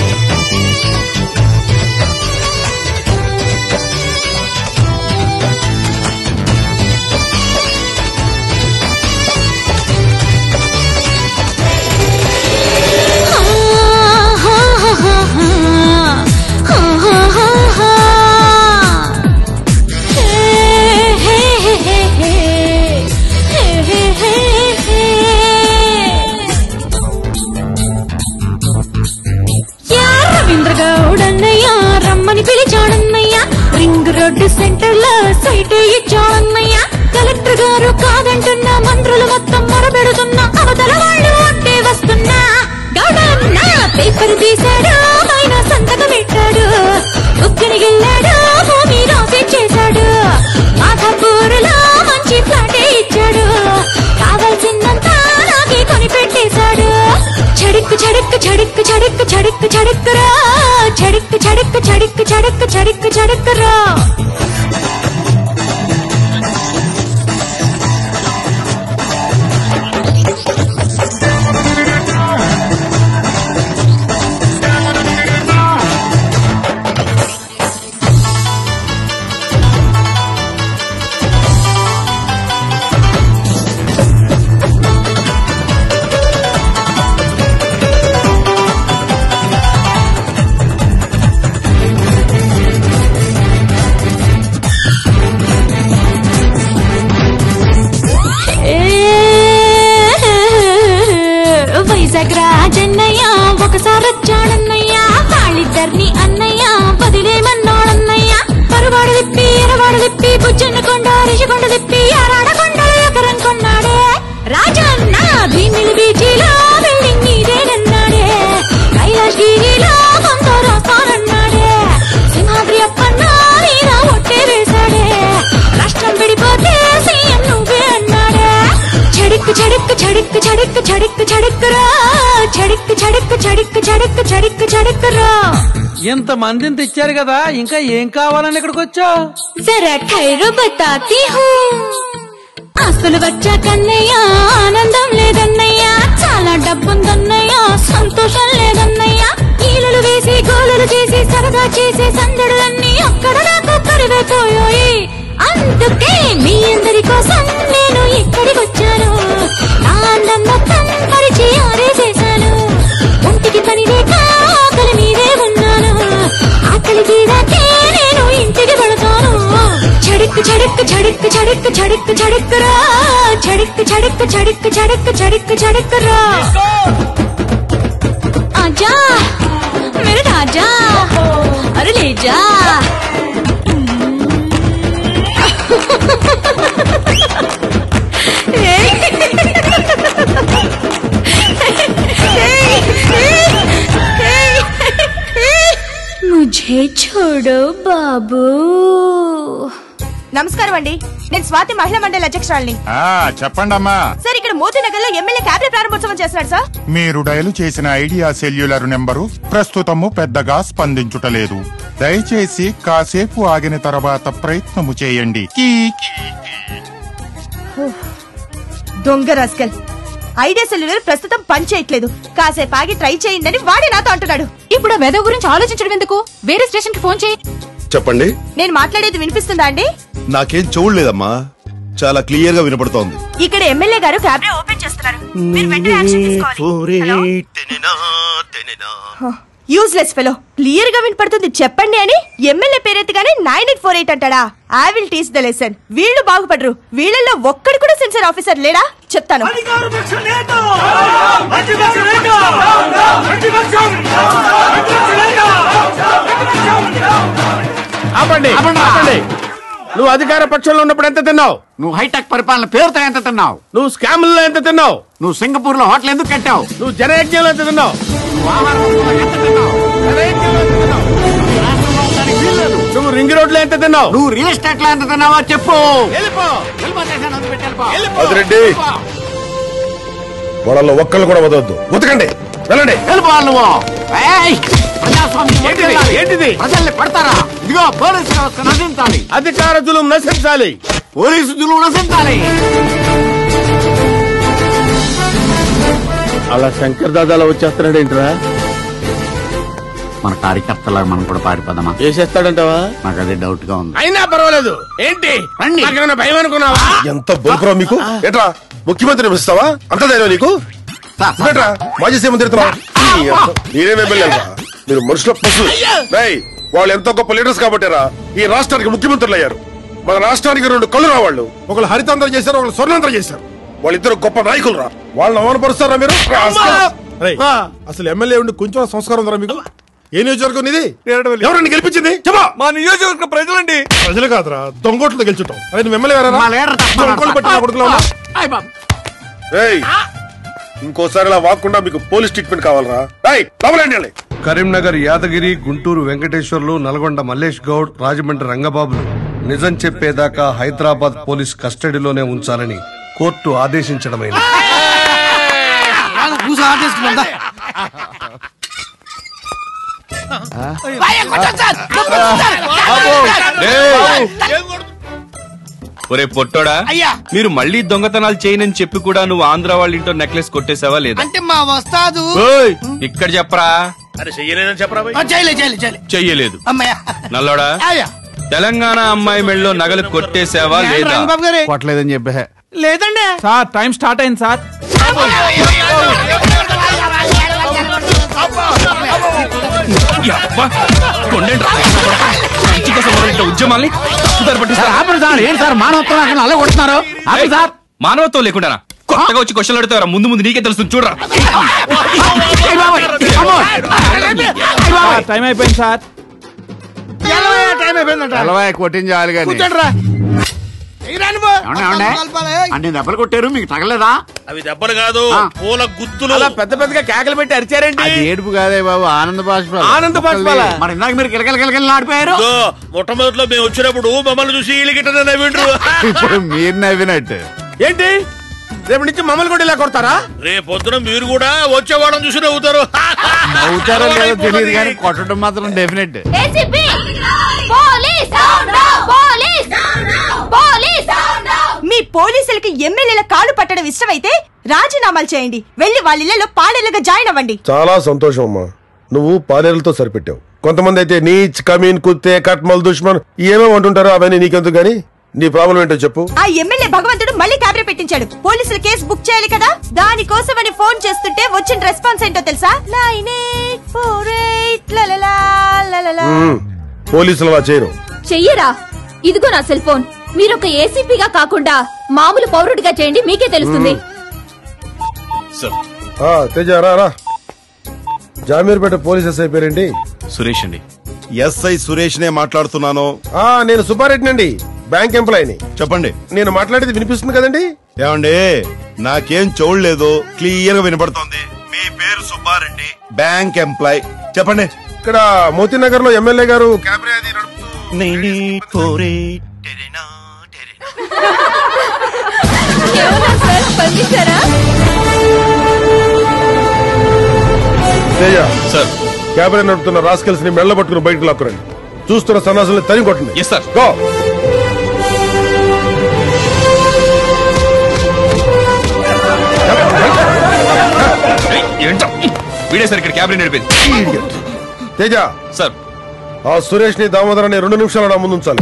రింగ్ రోడ్డు సెంటర్ లో సైట్ ఇచ్చామన్నయ్య కలెక్టర్ గారు కాదంటున్న మంత్రులు మొత్తం మొరబెడుతున్న అవతల వాళ్ళు అంటే వస్తున్నా గౌడన్న పేపర్ తీశాడు ఆయన సంతకం పెట్టాడు ఉక్కడికి వెళ్ళాడు భూమి రాసి చేశాడు మాధపూరులో మంచి ఫ్లాటే ఇచ్చాడు కావాల్సిందంతా నాకే కొని పెట్టేశాడు చడిక్కు చడిక్కు చడిక్కు చడిక్కు చడిక్కు చడిక్కురా చడిక్కు చడిక్కు చడిక్కు చడిక్కు చడిక్కు చడిక్కురా ఏ, వైజాగ్ రాజన్నయ్య ఒకసారి వచ్చాడన్నయ్య వాళ్ళిద్దరిని అన్నయ్య వదిలేమన్నాడన్నయ్య పరువాడు తిప్పి ఎరవాడు తిప్పి బుజ్జన్న కొండ రిషికొండ తిప్పి ఆరాడకొండ ఎకరం కొన్నాడే రాజన్న భీమిలి బీచిలో బిల్డింగ్ నీదేనన్నాడే కైలాష్ గిరిలో కొంత రాస్తానన్నాడే సింహాద్రి అప్పన్న మీద ఒట్టే వేశాడే రాష్ట్రం విడిపోతే సీఎం నువ్వే అన్నాడే చడిక్కు చడిక్కు చడిక్కు చడిక్కు చడిక్కు చడిక్కురా చడిక్కు చడిక్కు చడిక్కు చడిక్కు చడిక్కు చడిక్కురా ఇంత మందిని తెచ్చారు కదా ఇంకా ఏం కావాలని ఇక్కడికి వచ్చావు జరా ఖైరు బతాతి హూ ఆస్తులు వచ్చాకన్నయ్య ఆనందం లేదన్నయ్య చాలా డబ్బుందన్నయ్య సంతోషం లేదన్నయ్య ఈలలు వేసి గోలలు చేసి సరదా చేసే సందడులన్నీ అక్కడ నాకు కరివైపోయాయి అందుకే మీ అందరి కోసం నేను ఇక్కడికి వచ్చాను నా అందం మొత్తం పరిచి ఆరేసేశాను ఒంటికి పని లేక ఆకలి మీదే ఉన్నాను ఆకలి తీరాకే నేను ఇంటికి వెళతాను చడిక్కు చడిక్కు చడిక్కు చడిక్కు చడిక్కు చడిక్కురా చడిక్కు చడిక్కు చడిక్కు చడిక్కు చడిక్కు చడిక్కురా आजा मेरे राजा अरे ले जा मुझे छोड़ो बाबू నమస్కారం అండి నేను స్వాతి మహిళా మండలి అధ్యక్షురాలిని ఆ చెప్పండమ్మా సార్ ఇక్కడ మోతీనగర్ లో ఎమ్మెల్యే క్యాబినెట్ ప్రారంభోత్సవం చేస్తున్నాడు సార్ మీరు డయలు చేసిన ఐడియా సెల్యులర్ నెంబరు ప్రస్తుతము పెద్దగా స్పందించుటలేదు దయచేసి కాసేపు ఆగిన తర్వాత ప్రయత్నము చేయండి కీ దొంగ రాస్కల్ ఐడియా సెల్యులర్ ప్రస్తుతం పని చేయట్లేదు కాసేపు ఆగి ట్రై చేయండి అని వాడే నాతో అంటున్నాడు ఇప్పుడు ఆ వెదవ గురించి ఆలోచించడం ఎందుకు వేరే స్టేషన్ కి ఫోన్ చేయి చెప్పండి నేను మాట్లాడేది వినిపిస్తుందా అండి నాకేం చూడలేదమ్మా చాలా క్లియర్ గా వినపడుతోంది ఇక్కడ ఎమ్మెల్యే గారు క్యాబినెట్ ఓపెన్ చేస్తున్నారు మీరు వెంటనే యాక్షన్ తీసుకోవాలి యూజ్లెస్ ఫెలో క్లియర్ గా వినపడుతుంది చెప్పండి అని ఎమ్మెల్యే పేరెత్తగానే నైన్ ఎయిట్ ఫోర్ ఎయిట్ అంటాడా I will teach the lesson వీళ్ళు బాగుపడరు వీళ్ళల్లో ఒక్కడు కూడా సెన్సర్ ఆఫీసర్ లేడా చెప్తాను ఆపండి ఆపండి నువ్వు అధికార పక్షంలో ఉన్నప్పుడు ఎంత తిన్నావు నువ్వు హైటెక్ పరిపాలన పేరుతో ఎంత తిన్నావు నువ్వు స్కాముల్లో ఎంత తిన్నావు నువ్వు సింగపూర్ లో హోటల్ ఎందుకు కట్టావు నువ్వు జనయజ్ఞంలో ఎంత తిన్నావు నువ్వు రింగ్ రోడ్ లో ఎంత తిన్నావు నువ్వు రియల్ ఎస్టేట్ లో ఎంత తిన్నావో చెప్పు వెళ్ళిపో అదిరెడ్డి వాళ్ళలో ఒక్కళ్ళు కూడా వదవద్దు ఉతకండి వెళ్ళండి వెళ్ళిపోవాలి నువ్వు ఏయ్! ప్రజాస్వామ్యం ఏంటిది? ఏంటిది? ఏంటిది? ప్రజల్ని పడతారా ఇదిగో పోలీసు వ్యవస్థ నశించాలి అధికార జులుం నశించాలి పోలీసు జులుం నశించాలి అలా శంకర్ దాదాలో వచ్చేస్తున్నాడు ఏంట్రా మన కార్యకర్తలాగా మనం కూడా పాడిపోదామా వేసేస్తాడంటావా నాకు అదే డౌట్ గా ఉంది అయినా పర్వాలేదు ఏంటి నాకేమైనా భయం అనుకున్నావా ఎంత బొలుపురా మీకు ఏట్రా ముఖ్యమంత్రిని పిలుస్తావా అంత ధైర్యం నీకు నువ్వేట్రా మాజీ సీఎం తిరుగుతున్నావా మీరేం ఎమ్మెల్యేలరా మీరు మనుషుల పశువులు రేయ్, వాళ్ళు ఎంతో గొప్ప లీడర్స్ కాబట్టిరా ఈ రాష్ట్రానికి ముఖ్యమంత్రులు అయ్యారు మన రాష్ట్రానికి రెండు కళ్ళు రా వాళ్ళు ఒకళ్ళు హరితాంధ్ర చేశారు ఒకళ్ళు స్వర్ణాంధ్ర చేశారు వాళ్ళిద్దరు గొప్ప నాయకులు రా వాళ్ళని అవమానపరుస్తారా మీరు రేయ్, అసలు ఎమ్మెల్యే ఉండి కొంచెం సంస్కారం ఉందా మీకు ఏ నియోజకవర్గం ఇది ఎవరండి గెలిపించింది చెప్పా మా నియోజకవర్గ ప్రజలండి ప్రజలు కాదురా దొంగోట్లతో గెలుచుంటాం అదే నువ్వు ఎమ్మెల్యే మా లీడర్ తప్ప దొంగోట్లు పట్టిన కొడుకులో ఉన్నావు. ఏయ్, ఇంకోసారి ఇలా వాక్కుండా మీకు పోలీస్ ట్రీట్మెంట్ కావాలరా ఏయ్, లోపలండి వెళ్ళి. కరీంనగర్ యాదగిరి గుంటూరు వెంకటేశ్వర్లు నల్గొండ మల్లేష్ గౌడ్ రాజమండ్రి రంగబాబులు నిజం చెప్పేదాకా హైదరాబాద్ పోలీస్ కస్టడీలోనే ఉంచాలని కోర్టు ఆదేశించడమైంది కూర్చో ఆటేసుకుందా ఒరే పొట్టోడా అయ్యా. మీరు మళ్ళీ దొంగతనాలు చేయనని చెప్పి కూడా నువ్వు ఆంధ్ర వాళ్ళ ఇంట్లో నెక్లెస్ కొట్టేసావా లేదా అంటే మా వస్తాదు ఓయ్, ఇక్కడ చెప్పరా అరే చెయ్యలేదని చెప్పరా ఆ, చేయలే చేయలే చేయలే చెయ్యలేదు అమ్మయ్య నల్లోడా అయ్యా తెలంగాణ అమ్మాయి మెళ్ళలో నగలు కొట్టేసావా లేదా రంగబాబు గారే కొట్టలేదని చెప్పే లేదండి సార్ టైం స్టార్ట్ అయింది సార్ యబ్బా, కొండేంట్రా. మంచి కోసం మొదలెట్టిన ఉద్యమాల్ని తప్పుదారి పట్టిస్తారా? ఏంటి సార్ మానవత్వం అలా కొడుతున్నారు ఏయ్, మానవత్వం లేకుండా కొత్తగా వచ్చి క్వశ్చన్లు అడుగుతారా ముందు ముందు నీకే తెలుస్తుంది చూడరా టైం అయిపోయింది సార్ టైం అయిపోయిందంట తెలవాయ కొట్టించాలి కానీ కూర్చోండి రా ఇరాని బా. ఏమండి, ఏమండి? కలపాలి. అన్ని దెబ్బలు కొట్టారు మీకు తగలేదా అవి దెబ్బలు కాదు ఆ. పూల గుత్తులు అలా పెద్ద పెద్దగా కేకలు పెట్టి అరిచారేంటి అది ఏడుపు కాదే బాబు ఆనంద బాష్పాలు ఆనంద బాష్పాలా? మరి ఇందాక మీరు కిలకల కిలకలు ఆడిపోయారు ఇదిగో, మొట్టమొదటిలో మేము వచ్చినప్పుడు మమ్మల్ని చూసి వీళ్ళు గిట్ట నవ్విండ్రు ఇప్పుడు మీరు నవ్వినట్టు ఏంటి రేపు నుంచి మమ్మల్ని కూడా ఇలా కొడతారా రేపు పొద్దున మీరు కూడా వచ్చేవాళ్ళని చూసి నవ్వుతారు నవ్వుతారో లేదో తెలియదు కానీ కొట్టడం మాత్రం definite ACP police police police మీ పోలీసులకి ఎమ్మెల్యేల కాలు పట్టడం ఇష్టమైతే రాజీనామాలు చేయండి వెళ్ళి వాళ్ళ ఇళ్లలో పాడేలుగా జాయిన్ అవ్వండి చాలా సంతోషం అమ్మా నువ్వు పాలేరులతో సరిపెట్టావు కొంతమంది అయితే నీచ్ కమీన్ కుత్తే కట్మల్ దుష్మన్ ఏమేమి అంటుంటారో అవన్నీ నీకెందుకు గానీ నీ ప్రాబ్లం ఏంటో చెప్పు ఆ ఎమ్మెల్యే భగవంతుడు మళ్ళీ కెమెరా పెట్టించాడు పోలీసులు కేసు బుక్ చేయాలి కదా దానికోసమని ఫోన్ చేస్తుంటే వచ్చిన రెస్పాన్స్ ఏంటో తెలుసా నైన్ ఎయిట్ ఫోర్ ఎయిట్ మ్మ్. పోలీసులు అలా చేయరు చెయ్యరా ఇదిగో నా సెల్ ఫోన్ మీరు ఒక ఏసీపీగా కాకుండా మామూలు పౌరుడిగా చేయండి మీకే తెలుస్తుంది ఆ, తేజ రా రా జామీర్పేట పోలీస్ ఎస్ఐ పేరేంటి సురేష్ అండి ఎస్ఐ సురేష్ నే మాట్లాడుతున్నాను ఆ నేను సుబ్బారెడ్డి అండి బ్యాంక్ ఎంప్లాయీని చెప్పండి నేను మాట్లాడేది వినిపిస్తుంది కదండి ఏమండి నాకేం చూడలేదు క్లియర్ గా వినపడుతోంది మీ పేరు సుబ్బారెడ్డి బ్యాంక్ ఎంప్లాయ్ చెప్పండి ఇక్కడ మోతీనగర్ లో ఎమ్మెల్యే గారు క్యాబ్రే అది తేజ సార్ క్యాబరే నడుపుతున్న రాస్కెల్స్ ని మెళ్ళ పట్టుకుని బయటకు లాక్కురండి చూస్తున్న సన్నాసుల్ని తరిగి కొట్టండి ఎస్ సార్ గో ఏంటో వీడే సార్ ఇక్కడ క్యాబినెట్ నడిపేది తేజ సార్ ఆ సురేష్ ని దామోదరాన్ని రెండు నిమిషాలు నా ముందు ఉంచాలి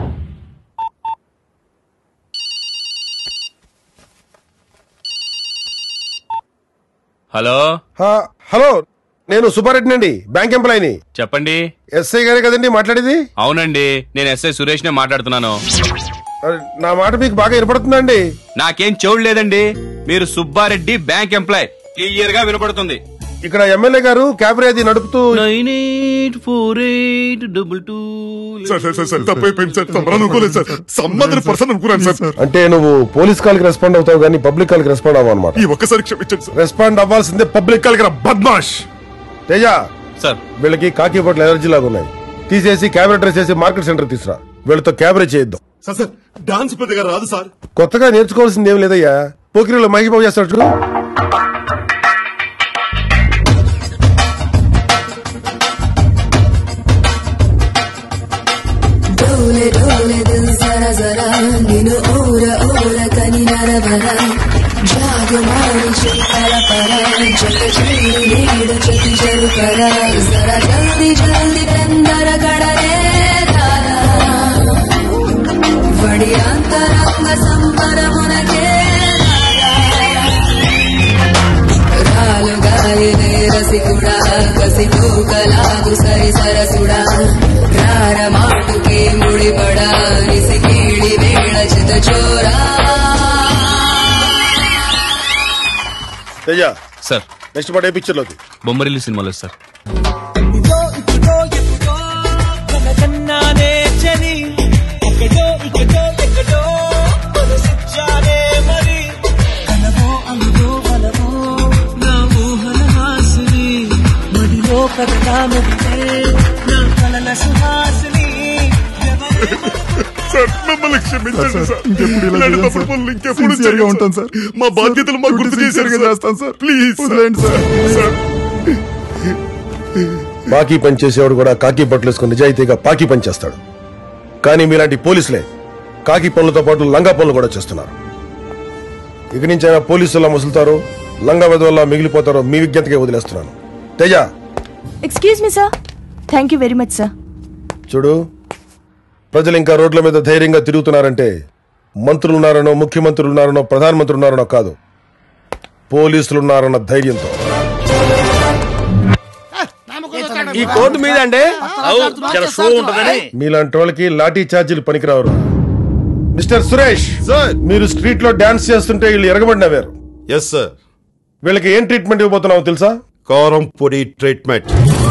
హలో హా, హలో నేను సుబ్బారెడ్డి అండి బ్యాంక్ ఎంప్లాయీని చెప్పండి ఎస్ఐ గారే కదండి మాట్లాడేది అవునండి నేను ఎస్ఐ సురేష్ నే మాట్లాడుతున్నాను అరే, నా మాట మీకు బాగా వినపడుతుందండి నాకేం చెవుడు లేదండి మీరు సుబ్బారెడ్డి బ్యాంక్ ఎంప్లాయ్ క్లియర్ గా వినపడుతుంది ఇక్కడ ఎమ్మెల్యే గారు క్యాబరే అది నడుపుతూ nine eight four eight double two sir sir sir sir తప్పైపోయింది సార్ తమరా అనుకోలేదు సార్ సంబంధించిన పర్సన్ అనుకున్నాను సార్ అంటే నువ్వు పోలీస్ కాల్ కి రెస్పాండ్ అవుతావు కానీ పబ్లిక్ కాల్ కి రెస్పాండ్ అవ్వవు అనమాట ఈ ఒక్కసారి క్షమించండి సార్ రెస్పాండ్ అవ్వాల్సిందే పబ్లిక్ కాల్ కి రా, బద్మాష్ తేజ సార్ వీళ్ళకి కాకి బట్టలు ఎలర్జీ లాగా ఉన్నాయి తీసేసి క్యాబరెట్ డ్రెస్ చేసి మార్కెట్ సెంటర్ తీసురా వీళ్ళతో క్యాబరే చేయిద్దాం సార్ సార్ డాన్స్ పెద్దగా రాదు సార్ కొత్తగా నేర్చుకోవాల్సింది ఏం లేదయ్యా పోకిరిలో మహిళ బాబు చేస్తాడు చూడు డోలే డోలే దిల్ జరా జరా నిన్ను ఓర ఓర కని నరవర జాగ మారి చిత్తల పర జగ చేరి నీడ చతి జరు పర జరా జల్ది జల్ది తందర కడరే రారా వడి అంతరంగ సంబరమునకే రాలు గాలిదే రసికుడా కసితో కలాగు సరి సరసుడా రార మాటుకే ముడిపడా నిసికీడి వేళ చిత చోరా తేజ సార్ నెక్స్ట్ పాట ఏ పిక్చర్ లోది బొమ్మరిల్లు సినిమాలో సార్ అప్పుడో ఇప్పుడో ఎప్పుడో కనకన్నానే చని ఎక్కడో ఇక్కడో ఎక్కడో మనసిచ్చానే మరి కలవో అందులో బలవో నా ఊహల హాసిని మడిలో కథగా మెదిలే నా కలల సుహాసిని సార్ మిమ్మల్ని క్షమించండి సార్ ఇంకెప్పుడు ఇలా ఇలాంటి చేయం తప్పుడు సార్. పనులు ఇంకెప్పుడు Sincere గా చేయం ఉంటాను సార్. మా బాధ్యతలు మాకు గుర్తు Sincere చేశారు గా సార్. చేస్తాను సార్. ప్లీజ్ వదిలేయండి సార్. సార్ బాకీ పని చేసేవాడు కూడా కాకి బట్టలు వేసుకుని నిజాయితీగా పాకి పని చేస్తాడు కానీ మీలాంటి పోలీసులే కాకి పనులతో పాటు లంగా పనులు కూడా చేస్తున్నారు ఇక నుంచి అయినా పోలీసులా ముసులుతారో లంగా వల్ల మిగిలిపోతారో మీ విజ్ఞతకే వదిలేస్తున్నాను Teja excuse me sir thank you very much sir చూడు ప్రజలు ఇంకా రోడ్ల మీద ధైర్యంగా తిరుగుతున్నారంటే మంత్రులు ఉన్నారనో ముఖ్యమంత్రులు ఉన్నారనో ప్రధానమంత్రి ఉన్నారనో కాదు పోలీసులు ఉన్నారన్న ధైర్యంతో ఈ కోర్టు మీద అండి చాలా షో ఉంటదని మీలాంటి వాళ్ళకి లాఠీ ఛార్జీలు పనికిరావరు మిస్టర్ సురేష్ మీరు స్ట్రీట్ లో డాన్స్ చేస్తుంటే వీళ్ళు ఎరగబడినవారు ఎస్ సార్ వీళ్ళకి ఏం ట్రీట్మెంట్ ఇవ్వబోతున్నావు తెలుసా కారం పొడి ట్రీట్మెంట్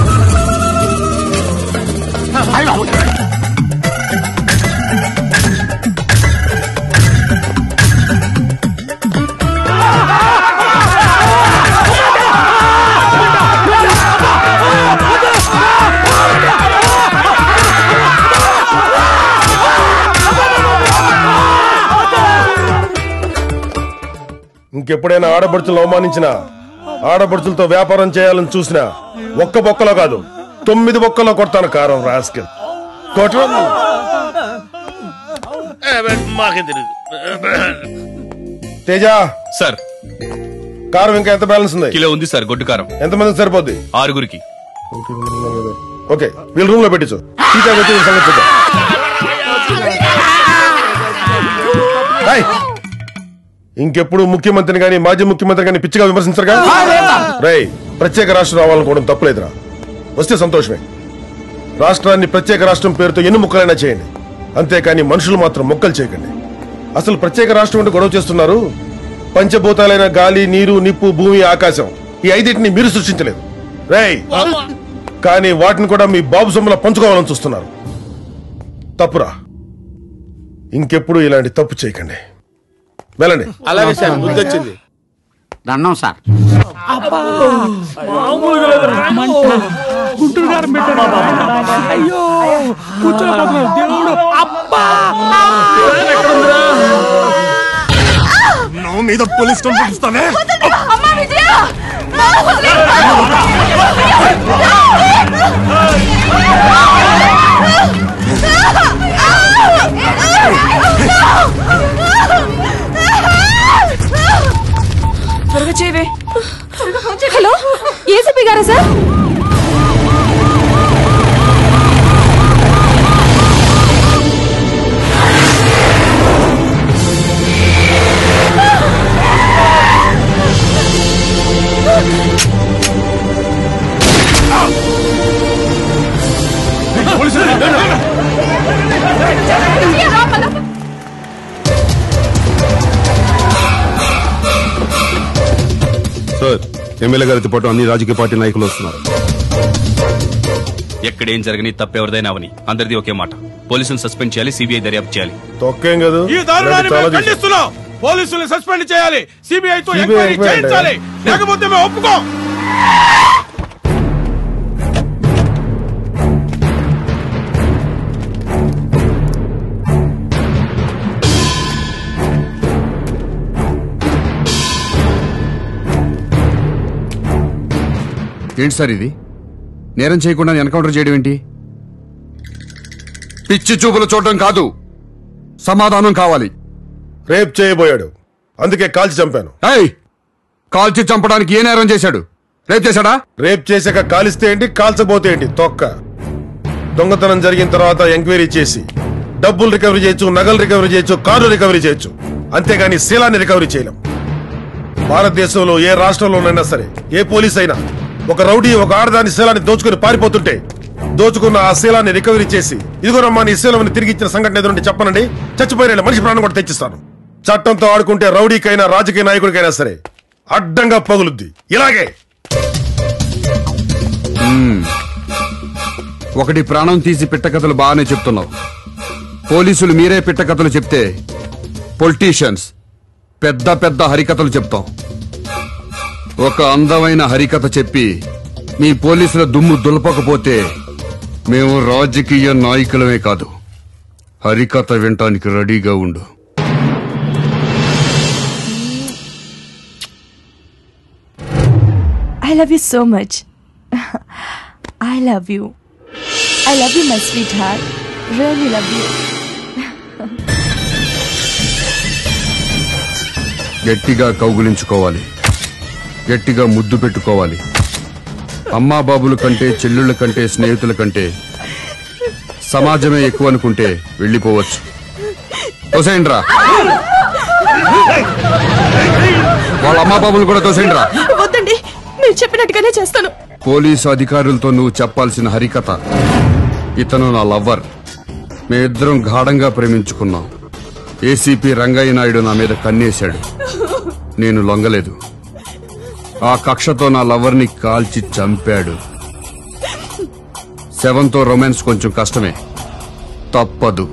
ఇంకెప్పుడైనా ఆడపడుచులు అవమానించినా ఆడపడుచులతో వ్యాపారం చేయాలని చూసినా ఒక్క బొక్కలో కాదు తొమ్మిది బొక్కలో కొడతాను కారం రాస్కెల్ కోట మాకేం తెలియదు తేజ సార్ కారం ఇంకా ఎంత బ్యాలెన్స్ ఉంది కిలో ఉంది సార్ గొడ్డు కారం ఎంతమందికి సరిపోద్ది ఆరుగురికి ఓకే వీళ్ళ రూమ్ లో పెట్టించు సీతా వచ్చి వీళ్ళ సంగతి చూద్దాం హాయ్. ఇంకెప్పుడు ముఖ్యమంత్రిని గాని మాజీ ముఖ్యమంత్రి గాని పిచ్చిగా విమర్శించరుగా రై ప్రత్యేక రాష్ట్రం రావాలనుకోవడం తప్పులేదురా వస్తే సంతోషమే రాష్ట్రాన్ని ప్రత్యేక రాష్ట్రం పేరుతో ఎన్ని ముక్కలైనా చేయండి అంతేకాని మనుషులు మాత్రం మొక్కలు చేయకండి అసలు ప్రత్యేక రాష్ట్రం అంటే గొడవ చేస్తున్నారు పంచభూతాలైన గాలి నీరు నిప్పు భూమి ఆకాశం ఈ ఐదింటిని మీరు సృష్టించలేదు రేయ్ కానీ వాటిని కూడా మీ బాబు సొమ్ముల పంచుకోవాలని చూస్తున్నారు తప్పురా ఇంకెప్పుడు ఇలాంటి తప్పు చేయకండి వెళ్ళండి అలాగే సార్ బుద్ధి వచ్చింది దండం సార్ గుంటూరు గారు పెట్టారు అయ్యో కూర్చోలేకపోతున్నాడు దేవుడు అబ్బా నా మీద పోలీస్ కంప్లైంట్ ఇస్తానే అమ్మా విజయ త్వరగా చేయవే హలో ఏసీపీ గారా సార్ సార్ ఎమ్మెల్యే గారితో పాటు అన్ని రాజకీయ పార్టీ నాయకులు వస్తున్నారు ఎక్కడేం జరగని తప్పెవరిదైనా అవని అందరిది ఒకే మాట పోలీసులు సస్పెండ్ చేయాలి సిబిఐ దర్యాప్తు చేయాలి తొక్కేం కదా ఈ దారుణాన్ని చాలా మేము చేశాం. ఖండిస్తున్నాం పోలీసులు సస్పెండ్ చేయాలి సిబిఐ తో CBI ఎంక్వైరీ ఎంక్వైరీ చేయించాలి లేకపోతే మేము ఒప్పుకోం ఏంటి సార్ ఇది నేరం చేయకుండా ఎన్కౌంటర్ చేయడం ఏంటి పిచ్చి చూపులు చూడటం కాదు సమాధానం కావాలి రేప్ చేయబోయాడు అందుకే కాల్చి చంపాను ఏయ్ కాల్చి చంపడానికి ఏ నేరం చేశాడు రేప్ చేశాడా రేప్ చేశాక కాలిస్తే ఏంటి కాల్చబోతే ఏంటి తొక్క దొంగతనం జరిగిన తర్వాత ఎంక్వైరీ చేసి డబ్బులు రికవరీ చేయొచ్చు నగలు రికవరీ చేయొచ్చు కారు రికవరీ చేయొచ్చు అంతేగాని శీలాన్ని రికవరీ చేయలేం భారతదేశంలో ఏ రాష్ట్రంలోనైనా సరే ఏ పోలీస్ అయినా ఒక రౌడీ ఒక ఆడదాని శీలాన్ని దోచుకుని పారిపోతుంటే దోచుకున్న ఆ శీలాన్ని రికవరీ చేసి ఇదిగోనమ్మా నీ శీలం తిరిగి ఇచ్చిన సంఘటన ఎదురుంటే చెప్పనండి చచ్చిపోయిన మనిషి ప్రాణం కూడా తెచ్చిస్తాను చట్టంతో ఆడుకుంటే రౌడీకైనా రాజకీయ నాయకుడికైనా సరే అడ్డంగా పగులుద్ది ఇలాగే మ్మ్. ఒకటి ప్రాణం తీసి పిట్టకథలు బాగానే చెప్తున్నావు పోలీసులు మీరే పిట్టకథలు చెప్తే పొలిటీషియన్స్ పెద్ద పెద్ద హరికథలు చెప్తాం ఒక అందమైన హరికథ చెప్పి మీ పోలీసుల దుమ్ము దులపకపోతే మేము రాజకీయ నాయకులమే కాదు హరికథ వినటానికి రెడీగా ఉండు I love you so much. I love you. I love you, my sweetheart. Really love you. గట్టిగా కౌగులించుకోవాలి గట్టిగా ముద్దు పెట్టుకోవాలి అమ్మా బాబుల కంటే చెల్లుళ్ళ కంటే స్నేహితుల కంటే సమాజమే ఎక్కువ అనుకుంటే వెళ్ళిపోవచ్చు తోసేయండిరా వాళ్ళ అమ్మా బాబులు కూడా తోసేయండిరా వద్దండి మీరు చెప్పినట్టుగానే చేస్తాను పోలీసు అధికారులతో నువ్వు చెప్పాల్సిన హరికథ ఇతను నా లవ్వర్ మేమిద్దరం గాఢంగా ప్రేమించుకున్నాం ఏసీపీ రంగయ్య నాయుడు నా మీద కన్నేశాడు నేను లొంగలేదు ఆ కక్షతో నా లవర్ని కాల్చి చంపాడు శవంతో రొమాన్స్ కొంచెం కష్టమే తప్పదు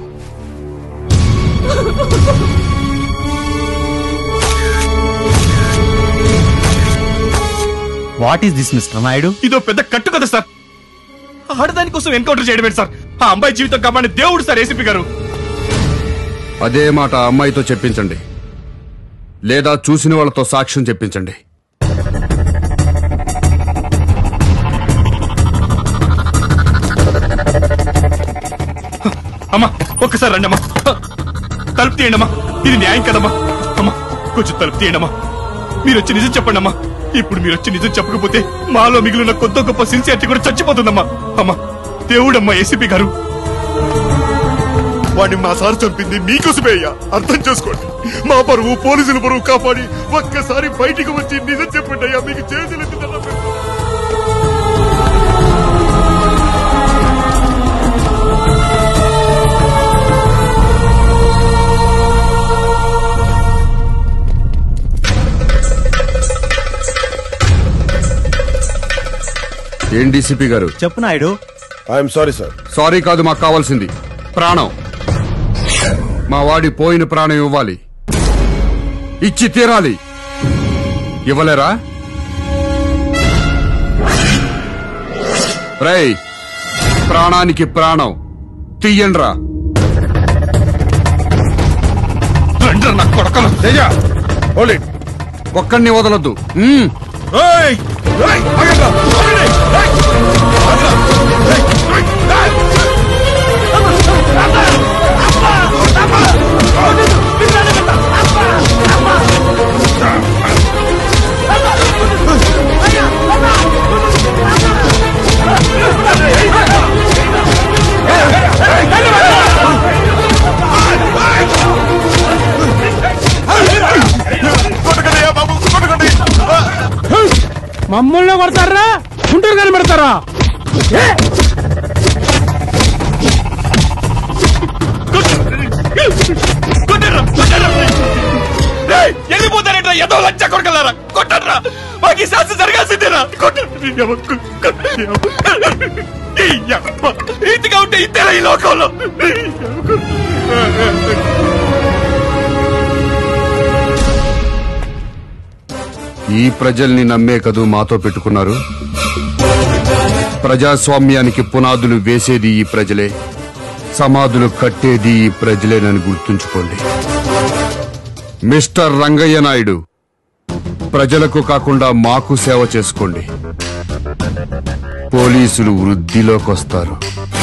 what is this mister Naidu ఇదో పెద్ద కట్టు కదా సార్ ఆడదాని కోసం ఎన్కౌంటర్ చేయడమే సార్ ఆ అమ్మాయి జీవితం కాపాడిన దేవుడు సార్ ఏసీపీ గారు అదే మాట ఆ అమ్మాయితో చెప్పించండి లేదా చూసిన వాళ్ళతో సాక్ష్యం చెప్పించండి అమ్మా ఒక్కసారి రండి అమ్మా తలుపు తీయండి అమ్మా ఇది న్యాయం కదమ్మా అమ్మా కొంచెం తలుపు తీయండి అమ్మా మీరు వచ్చి నిజం చెప్పండి అమ్మా ఇప్పుడు మీరు వచ్చి నిజం చెప్పకపోతే మాలో మిగిలిన కొత్త గొప్ప సిన్సియారిటీ కూడా చచ్చిపోతుందమ్మా అమ్మా దేవుడమ్మా ఏసీపీ గారు వాడిని మా సార్ చంపింది మీకోసమే అయ్యా అర్థం చేసుకోండి మా పరువు పోలీసుల పరువు కాపాడి ఒక్కసారి బయటికి వచ్చి నిజం చెప్పండి అయ్యా మీకు చేతులు ఏం డీసీపీ గారు చెప్పు Naidu I'm sorry sir sorry కాదు మాకు కావాల్సింది ప్రాణం మా వాడి పోయిన ప్రాణం ఇవ్వాలి ఇచ్చి తీరాలి ఇవ్వలేరా రై ప్రాణానికి ప్రాణం తీయండ్రా ఒక్కడిని వదలొద్దు మ్మ్. మమ్మల్ని కొడతారా గుంటూరు కనిపెడతారా వెళ్ళిపోతారేంట్రా ఏదో లంచ కొడకలారా కొట్టరా మాకు ఈ శాస్త్రం జరగాల్సిందేనా కొట్టండి ఇంతగా ఉంటే ఇంతేనా ఈ లోకంలో ఈ ప్రజల్ని నమ్మే కదూ మాతో పెట్టుకున్నారు ప్రజాస్వామ్యానికి పునాదులు వేసేది ఈ ప్రజలే సమాధులు కట్టేది ఈ ప్రజలేనని గుర్తుంచుకోండి మిస్టర్ రంగయ్య నాయుడు ప్రజలకు కాకుండా మాకు సేవ చేసుకోండి పోలీసులు వృద్ధిలోకి వస్తారు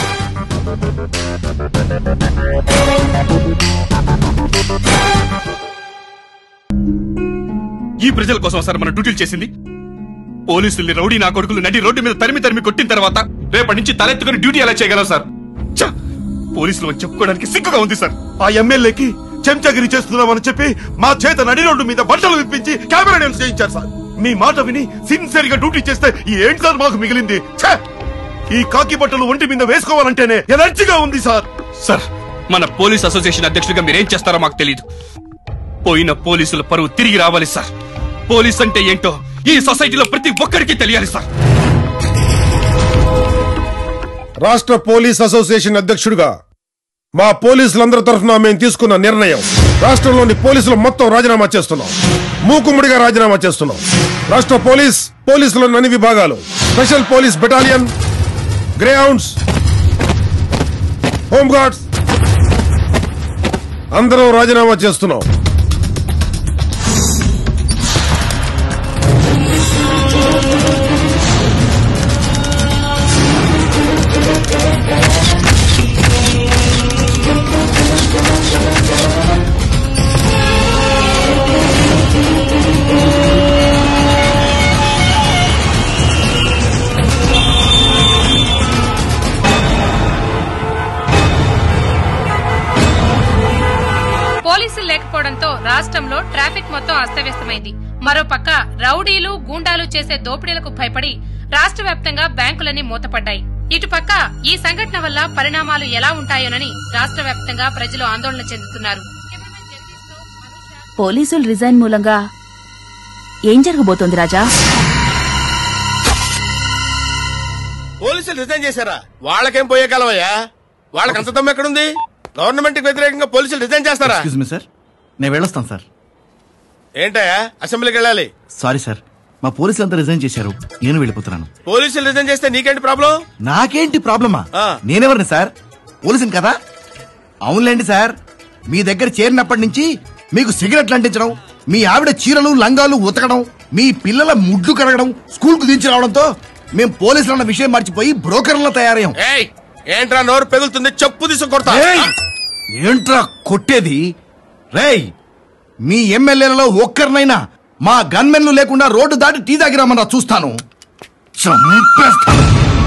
ఈ ప్రజల కోసం సార్ మన డ్యూటీలు చేసింది పోలీసుల్ని రౌడీ నా కొడుకులు నడి రోడ్డు మీద తరిమి తరిమి కొట్టిన తర్వాత రేపటి నుంచి తలెత్తుకుని డ్యూటీ ఎలా చేయగలం సార్ ఛ! పోలీసులు అని చెప్పుకోవడానికి సిగ్గుగా ఉంది సార్ ఆ ఎమ్మెల్యేకి చెంచగిరి చేస్తున్నామని చెప్పి మా చేత నడి రోడ్డు మీద బట్టలు విప్పించి కెమెరా డాన్స్ చేయించారు సార్ మీ మాట విని సిన్సియర్ గా డ్యూటీ చేస్తే ఈ ఏంటి సార్ మాకు మిగిలింది ఛే! ఈ కాకి బట్టలు ఒంటి మీద వేసుకోవాలంటేనే ఎనర్జీగా ఉంది సార్ సార్ మన పోలీస్ అసోసియేషన్ అధ్యక్షుడిగా మీరేం చేస్తారో మాకు తెలియదు పోయిన పోలీసుల పరువు తిరిగి రావాలి సార్ పోలీస్ అంటే ఏంటో ఈ సొసైటీలో ప్రతి ఒక్కరికి తెలియాలి సార్ రాష్ట్ర పోలీస్ అసోసియేషన్ అధ్యక్షుడిగా మా పోలీసులందరి తరఫున మేము తీసుకున్న నిర్ణయం రాష్ట్రంలోని పోలీసులు మొత్తం రాజీనామా చేస్తున్నాం మూకుమ్మడిగా రాజీనామా చేస్తున్నాం రాష్ట్ర పోలీస్ పోలీసులోని అన్ని విభాగాలు special police battalion greyhounds home guards అందరం రాజీనామా చేస్తున్నాం పోలీసులు లేకపోవడంతో రాష్ట్రంలో ట్రాఫిక్ మొత్తం అస్తవ్యస్తమైంది మరోపక్క రౌడీలు గూండాలు చేసే దోపిడీలకు భయపడి రాష్ట్ర వ్యాప్తంగా బ్యాంకులన్నీ మూతపడ్డాయి ఇటుపక్క ఈ సంఘటన వల్ల పరిణామాలు ఎలా ఉంటాయోనని రాష్ట్ర వ్యాప్తంగా ప్రజలు ఆందోళన చెందుతున్నారు పోలీసులు రిజైన్ మూలంగా ఏం జరగబోతోంది రాజా పోలీసులు రిజైన్ చేశారా వాళ్ళకేం పోయే కాలమయ్యా వాళ్ళకి అంత దమ్ము ఎక్కడుంది గవర్నమెంట్ కి వ్యతిరేకంగా పోలీసులు రిజైన్ చేస్తారా ఎక్స్క్యూజ్ మీ సార్ నేను వెళ్ళొస్తాను సార్ ఏంటయ్యా అసెంబ్లీకి వెళ్ళాలి సారీ సార్ మా పోలీసులంతా రిజైన్ చేశారు నేను వెళ్ళిపోతున్నాను పోలీసులు రిజైన్ చేస్తే నీకేంటి ప్రాబ్లం నాకేంటి ప్రాబ్లమా నేనెవరిని సార్ పోలీసుని కదా అవునులేండి సార్ మీ దగ్గర చేరినప్పటి నుంచి మీకు సిగరెట్లు అంటించడం మీ ఆవిడ చీరలు లంగాలు ఉతకడం మీ పిల్లల ముడ్లు కరగడం స్కూల్ కు దించి రావడంతో మేము పోలీసులు అన్న విషయం మర్చిపోయి బ్రోకర్లా తయారయ్యాం ఏయ్ ఏంట్రా నోరు పెగులుతుంది చెప్పు తీసుకు కొడతా ఏయ్! ఏంట్రా కొట్టేది రేయ్ మీ ఎమ్మెల్యేలలో ఒక్కరినైనా మా గన్మెన్లు లేకుండా రోడ్డు దాటి టీ దగ్గరమన్నా చూస్తాను చంపేస్తాను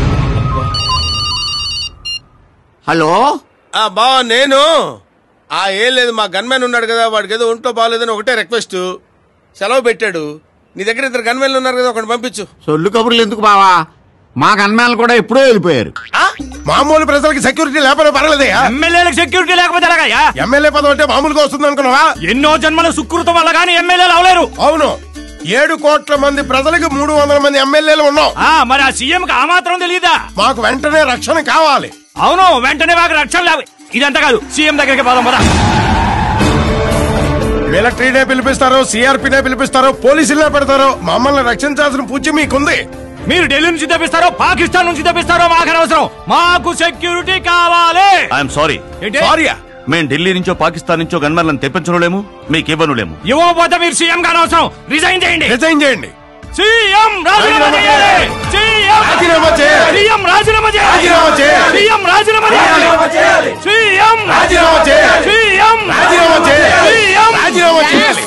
హలో ఆ బావ నేను ఆ ఏం లేదు మా గన్మెన్ ఉన్నాడు కదా వాడికి ఏదో ఒంట్లో బాగాలేదని ఒకటే రిక్వెస్ట్ సెలవు పెట్టాడు నీ దగ్గర ఇద్దరు గన్మెన్లు ఉన్నారు కదా ఒకటి పంపించు సొల్లు కబుర్లు ఎందుకు బావా మా గన్మేలు కూడా ఎప్పుడో వెళ్ళిపోయారు మామూలు ప్రజలకి సెక్యూరిటీ లేకపోతే పర్లేదయ్యా ఎమ్మెల్యేలకు సెక్యూరిటీ లేకపోతే ఎలాగయ్యా ఎమ్మెల్యే పదం అంటే మామూలుగా వస్తుంది అనుకున్నావా ఎన్నో జన్మల సుకృతం వల్ల కానీ ఎమ్మెల్యేలు అవలేరు అవును ఏడు కోట్ల మంది ప్రజలకు మూడు వందల మంది ఎమ్మెల్యేలు ఉన్నాం ఆ, మరి ఆ సీఎం కి ఆ మాత్రం తెలియదా మాకు వెంటనే రక్షణ కావాలి అవును వెంటనే మాకు రక్షణ లేవు ఇదంతా కాదు సీఎం దగ్గరికి పోదాం పద మిలిటరీనే పిలిపిస్తారు సిఆర్పీనే పిలిపిస్తారు పోలీసులనే పెడతారు మమ్మల్ని రక్షించాల్సిన పూచి మీకుంది మీరు ఢిల్లీ నుంచి తెప్పిస్తారో పాకిస్తాన్ నుంచి తెప్పిస్తారో మాకు అనవసరం మాకు సెక్యూరిటీ కావాలి ఐఎమ్ సారీ ఏంటి? సారీయా? మేము ఢిల్లీ నుంచో పాకిస్తాన్ నుంచో గన్మర్లను తెప్పించలేము మీకు ఇవ్వనులేము ఇవ్వకపోతే మీరు సీఎం గా అనవసరం రిజైన్ చేయండి రిజైన్ చేయండి సీఎం రాజీనామా చేయాలి సీఎం రాజీనామా చేయాలి. సీఎం రాజీనామా చేయాలి రాజీనామా చేయాలి. సీఎం రాజీనామా చేయాలి సీఎం రాజీనామా చేయాలి. సీఎం రాజీనామా చేయాలి. సీఎం రాజీనామా చేయాలి.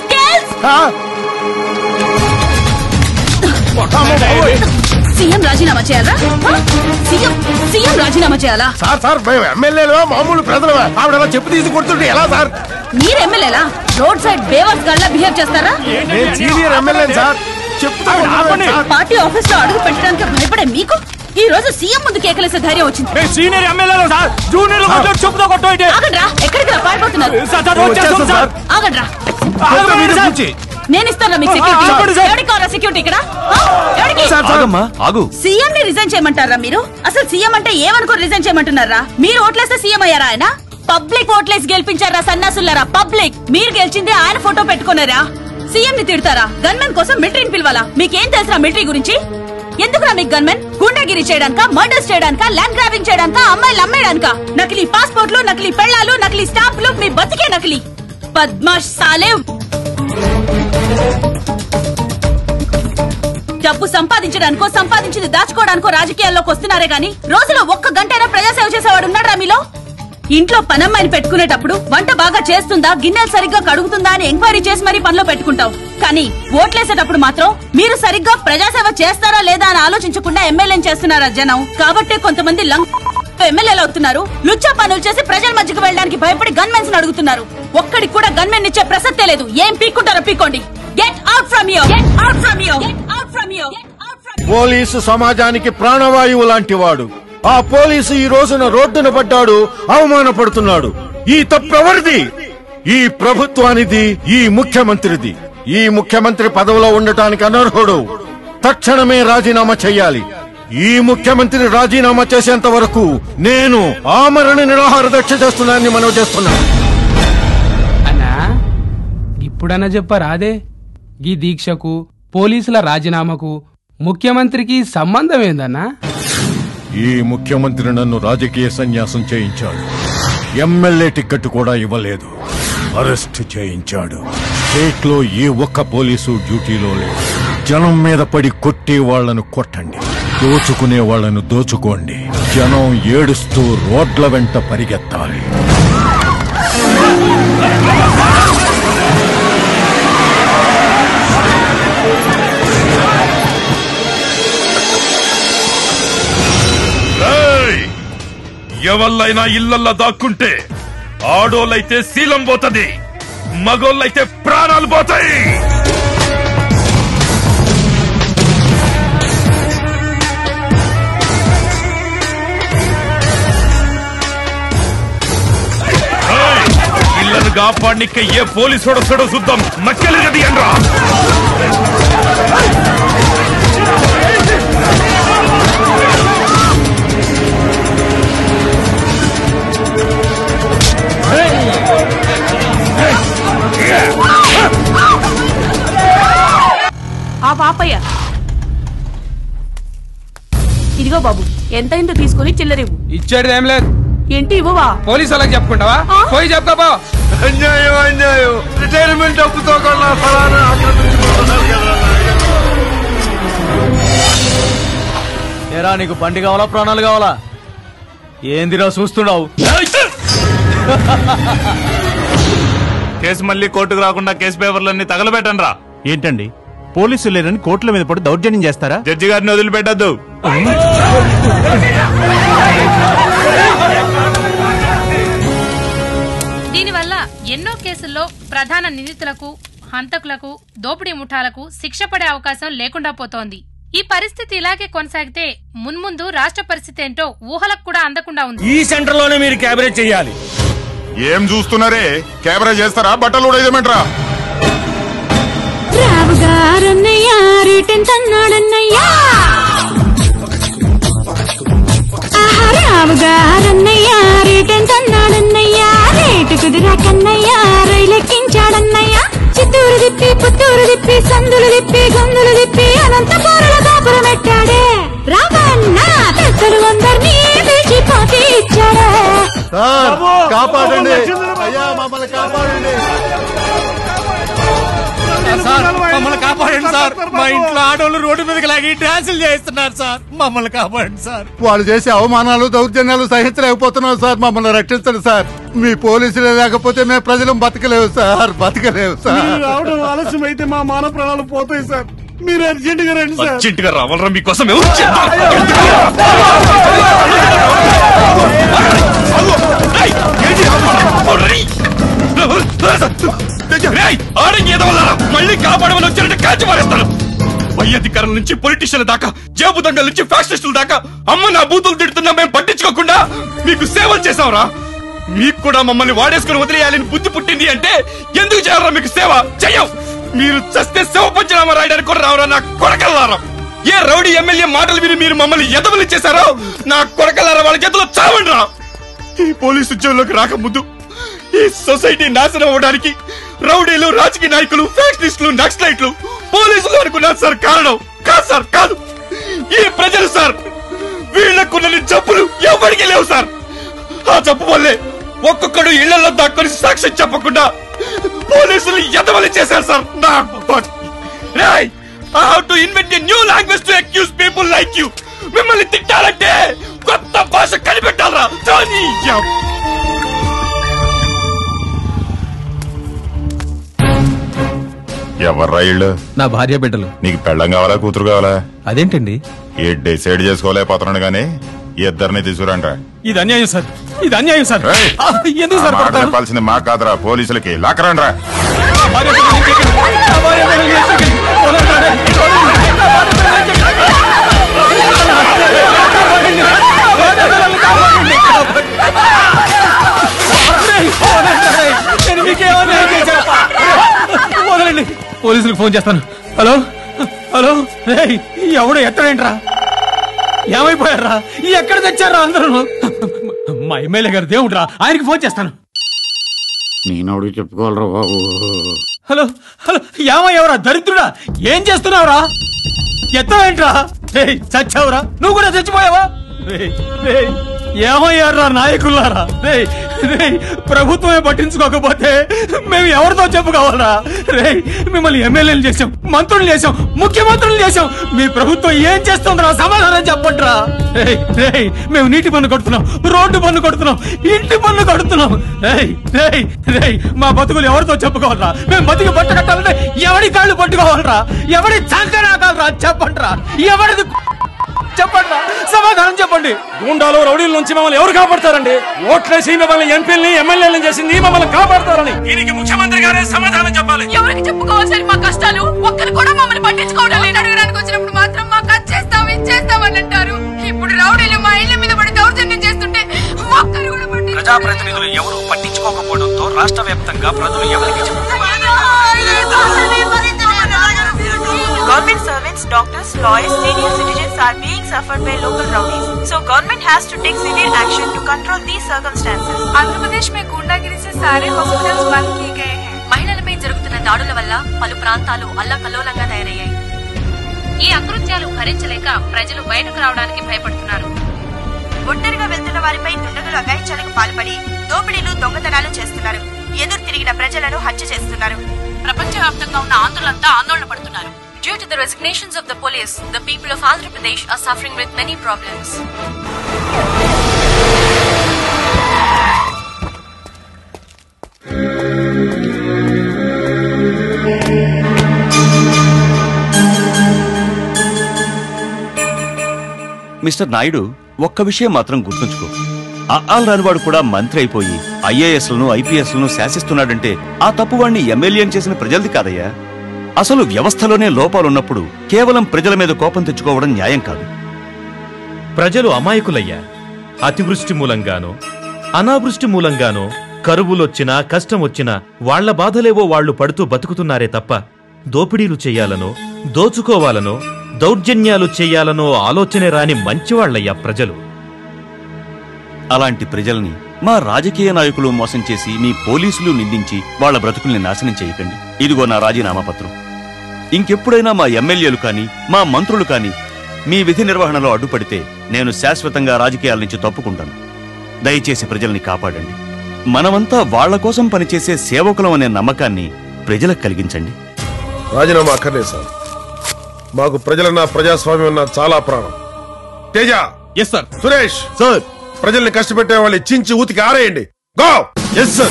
సీఎం రాజీనామా చేయాలా హ? సీఎం సీఎం రాజీనామా చేయాలా సార్ సార్ మేము ఎమ్మెల్యేలు మామూలు ప్రజలు ఆవిడ అలా చెప్పు తీసి కొడుతుంటే ఎలా సార్ మీరు ఎమ్మెల్యేలా రోడ్ సైడ్ బేవర్స్ గల్లా బిహేవ్ చేస్తారా నేను సీనియర్ ఎమ్మెల్యే సార్ చెప్తా ఉన్నాను సార్. పార్టీ ఆఫీస్ లో అడుగు పెట్టడానికి భయపడే మీకు ఈ రోజు సీఎం ముందు కేకలేసే ధైర్యం వచ్చింది మేము సీనియర్ ఎమ్మెల్యేలు సార్ జూనియర్ కొంచెం చెప్పుతో కొట్టు ఇటు. ఆగండ్రా ఎక్కడికి రా పారిపోతున్నారు సార్, సార్, వచ్చేస్తాం సార్. ఆగండ్రా ఆగండి సార్. నేను ఇస్తాను మీకు ఆ, ఆగండి సెక్యూరిటీ సార్. ఎవరికి కావాలా సెక్యూరిటీ ఇక్కడ ఆ? ఎవరికి ఆగమ్మా ఆగు సీఎం ని రిజైన్ చేయమంటారా మీరు అసలు సీఎం అంటే ఏమనుకో రిజైన్ చేయమంటున్నారా మీరు ఓట్లేస్తే సీఎం అయ్యారా ఆయన పబ్లిక్ ఓట్లేసి గెలిపించారా సన్నాసులారా పబ్లిక్ మీరు గెలిచింది ఆయన ఫోటో పెట్టుకున్నారా సీఎం ని తిడతారా గన్మెన్ కోసం మిలిటరీని పిలవాలా మీకేం తెలుసా మిలిటరీ గురించి ఎందుకురా మీకు గన్మెన్ గుండాగిరి చేయడానిక మర్డర్స్ చేయడానిక ల్యాండ్ గ్రాబింగ్ చేయడానిక అమ్మాయిలు అమ్మేయడానిక నకిలీ పాస్పోర్ట్లు నకిలీ పెళ్ళాలు నకిలీ స్టాంపులు మీ బతికే నకిలీ పద్మాష్ సాలే డబ్బు సంపాదించడానికో సంపాదించింది దాచుకోవడానికో రాజకీయాల్లోకి వస్తున్నారే గాని రోజులో ఒక్క గంటైనా ప్రజాసేవ చేసేవాడు ఉన్నాడా మీలో ఇంట్లో పనమ్మాయిని పెట్టుకునేటప్పుడు వంట బాగా చేస్తుందా గిన్నెలు సరిగ్గా కడుగుతుందా అని ఎంక్వైరీ చేసి మరీ పనిలో పెట్టుకుంటావు కానీ ఓట్లేసేటప్పుడు మాత్రం మీరు సరిగ్గా ప్రజాసేవ చేస్తారా లేదా అని ఆలోచించకుండా ఎమ్మెల్యేని చేస్తున్నారా జనం కాబట్టే కొంతమంది లంగ్ ఎమ్మెల్యేలు అవుతున్నారు లుచ్చా పనులు చేసి ప్రజల మధ్యకు వెళ్ళడానికి భయపడి గన్మెన్స్ అడుగుతున్నారు ఒక్కడికి కూడా గన్మెన్ ఇచ్చే ప్రసక్తే లేదు ఏం పీక్కుంటారో పీక్కోండి get out from you get out from you get out from you police సమాజానికి ప్రాణవాయువు లాంటి వాడు ఆ పోలీసు ఈ రోజున రోడ్డున పడ్డాడు అవమానపడుతున్నాడు ఈ తప్పెవరిది ఈ ప్రభుత్వానిది ఈ ముఖ్యమంత్రిది ఈ ముఖ్యమంత్రి పదవిలో ఉండటానికి అనర్హుడు తక్షణమే రాజీనామా చెయ్యాలి ఈ ముఖ్యమంత్రి రాజీనామా చేసేంత వరకు నేను ఆమరణ నిరాహార దీక్ష చేస్తున్నానని మనవి చేస్తున్నాను అన్నా ఇప్పుడన్నా చెప్పారా అదే ఈ దీక్షకు పోలీసుల రాజీనామాకు ముఖ్యమంత్రికి సంబంధం ఏందన్నా ఈ ముఖ్యమంత్రి నన్ను రాజకీయ సన్యాసం చేయించాడు ఎమ్మెల్యే టికెట్ కూడా ఇవ్వలేదు అరెస్ట్ చేయించాడు స్టేట్ లో ఏ ఒక్క పోలీసు డ్యూటీలో లేదు జనం మీద పడి కొట్టే వాళ్లను కొట్టండి దోచుకునే వాళ్లను దోచుకోండి జనం ఏడుస్తూ రోడ్ల వెంట పరిగెత్తాలి ఏయ్! ఎవళ్ళైనా ఇళ్లల్లో దాక్కుంటే ఆడోళ్ళైతే శీలం పోతది మగోళ్ళైతే ప్రాణాలు పోతాయి ఏయ్! ఇళ్లను కాపాడినిక్క ఏ పోలీసు వస్తాడో చూద్దాం మక్కలేది అనరా ఆ పాపయ్య ఇదిగో బాబు ఎంతైందో తీసుకుని చిల్లరివ్వు ఇచ్చేది ఏం లేదు ఏంటి ఇవ్వవా పోలీసు వాళ్ళకి చెప్పుకుంటావా పోయి చెప్పుకోపో అన్యాయం అన్యాయం రిటైర్మెంట్ డబ్బుతో కొన్న ఫలానా ఆక్రమించుకుంటున్నారు కదా ఏరా నీకు బండి కావాలా ప్రాణాలు కావాలా ఏందిరా చూస్తున్నావు కేసు మళ్ళీ కోర్టుకు రాకుండా కేసు పేపర్లన్నీ తగలబెట్టండి రా ఏంటండి పోలీసులు లేరని కోర్టుల మీద పడి దౌర్జన్యం చేస్తారా జడ్జి గారిని వదిలిపెట్టద్దు దీనివల్ల ఎన్నో కేసుల్లో ప్రధాన నిందితులకు హంతకులకు దోపిడీ ముఠాలకు శిక్ష పడే అవకాశం లేకుండా పోతోంది ఈ పరిస్థితి ఇలాగే కొనసాగితే మున్ముందు రాష్ట్ర పరిస్థితి ఏంటో ఊహలకు కూడా అందకుండా ఉంది ఈ సెంటర్ లోనే మీరు క్యాబినెట్ చేయాలి ఏం చూస్తున్నారే కెమెరా చేస్తారా బట్టలు కూడా ఇదేమంటారా రావుగారన్నయ్యా రిటర్న్ తన్నాడన్నయ్యా ఆహా, రావుగారన్నయ్యా రిటర్న్ తన్నాడన్నయ్యా రేటు కుదిరా కన్నయ్యా రైలెక్కించాడన్నయ్యా చిత్తూరు తిప్పి పుత్తూరు తిప్పి సందులు తిప్పి గొందులు తిప్పి అనంతపురుల కాపురం పెట్టాడే రావన్న పెద్దలు అందరినీ పిలిచి పోటీ ఇచ్చాడే కాపాడండి అయ్యా మమ్మల్ని కాపాడండి సార్ మమ్మల్ని కాపాడండి సార్ మా ఇంట్లో ఆడోళ్ళు రోడ్డు మీదకి లాగి డాన్సులు చేస్తున్నారు సార్ మమ్మల్ని కాపాడండి సార్ వాళ్ళు చేసే అవమానాలు దౌర్జన్యాలు సహించలేకపోతున్నాం సార్ మమ్మల్ని రక్షించండి సార్ మీ పోలీసులే లేకపోతే మేము ప్రజలు బతకలేవు సార్ బతకలేవు సార్ మీరు రావడం ఆలస్యం అయితే మా మానవ ప్రాణాలు పోతాయి సార్ మీరు అర్జెంట్ గా రండి సార్ అర్జెంట్ గా రావాలరా మీకోసం ఎవరు మళ్ళీ కాపాడమని వచ్చారంటే కాల్చి మారేస్తాను పై అధికారుల నుంచి పొలిటీషియన్ల దాకా జేబు దొంగల నుంచి ఫ్యాక్షనిస్టుల దాకా అమ్మ నా బూతులు తిడుతున్నా మేము పట్టించుకోకుండా మీకు సేవలు చేసాంరా మీకు కూడా మమ్మల్ని వాడేసుకుని వదిలేయాలని బుద్ధి పుట్టింది అంటే ఎందుకు చేయాలరా మీకు సేవ చెయ్యం మీరు చస్తే శవ పంచనామా రాయడానికి కూడా రావరా నా కొడకల్లారా ఏ రౌడీ ఎమ్మెల్యే మాటలు విని మీరు మమ్మల్ని ఎదవలు చేశారో నా కొడకల్లారా వాళ్ళ చేతిలో చావండి రా ఈ పోలీసు ఉద్యోగంలోకి రాకముందు ఈ సొసైటీ నాశనం అవడానికి రౌడీలు రాజకీయ నాయకులు ఫ్యాక్షనిస్టులు నక్సలైట్లు పోలీసులు అనుకున్నారు సార్ కారణం కాదు సార్ కాదు ఈ ప్రజలు సార్ వీళ్లకున్న జబ్బులు ఎవరికి లేవు సార్ ఆ జబ్బు వల్లే ఒక్కొక్కడు ఇళ్లలో దాక్కొని సాక్ష్యం చెప్పకుండా పోలీసులు ఎదవలి చేశారు సార్ నా రాయ్ I have to invent a new language to accuse people like you మిమ్మల్ని తిట్టాలంటే కొత్త భాష కనిపెట్టాలరా దాని ఎవర్రా ఇళ్ళు నా భార్య బిడ్డలు నీకు పెళ్ళం కావాలా కూతురు కావాలా అదేంటండి ఏ డిసైడ్ చేసుకోలేకపోతున్నాడు గానీ ఇద్దరిని తీసుకురండ్రా ఇది అన్యాయం సార్ ఇది అన్యాయం సార్ ఏయ్! ఆ, ఎందుకు సార్ ఆ మాట కొడతారు? చెప్పాల్సింది మా కాదురా పోలీసులకి లాకరండ్రా నేను మీకేమన్నా చేశాను? వదలండి పోలీసులకు ఫోన్ చేస్తాను హలో హలో రేయ్, ఎవడు ఎత్తడేంట్రా ఏమైపోయారా ఎక్కడ తెచ్చారా అందరూ మా ఎమ్మెల్యే గారు దేవుడ్రా ఆయనకి ఫోన్ చేస్తాను నేను చెప్పుకోవాలరా బాబు హలో హలో ఏమయ్యవరా దరిద్రుడా ఏం చేస్తున్నావురా ఎత్తవేంట్రా రేయ్, చచ్చావురా నువ్వు కూడా చచ్చిపోయావా రేయ్, రేయ్, ఏమయ్యారా నాయకులారా రేయ్, రేయ్, ప్రభుత్వమే పట్టించుకోకపోతే మేము ఎవరితో చెప్పుకోవాలరా రే మిమ్మల్ని ఎమ్మెల్యేలు చేసాం మంత్రులు చేసాం ముఖ్యమంత్రులు చేసాం మీ ప్రభుత్వం ఏం చేస్తుందిరా సమాధానం చెప్పండిరా రేయ్, రేయ్, మేము నీటి పన్ను కడుతున్నాం రోడ్డు పన్ను కడుతున్నాం ఇంటి పన్ను కడుతున్నాం రేయ్, రేయ్, రేయ్, మా బతుకులు ఎవరితో చెప్పుకోవాలరా మేము బతికి బట్ట కట్టాలంటే ఎవడి కాళ్ళు పట్టుకోవాలరా ఎవడి చంకనాకాలరా చెప్పండిరా ఎవరిది చెప్పండి సమాధానం చెప్పండి గుండాలు రౌడీల నుంచి మమ్మల్ని ఎవరు కాపాడతారండి ఓట్లేసి మిమ్మల్ని ఎంపీలని ఎమ్మెల్యేలను చేసింది మమ్మల్ని కాపాడతారని దీనికి ముఖ్యమంత్రి గారే సమాధానం చెప్పాలి ఎవరికి చెప్పుకోవాల్సిన మా కష్టాలు ఒక్కరు కూడా మమ్మల్ని పట్టించుకోవడం లేదు అడగడానికి వచ్చినప్పుడు మాత్రం మాకు అది చేస్తాం ఇది చేస్తామని అంటారు ఇప్పుడు రౌడీలు మా ఇళ్ళ మీద పడి దౌర్జన్యం చేస్తుంటే ఒక్కరు కూడా ప్రజాప్రతినిధులు ఎవరు పట్టించుకోకపోవడంతో రాష్ట్ర వ్యాప్తంగా ప్రజలు ఎవరికి Government servants, doctors, lawyers, senior citizens are being suffered by local rowdies. So government has to take severe action to control these circumstances. Andhra प्रदेश में गुंडागिरी से सारे हॉस्पिटल्स बंद किए गए हैं మహిళలపై జరుగుతున్న దాడుల వల్ల పలు ప్రాంతాలు అల్లకల్లోలంగా తయారయ్యాయి ఈ అకృత్యాలు భరించలేక ప్రజలు బయటకు రావడానికి భయపడుతున్నారు ఒంటరిగా వెళ్తున్న వారిపై దుండగులు అగాయిత్యాలకు పాల్పడి దోపిడీలు దొంగతనాలు చేస్తున్నారు ఎదురు తిరిగిన ప్రజలను హత్య చేస్తున్నారు ప్రపంచవ్యాప్తంగా ఉన్న ఆంధ్రులంతా ఆందోళన పడుతున్నారు Due to the resignations of the police, the people of Andhra Pradesh are suffering with many problems. Mister Naidu ఒక్క విషయం మాత్రం గుర్తుంచుకో అఆల్ రానివాడు కూడా మంత్రి అయిపోయి ఐఏఎస్లను ఐపీఎస్లను శాసిస్తున్నాడంటే ఆ తప్పు వాణ్ణి ఎమ్మెల్యేని చేసిన ప్రజలది కాదయ్యా అసలు వ్యవస్థలోనే లోపాలున్నప్పుడు కేవలం ప్రజల మీద కోపం తెచ్చుకోవడం న్యాయం కాదు ప్రజలు అమాయకులయ్యా అతివృష్టి మూలంగానో అనావృష్టి మూలంగానో కరువులొచ్చినా కష్టమొచ్చినా వాళ్ల బాధలేవో వాళ్లు పడుతూ బతుకుతున్నారే తప్ప దోపిడీలు చెయ్యాలనో దోచుకోవాలనో దౌర్జన్యాలు చెయ్యాలనో ఆలోచనే రాని మంచివాళ్లయ్యా ప్రజలు అలాంటి ప్రజల్ని మా రాజకీయ నాయకులు మోసం చేసి మీ పోలీసులు నిందించి వాళ్ళ బ్రతుకుల్ని నాశనం చేయకండి ఇదిగో నా రాజీనామా పత్రం ఇంకెప్పుడైనా మా ఎమ్మెల్యేలు కానీ మా మంత్రులు కానీ మీ విధి నిర్వహణలో అడ్డుపడితే నేను శాశ్వతంగా రాజకీయాల నుంచి తప్పుకుంటాను దయచేసి ప్రజల్ని కాపాడండి మనమంతా వాళ్ల కోసం పనిచేసే సేవకులం అనే నమ్మకాన్ని ప్రజలకు కలిగించండి రాజీనామా అక్కర్లేదు సార్ మాకు ప్రజలన్నా ప్రజాస్వామ్యం అన్నా చాలా ప్రాణం Teja yes sir Suresh sir ప్రజల్ని కష్టపెట్టే వాళ్ళు చించి ఊతికి ఆరేయండి గో ఎస్ సార్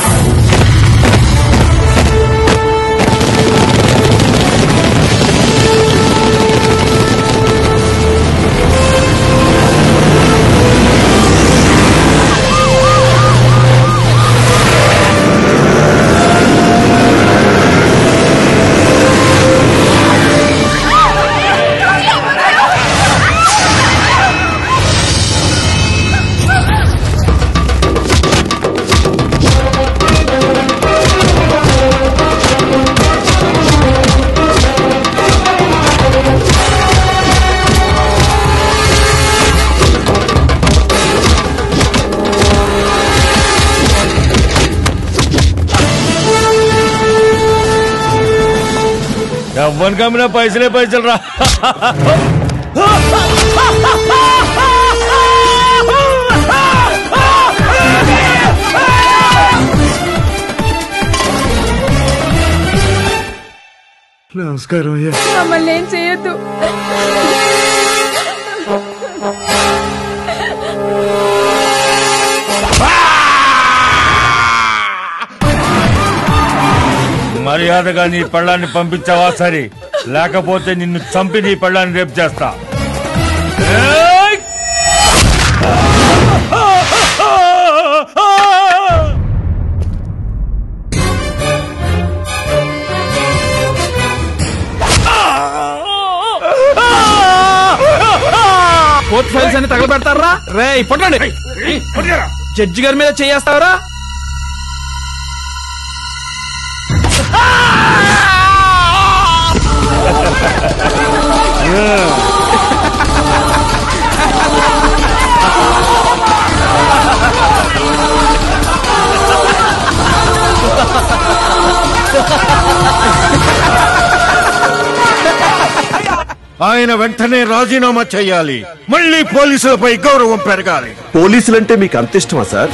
ఎవ్వరికి అమ్మినా పైసలే పైసలు రా నమస్కారం అయ్యా మమ్మల్ని ఏం చేయొద్దు మర్యాదగా నీ పెళ్ళాన్ని పంపించావా సరే లేకపోతే నిన్ను చంపి నీ పెళ్ళాన్ని రేపు చేస్తా ఏయ్! కోర్టు ఫైల్స్ అన్ని తగలబెడతారా రే పట్టండి జడ్జి గారి మీద చేయేస్తావరా ఆయన వెంటనే రాజీనామా చేయాలి మళ్ళీ పోలీసులపై గౌరవం పెరగాలి పోలీసులంటే మీకు అంత ఇష్టమా సార్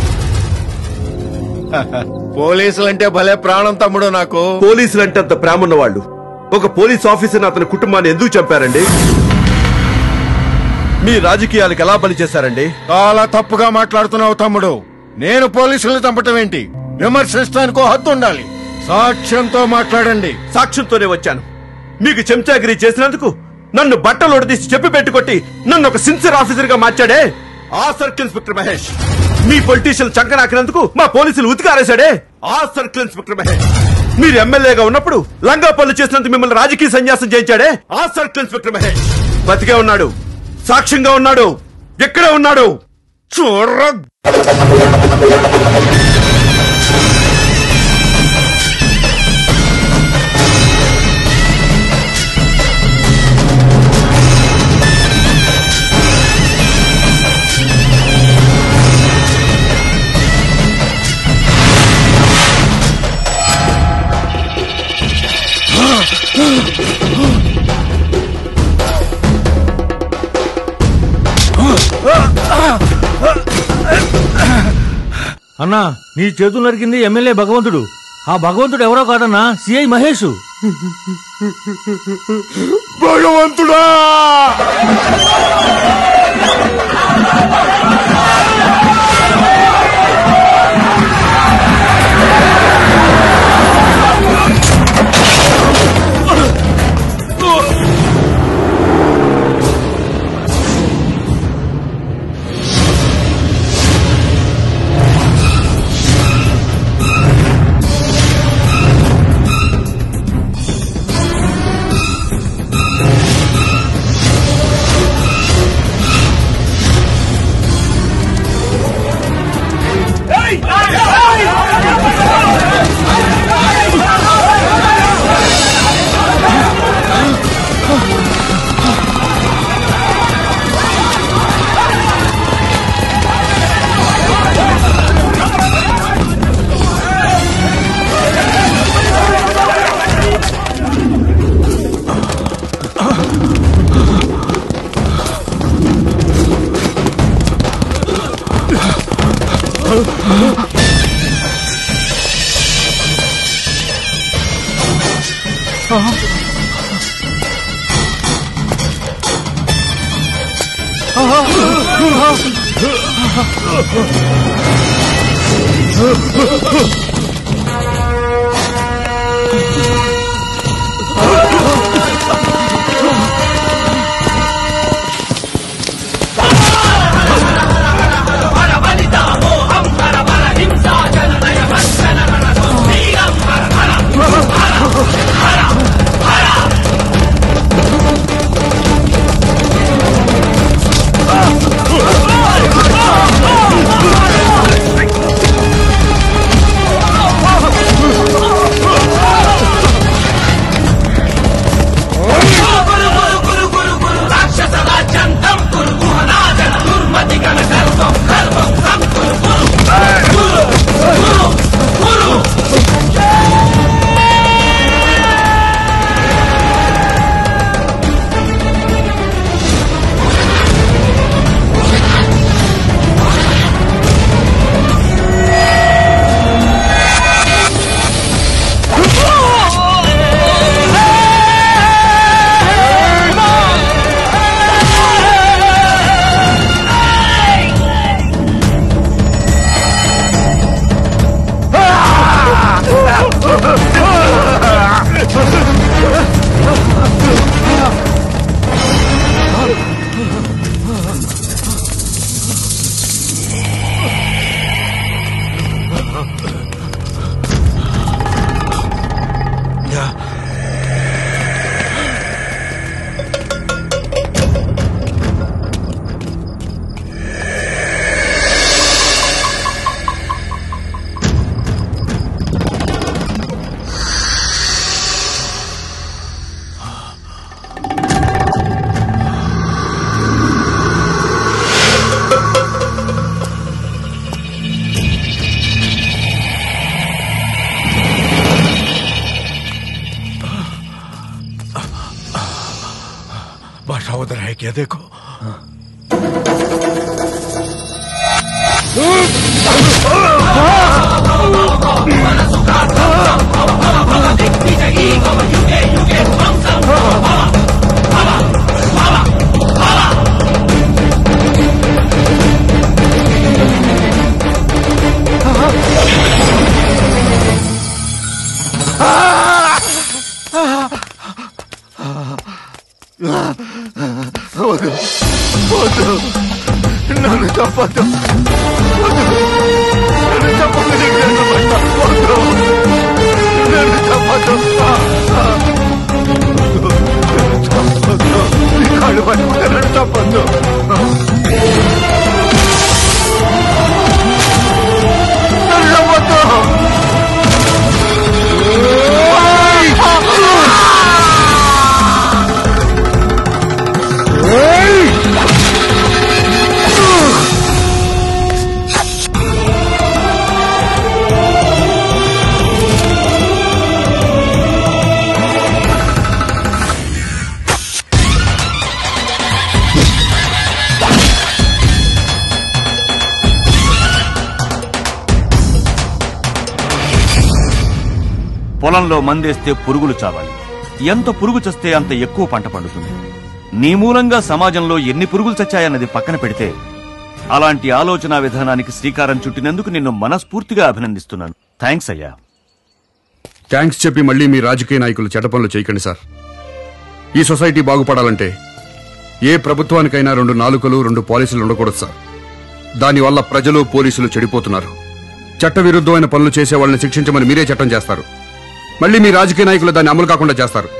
పోలీసులంటే భలే ప్రాణం తమ్ముడు నాకు పోలీసులంటే అంత ప్రేమ ఉన్నవాళ్ళు ఒక పోలీస్ ఆఫీసర్ అతని కుటుంబాన్ని ఎందుకు చంపారండి మీ రాజకీయాలకు ఎలా పనిచేశారండి చాలా తప్పుగా మాట్లాడుతున్నావు తమ్ముడు నేను పోలీసుల్ని చంపటం ఏంటి విమర్శించడానికి హద్దు ఉండాలి సాక్ష్యంతో మాట్లాడండి సాక్ష్యంతోనే వచ్చాను మీకు చెంచాగిరి చేసినందుకు నన్ను బట్టలు ఒడదీసి చెప్పి పెట్టుకొట్టి నన్ను ఒక సిన్సియర్ ఆఫీసర్ గా మార్చాడే ఆ సర్కిల్ ఇన్స్పెక్టర్ మహేష్ మీ పొలిటీషియన్ చంకనాకినందుకు మా పోలీసులు ఉతికారేశాడే ఆ సర్కిల్ ఇన్స్పెక్టర్ మహేష్ మీరు ఎమ్మెల్యేగా ఉన్నప్పుడు లంగా పనులు చేసినందుకు మిమ్మల్ని రాజకీయ సన్యాసం చేయించాడే ఆ సర్కిల్ ఇన్స్పెక్టర్ మహేష్ బతికే ఉన్నాడు సాక్ష్యంగా ఉన్నాడు ఎక్కడే ఉన్నాడు చూర్ర అన్నా నీ చేతులు నరికింది ఎమ్మెల్యే భగవంతుడు ఆ భగవంతుడు ఎవరో కాదన్నా సిఐ మహేష్ భగవంతుడా ఆ क्या देखो వద్దు వద్దు నన్ను చంపద్దు నన్ను చంపద్దు వద్దు నన్ను చంపద్దు చంపద్దు కాళ్ళు పట్టుకుంటే నన్ను చంపద్దు నన్ను చంపద్దు పొలంలో మందేస్తే పురుగులు చావాలి ఎంత పురుగు చస్తే అంత ఎక్కువ పంట పండుతుంది నీ మూలంగా సమాజంలో ఎన్ని పురుగులు చచ్చాయన్నది పక్కన పెడితే అలాంటి ఆలోచన విధానానికి శ్రీకారం చుట్టినందుకు నిన్ను మనస్ఫూర్తిగా అభినందిస్తున్నాను థ్యాంక్స్ అయ్యా థ్యాంక్స్ చెప్పి మళ్ళీ మీ రాజకీయ నాయకులు చెడ్డ పనులు చేయకండి సార్ ఈ సొసైటీ బాగుపడాలంటే ఏ ప్రభుత్వానికైనా రెండు నాలుకలు రెండు పాలసీలు ఉండకూడదు సార్ దానివల్ల ప్రజలు పోలీసులు చెడిపోతున్నారు చట్ట విరుద్ధమైన పనులు చేసే వాళ్ళని శిక్షించమని మీరే చట్టం చేస్తారు మళ్ళీ మీ రాజకీయ నాయకులు దాన్ని అమలు కాకుండా చేస్తారు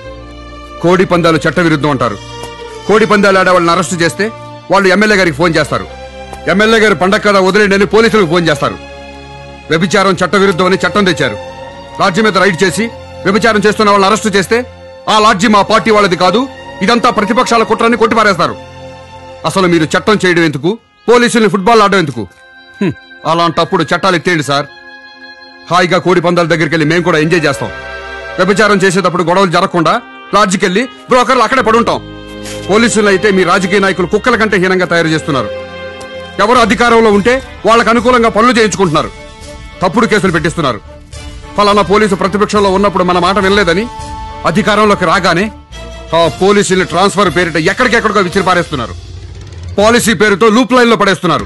కోడి పందాలు చట్ట విరుద్ధం అంటారు కోడి పందాలు ఆడే వాళ్ళని అరెస్ట్ చేస్తే వాళ్ళు ఎమ్మెల్యే గారికి ఫోన్ చేస్తారు ఎమ్మెల్యే గారు పండగ కదా వదిలేండి పోలీసులకు ఫోన్ చేస్తారు వ్యభిచారం చట్ట విరుద్ధం అని చట్టం తెచ్చారు లాడ్జి మీద రైడ్ చేసి వ్యభిచారం చేస్తున్న వాళ్ళని అరెస్ట్ చేస్తే ఆ లాడ్జి మా పార్టీ వాళ్ళది కాదు ఇదంతా ప్రతిపక్షాల కుట్రని కొట్టిపారేస్తారు అసలు మీరు చట్టం చేయడం ఎందుకు పోలీసుల్ని ఫుట్బాల్ ఆడడం ఎందుకు హ్మ్, అలాంటప్పుడు చట్టాలు ఎత్తేయండి సార్ హాయిగా కోడి పందాల దగ్గరికి వెళ్ళి మేము కూడా ఎంజాయ్ చేస్తాం వ్యభిచారం చేసేటప్పుడు గొడవలు జరగకుండా లాడ్జికి వెళ్ళి బ్రోకర్లు అక్కడే పడుంటాం పోలీసులు అయితే మీ రాజకీయ నాయకులు కుక్కల కంటే హీనంగా తయారు చేస్తున్నారు ఎవరు అధికారంలో ఉంటే వాళ్ళకు అనుకూలంగా పనులు చేయించుకుంటున్నారు తప్పుడు కేసులు పెట్టిస్తున్నారు ఫలానా పోలీసు ప్రతిపక్షంలో ఉన్నప్పుడు మన మాట వినలేదని అధికారంలోకి రాగానే ఆ పోలీసుల్ని ట్రాన్స్ఫర్ పేరిట ఎక్కడికెక్కడికో విసిరి పారేస్తున్నారు పాలసీ పేరుతో లూప్ లైన్లో పడేస్తున్నారు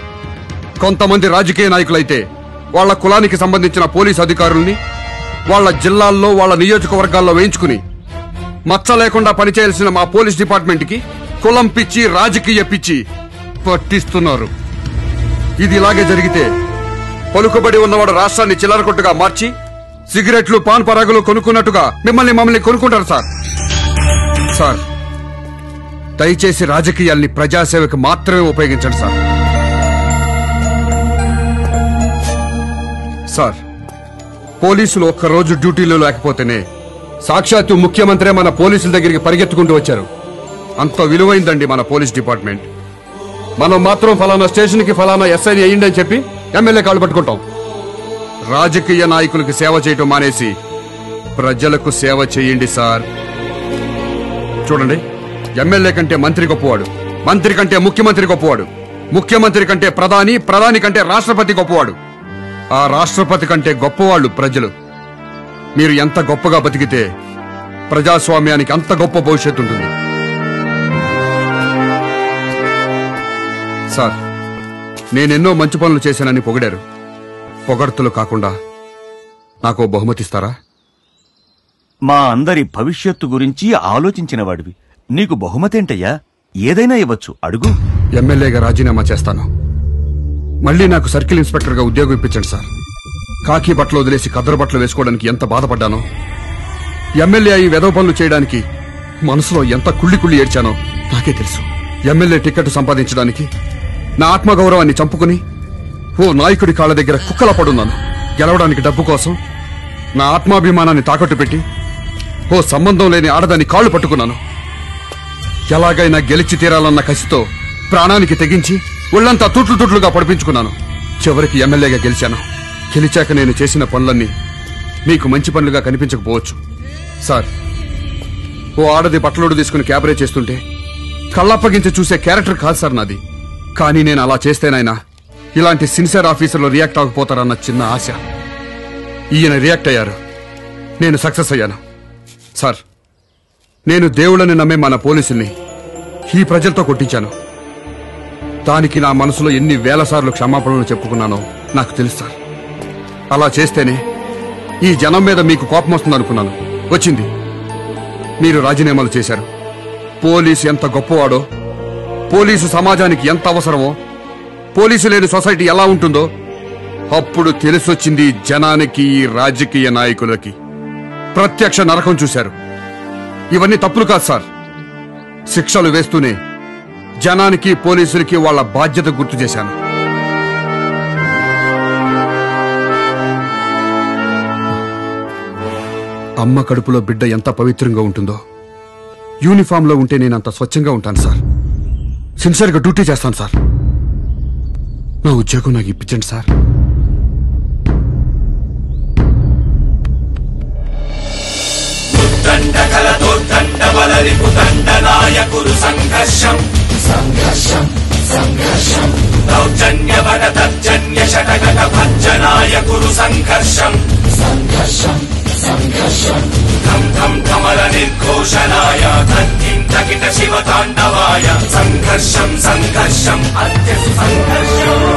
కొంతమంది రాజకీయ నాయకులైతే వాళ్ళ కులానికి సంబంధించిన పోలీసు అధికారుల్ని వాళ్ళ జిల్లాల్లో వాళ్ళ నియోజకవర్గాల్లో వేయించుకుని మచ్చ లేకుండా పనిచేయాల్సిన మా పోలీస్ డిపార్ట్మెంట్ కి కులం పిచ్చి రాజకీయ పిచ్చి పట్టిస్తున్నారు ఇది ఇలాగే జరిగితే పలుకుబడి ఉన్నవాడు రాష్ట్రాన్ని చిల్లరకొట్టుగా మార్చి సిగరెట్లు పాన్ పరాగులు కొనుక్కున్నట్టుగా మిమ్మల్ని మమ్మల్ని కొనుక్కుంటారు సార్ సార్ దయచేసి రాజకీయాల్ని ప్రజాసేవకు మాత్రమే ఉపయోగించండి సార్ సార్ పోలీసులు ఒక్కరోజు డ్యూటీలో లేకపోతేనే సాక్షాత్తు ముఖ్యమంత్రి మన పోలీసుల దగ్గరికి పరిగెత్తుకుంటూ వచ్చారు అంత విలువైందండి మన పోలీస్ డిపార్ట్మెంట్ మనం మాత్రం ఫలానా స్టేషన్కి ఫలానా ఎస్ఐని అయ్యిండి అని చెప్పి ఎమ్మెల్యే కాళ్ళు పట్టుకుంటాం రాజకీయ నాయకులకు సేవ చేయటం మానేసి ప్రజలకు సేవ చేయండి సార్ చూడండి ఎమ్మెల్యే కంటే మంత్రి గొప్పవాడు మంత్రి కంటే ముఖ్యమంత్రి గొప్పవాడు ముఖ్యమంత్రి కంటే ప్రధాని ప్రధాని కంటే రాష్ట్రపతి గొప్పవాడు ఆ రాష్ట్రపతి కంటే గొప్పవాళ్ళు ప్రజలు మీరు ఎంత గొప్పగా బతికితే ప్రజాస్వామ్యానికి అంత గొప్ప భవిష్యత్తు ఉంటుంది సార్ నేనెన్నో మంచి పనులు చేశానని పొగిడారు పొగడ్తలు కాకుండా నాకు ఓ బహుమతి ఇస్తారా మా అందరి భవిష్యత్తు గురించి ఆలోచించిన వాడివి నీకు బహుమతేంటయ్యా ఏదైనా ఇవ్వచ్చు అడుగు ఎమ్మెల్యేగా రాజీనామా చేస్తాను మళ్ళీ నాకు సర్కిల్ ఇన్స్పెక్టర్ గా ఉద్యోగం ఇప్పించండి సార్ కాకి బట్టలు వదిలేసి కద్దరు బట్టలు వేసుకోవడానికి ఎంత బాధపడ్డానో ఎమ్మెల్యే అయి వెదవ పనులు చేయడానికి మనసులో ఎంత కుళ్ళి కుళ్ళి ఏడ్చానో నాకే తెలుసు ఎమ్మెల్యే టికెట్ సంపాదించడానికి నా ఆత్మగౌరవాన్ని చంపుకుని ఓ నాయకుడి కాళ్ళ దగ్గర కుక్కలా పడున్నాను గెలవడానికి డబ్బు కోసం నా ఆత్మాభిమానాన్ని తాకట్టు పెట్టి ఓ సంబంధం లేని ఆడదాన్ని కాళ్ళు పట్టుకున్నాను ఎలాగైనా గెలిచి తీరాలన్న కసితో ప్రాణానికి తెగించి ఒళ్ళంతా తుట్లు తుట్లుగా పడిపించుకున్నాను చివరికి ఎమ్మెల్యేగా గెలిచాను గెలిచాక నేను చేసిన పనులన్నీ మీకు మంచి పనులుగా కనిపించకపోవచ్చు సార్ ఓ ఆడది బట్టలోడు తీసుకుని క్యాబరే చేస్తుంటే కళ్ళప్పగించి చూసే క్యారెక్టర్ కాదు సార్ నాది కానీ నేను అలా చేస్తేనైనా ఇలాంటి సిన్సియర్ ఆఫీసర్లు రియాక్ట్ అవ్వకపోతారన్న చిన్న ఆశ ఈయన రియాక్ట్ అయ్యారు నేను సక్సెస్ అయ్యాను సార్ నేను దేవుళ్ళని నమ్మే మన పోలీసుల్ని ఈ ప్రజలతో కొట్టించాను దానికి నా మనసులో ఎన్ని వేల సార్లు క్షమాపణలు చెప్పుకున్నానో నాకు తెలుసు సార్ అలా చేస్తేనే ఈ జనం మీద మీకు కోపం వస్తుంది అనుకున్నాను వచ్చింది మీరు రాజీనామాలు చేశారు పోలీసు ఎంత గొప్పవాడో పోలీసు సమాజానికి ఎంత అవసరమో పోలీసు లేని సొసైటీ ఎలా ఉంటుందో అప్పుడు తెలిసొచ్చింది జనానికి ఈ రాజకీయ నాయకులకి ప్రత్యక్ష నరకం చూశారు ఇవన్నీ తప్పులు కాదు సార్ శిక్షలు వేస్తూనే జనానికి పోలీసులకి వాళ్ళ బాధ్యత గుర్తు చేశాను అమ్మ కడుపులో బిడ్డ ఎంత పవిత్రంగా ఉంటుందో యూనిఫామ్లో ఉంటే నేను అంత స్వచ్ఛంగా ఉంటాను సార్ సిన్సియర్గా డ్యూటీ చేస్తాను సార్ నా ఉద్యోగం నాకు ఇప్పించండి సార్ నాయకులు సంఘర్షం సంఘర్షం సంఘర్షం దౌర్జన్యవట తర్జన్య శటగట భజ్జనాయకులు సంఘర్షం సంఘర్షం సంఘర్షం ధం ధం ధమల నిర్ఘోషణాయ ధన్యం తకిట శివ తాండవాయ సంఘర్షం సంఘర్షం అత్య సంఘర్షం